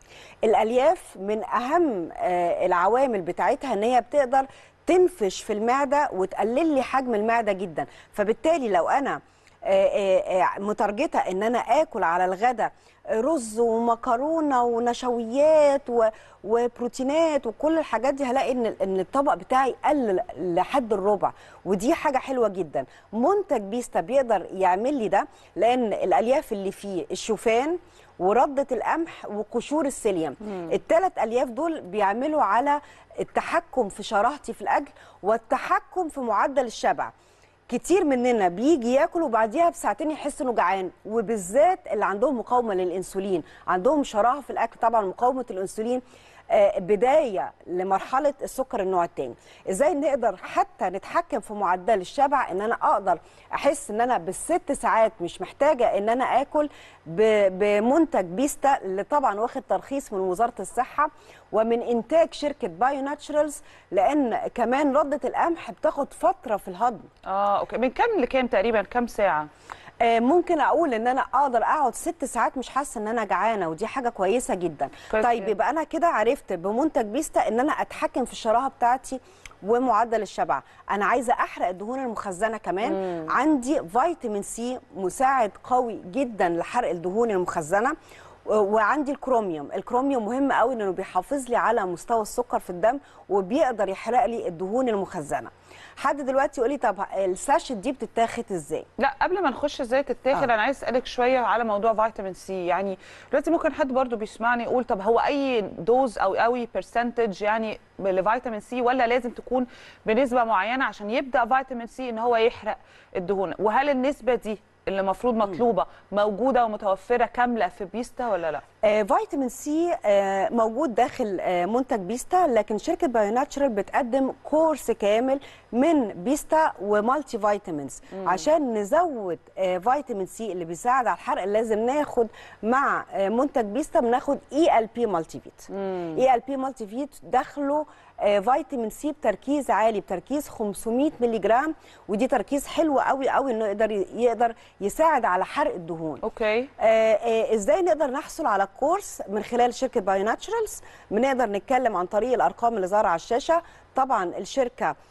الالياف من اهم آه، العوامل بتاعتها ان هي بتقدر تنفش في المعده وتقلل لي حجم المعده جدا فبالتالي لو انا آه، آه، آه، متارجته ان انا اكل على الغداء رز ومكرونه ونشويات و- وبروتينات وكل الحاجات دي هلاقي ان ان الطبق بتاعي قل لحد الربع ودي حاجه حلوه جدا منتج بيستا بيقدر يعمل لي ده لان الالياف اللي فيه الشوفان وردة القمح وقشور السيليوم الثلاث الياف دول بيعملوا على التحكم في شراهتي في الاكل والتحكم في معدل الشبع كتير مننا بيجي ياكل وبعديها بساعتين يحس انه جعان وبالذات اللي عندهم مقاومه للانسولين عندهم شراهه في الاكل طبعا مقاومه الانسولين آه، بدايه لمرحله السكر النوع الثاني ازاي نقدر حتى نتحكم في معدل الشبع ان انا اقدر احس ان انا بالست ساعات مش محتاجه ان انا اكل ب- بمنتج بيستا اللي طبعا واخد ترخيص من وزاره الصحه ومن انتاج شركه بايو ناتشرالز لان كمان رده القمح بتاخد فتره في الهضم اه اوكي من كام لكام تقريبا كام ساعه آه، ممكن اقول ان انا اقدر اقعد ست ساعات مش حاسه ان انا جعانه ودي حاجه كويسه جدا كويس طيب جدا. يبقى انا كده عرفت بمنتج بيستا ان انا اتحكم في الشراهه بتاعتي ومعدل الشبع انا عايزه احرق الدهون المخزنه كمان مم. عندي فيتامين سي مساعد قوي جدا لحرق الدهون المخزنه و- وعندي الكروميوم الكروميوم مهم قوي لانه بيحافظ لي على مستوى السكر في الدم وبيقدر يحرق لي الدهون المخزنه حد دلوقتي يقول لي طب الساشت دي بتتاخد ازاي لا قبل ما نخش ازاي تتاخد آه. انا عايز اسالك شويه على موضوع فيتامين سي يعني دلوقتي ممكن حد برضو بيسمعني يقول طب هو اي دوز او قوي برسنتج يعني لفيتامين سي ولا لازم تكون بنسبه معينه عشان يبدا فيتامين سي ان هو يحرق الدهون وهل النسبه دي اللي المفروض مطلوبه موجوده ومتوفره كامله في بيستا ولا لا آه، فيتامين سي آه، موجود داخل آه، منتج بيستا لكن شركه بايو ناتشرال بتقدم كورس كامل من بيستا ومالتي فيتامينز عشان نزود آه، فيتامين سي اللي بيساعد على الحرق لازم ناخد مع آه، منتج بيستا بناخد اي ال بي مالتي فيت اي ال بي مالتي فيت داخله آه، فيتامين سي بتركيز عالي بتركيز 500 مللي جرام ودي تركيز حلو قوي قوي انه يقدر يقدر يساعد على حرق الدهون اوكي آه، آه، ازاي نقدر نحصل على الكورس من خلال شركه بايو ناتشرالز بنقدر نتكلم عن طريق الارقام اللي ظاهره على الشاشه طبعا الشركه آه،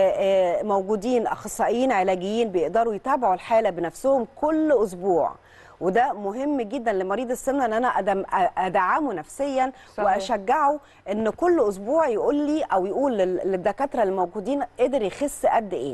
آه، موجودين اخصائيين علاجيين بيقدروا يتابعوا الحاله بنفسهم كل اسبوع وده مهم جدا لمريض السمنه ان انا أدم ادعمه نفسيا صحيح. واشجعه ان كل اسبوع يقول لي او يقول لل- للدكاتره الموجودين قدر يخس قد ايه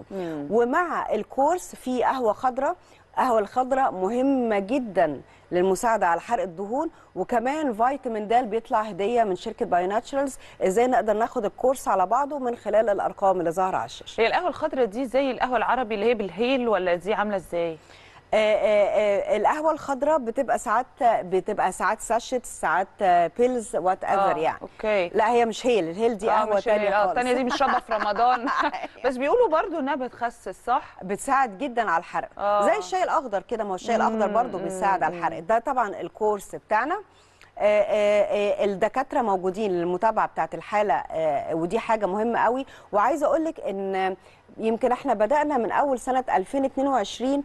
ومع الكورس في قهوه خضراء قهوه الخضراء مهمه جدا للمساعده على حرق الدهون وكمان فيتامين د بيطلع هديه من شركه بايو ناتشرالز ازاي نقدر ناخد الكورس على بعضه من خلال الارقام اللي ظاهره على الشاشه هي القهوه الخضراء دي زي القهوه العربي اللي هي بالهيل ولا دي عامله ازاي آه، آه، آه، القهوه الخضراء بتبقى ساعات بتبقى ساعات ساشيت ساعات آه، بيلز وات ايفر آه، يعني اوكي لا هي مش هيل الهيل دي آه، قهوه مش تانية اه خالص الثانيه دي بنشربها في رمضان بس بيقولوا برضو انها بتخسس صح بتساعد جدا على الحرق آه. زي الشاي الاخضر كده ما هو الشاي الاخضر برضو بيساعد على الحرق ده طبعا الكورس بتاعنا آه، آه، آه، الدكاتره موجودين للمتابعه بتاعت الحاله آه، ودي حاجه مهمه قوي وعايزه اقول لك ان يمكن احنا بدانا من اول سنه 2022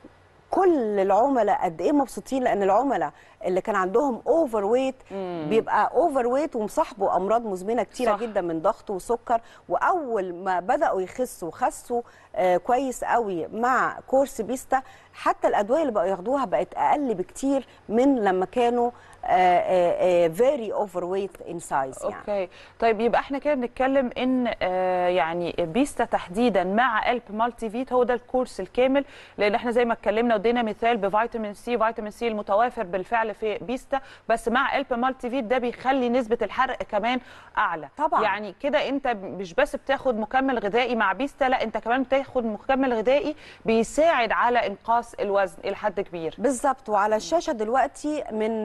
كل العملاء قد ايه مبسوطين لان العملاء اللي كان عندهم اوفر ويت بيبقى اوفر ويت ومصاحبه امراض مزمنه كتيره صح. صح. جدا من ضغط وسكر واول ما بداوا يخسوا خسوا آه كويس قوي مع كورس بيستا حتى الادويه اللي بقوا ياخدوها بقت اقل بكتير من لما كانوا فيري اوفر ويت ان سايز يعني اوكي طيب يبقى احنا كده بنتكلم ان آه يعني بيستا تحديدا مع الب مالتي فيت هو ده الكورس الكامل لان احنا زي ما اتكلمنا ودينا مثال بفيتامين سي فيتامين سي المتوافر بالفعل في بيستا بس مع الب مالتي فيت ده بيخلي نسبه الحرق كمان اعلى طبعاً. يعني كده انت مش بس بتاخد مكمل غذائي مع بيستا لا انت كمان بتاخد مكمل غذائي بيساعد على انقاص الوزن الى حد كبير بالظبط وعلى الشاشه دلوقتي من العملاء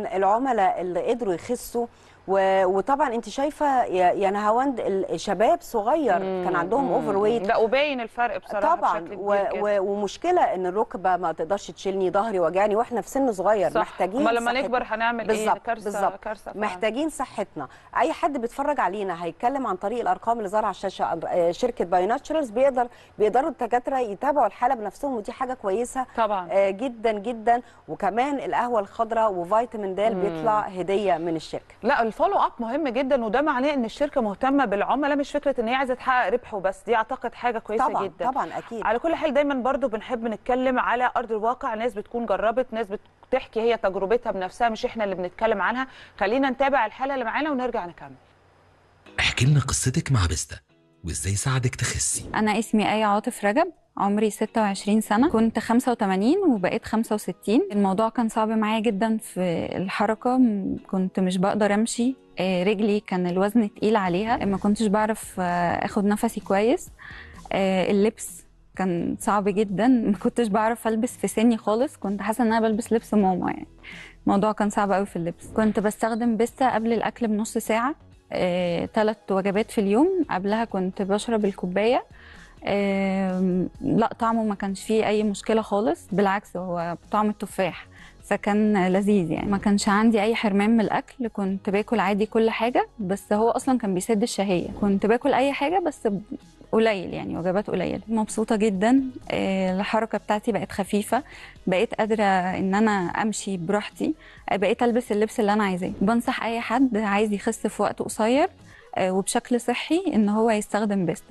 العملاء اللي قدروا يخسوا و- وطبعا انت شايفه يا يا نهاوند الشباب صغير كان عندهم اوفر ويت لا وباين الفرق بصراحه طبعا بشكل و... كبير جدا. و... ومشكله ان الركبه ما تقدرش تشيلني ظهري وجعني واحنا في سن صغير صح. محتاجين أما لما صحتنا. نكبر هنعمل إيه؟ بالظبط كارثة- بالظبط كارثة فعلا. محتاجين صحتنا اي حد بيتفرج علينا هيتكلم عن طريق الارقام اللي ظاهره على الشاشه آه، شركه بايوناتشرالز بيقدر بيقدروا الدكاتره يتابعوا الحاله بنفسهم ودي حاجه كويسه طبعا آه، جدا جدا وكمان القهوه الخضراء وفيتامين د بيطلع هديه من الشركه لا الفولو اب مهم جدا وده معناه ان الشركه مهتمه بالعملاء مش فكره ان هي عايزه تحقق ربح وبس دي اعتقد حاجه كويسه طبعا جدا طبعا اكيد على كل حال دايما برضو بنحب نتكلم على ارض الواقع ناس بتكون جربت ناس بتحكي هي تجربتها بنفسها مش احنا اللي بنتكلم عنها خلينا نتابع الحاله اللي معانا ونرجع نكمل احكي لنا قصتك مع بيستا وازاي ساعدك تخسي أنا اسمي آية عاطف رجب عمري 26 سنة كنت 85 وبقيت 65 الموضوع كان صعب معايا جدا في الحركة م- كنت مش بقدر أمشي آه، رجلي كان الوزن تقيل عليها ما كنتش بعرف آه، أخد نفسي كويس آه، اللبس كان صعب جدا ما كنتش بعرف ألبس في سني خالص كنت حاسة إن أنا بلبس لبس ماما يعني الموضوع كان صعب قوي في اللبس كنت بستخدم بيستا قبل الأكل بنص ساعة ثلاث وجبات في اليوم قبلها كنت بشرب الكوباية آم، لا طعمه ما كانش فيه أي مشكلة خالص بالعكس هو طعم التفاح فكان لذيذ يعني ما كانش عندي أي حرمان من الأكل كنت باكل عادي كل حاجة بس هو أصلا كان بيسد الشهية كنت باكل أي حاجة بس ب- قليل يعني وجبات قليلة مبسوطة جدا آه، الحركة بتاعتي بقت خفيفة بقيت قادرة إن أنا أمشي براحتي آه، بقيت ألبس اللبس اللي أنا عايزاه بنصح أي حد عايز يخس في وقت قصير آه، وبشكل صحي إن هو يستخدم بيستا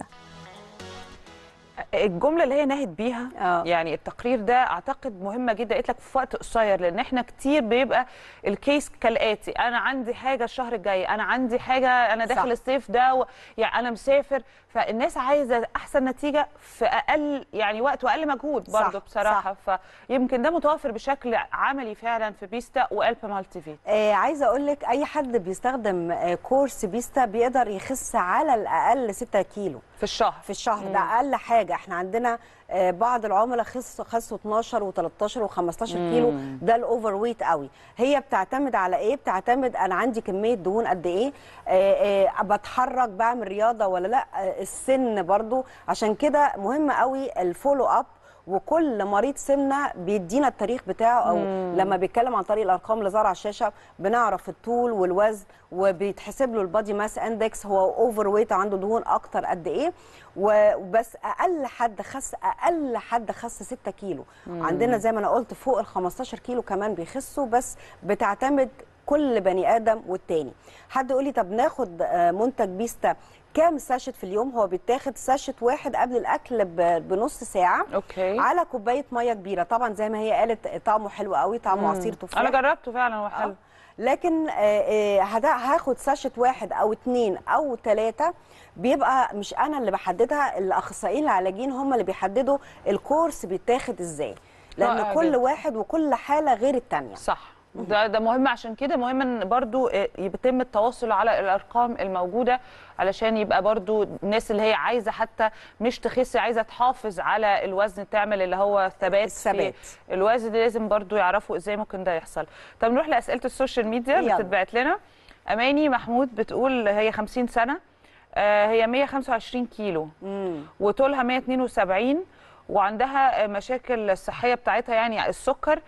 الجمله اللي هي نهت بيها آه. يعني التقرير ده اعتقد مهمه جدا قلت لك في وقت قصير لان احنا كتير بيبقى الكيس كالاتي انا عندي حاجه الشهر الجاي انا عندي حاجه انا داخل صح. الصيف ده و... يعني انا مسافر فالناس عايزه احسن نتيجه في اقل يعني وقت واقل مجهود صح، برضه بصراحه فيمكن ده متوفر بشكل عملي فعلا في بيستا والب مالتي فيت آه عايزه اقول لك اي حد بيستخدم آه كورس بيستا بيقدر يخس على الاقل 6 كيلو في الشهر في الشهر ده اقل حاجه احنا عندنا آه، بعض العملاء خسوا خسوا 12 و13 و15 كيلو ده الاوفر ويت قوي هي بتعتمد على ايه بتعتمد انا عندي كميه دهون قد ايه آه، آه، بتحرك بعمل رياضه ولا لا آه، السن برضو عشان كده مهم قوي الفولو اب وكل مريض سمنه بيدينا التاريخ بتاعه او لما بيتكلم عن طريق الارقام اللي ظاهره على الشاشه بنعرف الطول والوزن وبيتحسب له البادي ماس اندكس هو اوفر ويت عنده دهون اكتر قد ايه وبس اقل حد خس اقل حد خس 6 كيلو عندنا زي ما انا قلت فوق ال 15 كيلو كمان بيخسوا بس بتعتمد كل بني ادم والتاني حد يقول لي طب ناخد آه، منتج بيستا كام ساشت في اليوم هو بيتاخد ساشت واحد قبل الاكل ب- بنص ساعه اوكي على كوبايه ميه كبيره طبعا زي ما هي قالت طعمه حلو قوي طعمه عصير تفاح انا جربته فعلا هو حلو آه. لكن آه، آه، هدا- هاخد ساشت واحد او اتنين او تلاتة بيبقى مش انا اللي بحددها الاخصائيين العلاجيين هم اللي بيحددوا الكورس بيتاخد ازاي رائع لان كل جدا. واحد وكل حاله غير التانية صح ده ده مهم عشان كده مهم ان برضو آه، يتم التواصل على الارقام الموجوده علشان يبقى برضو الناس اللي هي عايزه حتى مش تخس عايزه تحافظ على الوزن تعمل اللي هو ثبات الثبات. في الوزن لازم برضو يعرفوا ازاي ممكن ده يحصل طب نروح لاسئله السوشيال ميديا اللي يلا. بتتبعت لنا اماني محمود بتقول هي 50 سنه آه، هي 125 كيلو مم. وطولها 172 وعندها مشاكل الصحيه بتاعتها يعني السكر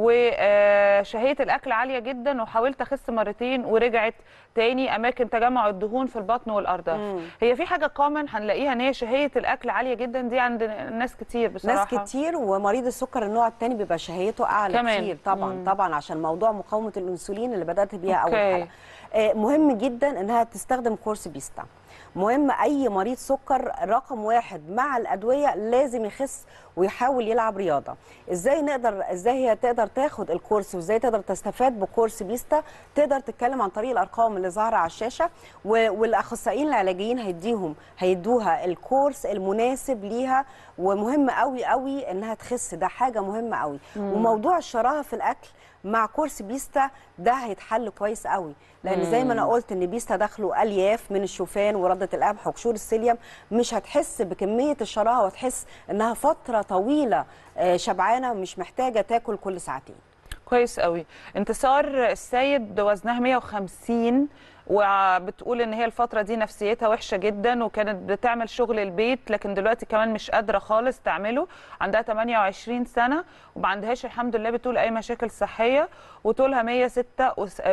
وشهيه الاكل عاليه جدا وحاولت اخس مرتين ورجعت تاني اماكن تجمع الدهون في البطن والارداف مم. هي في حاجه كومن هنلاقيها ان هي شهيه الاكل عاليه جدا دي عند ناس كتير بصراحه ناس كتير ومريض السكر النوع الثاني بيبقى شهيته اعلى كمان. كتير طبعا مم. طبعا عشان موضوع مقاومه الانسولين اللي بدات بيها اول أوكي. حلقه آه، مهم جدا انها تستخدم كورس بيستا مهم اي مريض سكر رقم واحد مع الادويه لازم يخس ويحاول يلعب رياضه ازاي نقدر ازاي هي تقدر تاخد الكورس وازاي تقدر تستفاد بكورس بيستا تقدر تتكلم عن طريق الارقام اللي ظاهره على الشاشه و- والاخصائيين العلاجيين هيديهم هيدوها الكورس المناسب ليها ومهم قوي قوي انها تخس ده حاجه مهمه قوي وموضوع الشراهه في الاكل مع كورس بيستا ده هيتحل كويس قوي لان زي ما انا قلت ان بيستا داخله الياف من الشوفان ورده القمح وقشور السيليوم مش هتحس بكميه الشراهه وتحس انها فتره طويله آه، شبعانه مش محتاجه تاكل كل ساعتين كويس قوي انتصار السيد وزنها 150 وبتقول ان هي الفتره دي نفسيتها وحشه جدا وكانت بتعمل شغل البيت لكن دلوقتي كمان مش قادره خالص تعمله عندها 28 سنه وما عندهاش الحمد لله بتقول اي مشاكل صحيه وطولها 106 وس-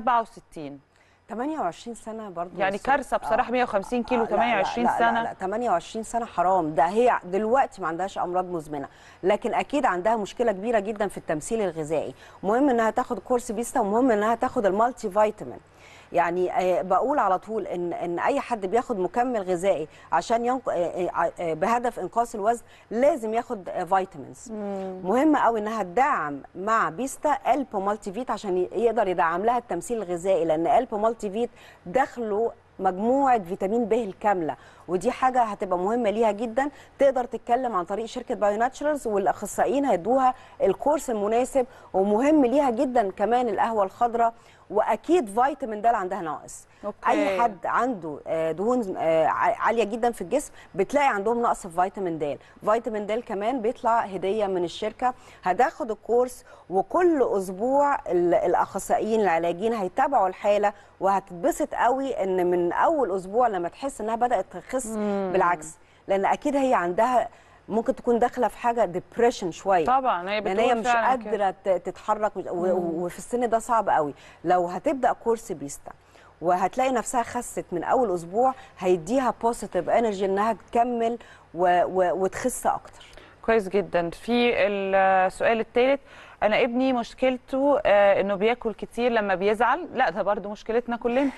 167 28 سنه برضو يعني بس- كارثه بصراحه 150 كيلو آه، لا، لا، 28 لا، سنه لا لا 28 سنه حرام ده هي دلوقتي ما عندهاش امراض مزمنه لكن اكيد عندها مشكله كبيره جدا في التمثيل الغذائي مهم انها تاخد كورس بيستا ومهم انها تاخد المالتي فيتامين يعني آه، بقول على طول ان ان اي حد بياخد مكمل غذائي عشان ينق... آه، آه، آه، بهدف انقاص الوزن لازم ياخد آه، فيتامينز مهم قوي انها تدعم مع بيستا البو مالتي فيت عشان ي- يقدر يدعم لها التمثيل الغذائي لان البو مالتي فيت داخله مجموعه فيتامين ب الكامله ودي حاجه هتبقى مهمه ليها جدا تقدر تتكلم عن طريق شركه بايو ناتشرالز والاخصائيين هيدوها الكورس المناسب ومهم ليها جدا كمان القهوه الخضراء واكيد فيتامين د عندها ناقص أوكي. اي حد عنده آه، دهون آه، ع- عاليه جدا في الجسم بتلاقي عندهم نقص في فيتامين د فيتامين د كمان بيطلع هديه من الشركه هتاخد الكورس وكل اسبوع ال- الاخصائيين العلاجيين هيتابعوا الحاله وهتتبسط قوي ان من اول اسبوع لما تحس انها بدات تخس بالعكس لان اكيد هي عندها ممكن تكون داخله في حاجه ديبريشن شويه طبعا هي لان بتقول هي مش فعلاً كده. قادره ت- تتحرك و- و- وفي السن ده صعب قوي لو هتبدا كورس بيستا وهتلاقي نفسها خست من اول اسبوع هيديها بوزيتيف انرجي انها تكمل و... و... وتخس اكتر كويس جدا في السؤال الثالث انا ابني مشكلته آه، انه بياكل كتير لما بيزعل لا ده برضو مشكلتنا كلنا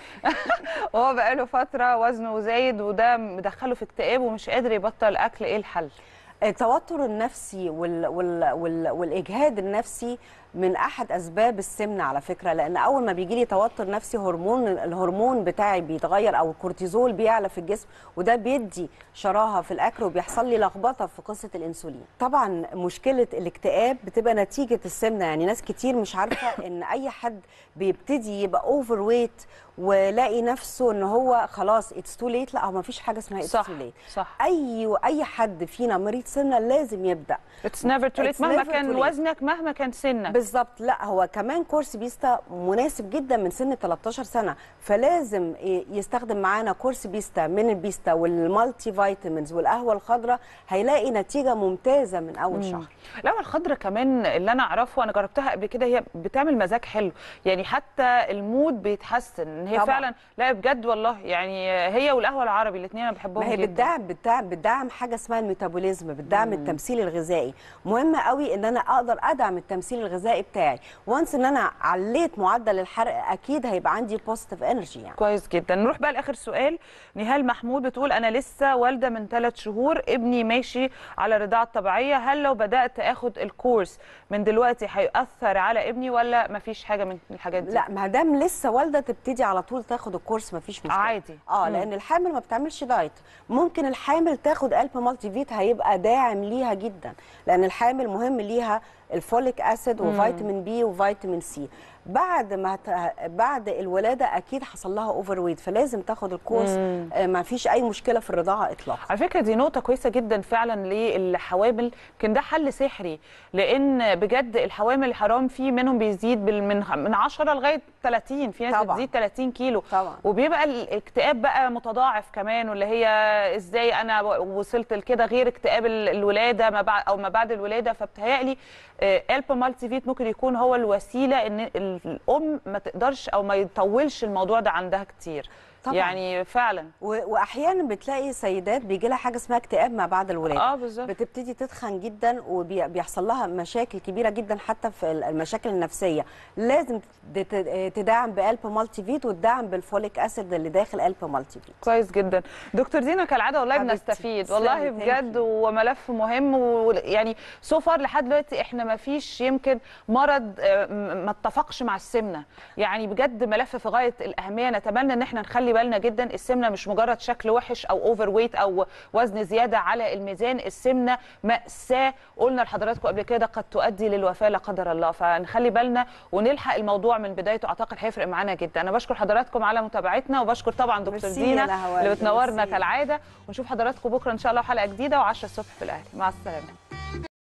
وهو بقاله فتره وزنه زايد وده مدخله في اكتئاب ومش قادر يبطل اكل ايه الحل التوتر النفسي وال... وال... وال... والاجهاد النفسي من احد اسباب السمنه على فكره لان اول ما بيجي لي توتر نفسي هرمون الهرمون بتاعي بيتغير او الكورتيزول بيعلى في الجسم وده بيدي شراهه في الاكل وبيحصل لي لخبطه في قصه الانسولين طبعا مشكله الاكتئاب بتبقى نتيجه السمنه يعني ناس كتير مش عارفه ان اي حد بيبتدي يبقى اوفر ويت ولاقي نفسه ان هو خلاص اتس تو ليت لا هو ما فيش حاجه اسمها اتس صح تو ليت صح اي اي حد فينا مريض سمنه لازم يبدا اتس نيفر تو ليت It's مهما never كان too late. وزنك مهما كان سنك بالظبط لا هو كمان كورس بيستا مناسب جدا من سن 13 سنه فلازم ي- يستخدم معانا كورس بيستا من البيستا والمالتي فيتامينز والقهوه الخضراء هيلاقي نتيجه ممتازه من اول شهر القهوه الخضراء كمان اللي انا اعرفه انا جربتها قبل كده هي بتعمل مزاج حلو يعني حتى المود بيتحسن ان هي طبعاً. فعلا لا بجد والله يعني هي والقهوه العربي الاثنين انا بحبهم ما هي جدا بتدعم بتدعم بتدعم حاجه اسمها الميتابوليزم بتدعم التمثيل الغذائي مهم قوي ان انا اقدر ادعم التمثيل الغذائي بتاعي وانس ان انا عليت معدل الحرق اكيد هيبقى عندي بوزيتيف انرجي يعني كويس جدا نروح بقى لاخر سؤال نهال محمود بتقول انا لسه والده من ثلاث شهور ابني ماشي على الرضاعه الطبيعيه هل لو بدات اخد الكورس من دلوقتي هيأثر على ابني ولا مفيش حاجه من الحاجات دي لا ما دام لسه والده تبتدي على طول تاخد الكورس ما فيش مشكله عادي. اه مم. لان الحامل ما بتعملش دايت ممكن الحامل تاخد قلب مالتي فيت هيبقى داعم ليها جدا لان الحامل مهم ليها الفوليك اسيد وفيتامين بي وفيتامين سي بعد ما ت... بعد الولاده اكيد حصل لها اوفر ويت فلازم تاخد الكورس آه ما فيش اي مشكله في الرضاعه اطلاقا على فكره دي نقطه كويسه جدا فعلا للحوامل كان ده حل سحري لان بجد الحوامل الحرام في منهم بيزيد بال- من من 10 لغايه 30 في ناس طبعاً. بتزيد 30 كيلو طبعا وبيبقى الاكتئاب بقى متضاعف كمان واللي هي ازاي انا و- وصلت لكده غير اكتئاب ال- الولاده ما بعد او ما بعد الولاده فبتهيألي الب مالتي فيت ممكن يكون هو الوسيله ان ال- الام ما تقدرش او ما يطولش الموضوع ده عندها كتير طبعاً. يعني فعلا و... واحيانا بتلاقي سيدات بيجي لها حاجه اسمها اكتئاب ما بعد الولاده اه بالظبط بتبتدي تتخن جدا وبيحصل لها مشاكل كبيره جدا حتى في المشاكل النفسيه لازم تت- تدعم بقلب مالتي فيت وتدعم بالفوليك اسيد اللي داخل قلب مالتي فيت كويس جدا دكتور دينا كالعاده والله حبيبتي. بنستفيد تسلمي، والله thank بجد you. وملف مهم ويعني سو فار لحد دلوقتي احنا ما فيش يمكن مرض آه، م- ما اتفقش مع السمنه يعني بجد ملف في غايه الاهميه نتمنى ان احنا نخلي بالنا جدا السمنه مش مجرد شكل وحش او اوفر ويت او وزن زياده على الميزان السمنه ماساه قلنا لحضراتكم قبل كده قد تؤدي للوفاه لا قدر الله فنخلي بالنا ونلحق الموضوع من بدايته اعتقد هيفرق معانا جدا انا بشكر حضراتكم على متابعتنا وبشكر طبعا دكتور ميرسي يا دينا نهاوند، اللي بتنورنا ميرسي. كالعاده ونشوف حضراتكم بكره ان شاء الله حلقه جديده و10 الصبح في الاهلي مع السلامه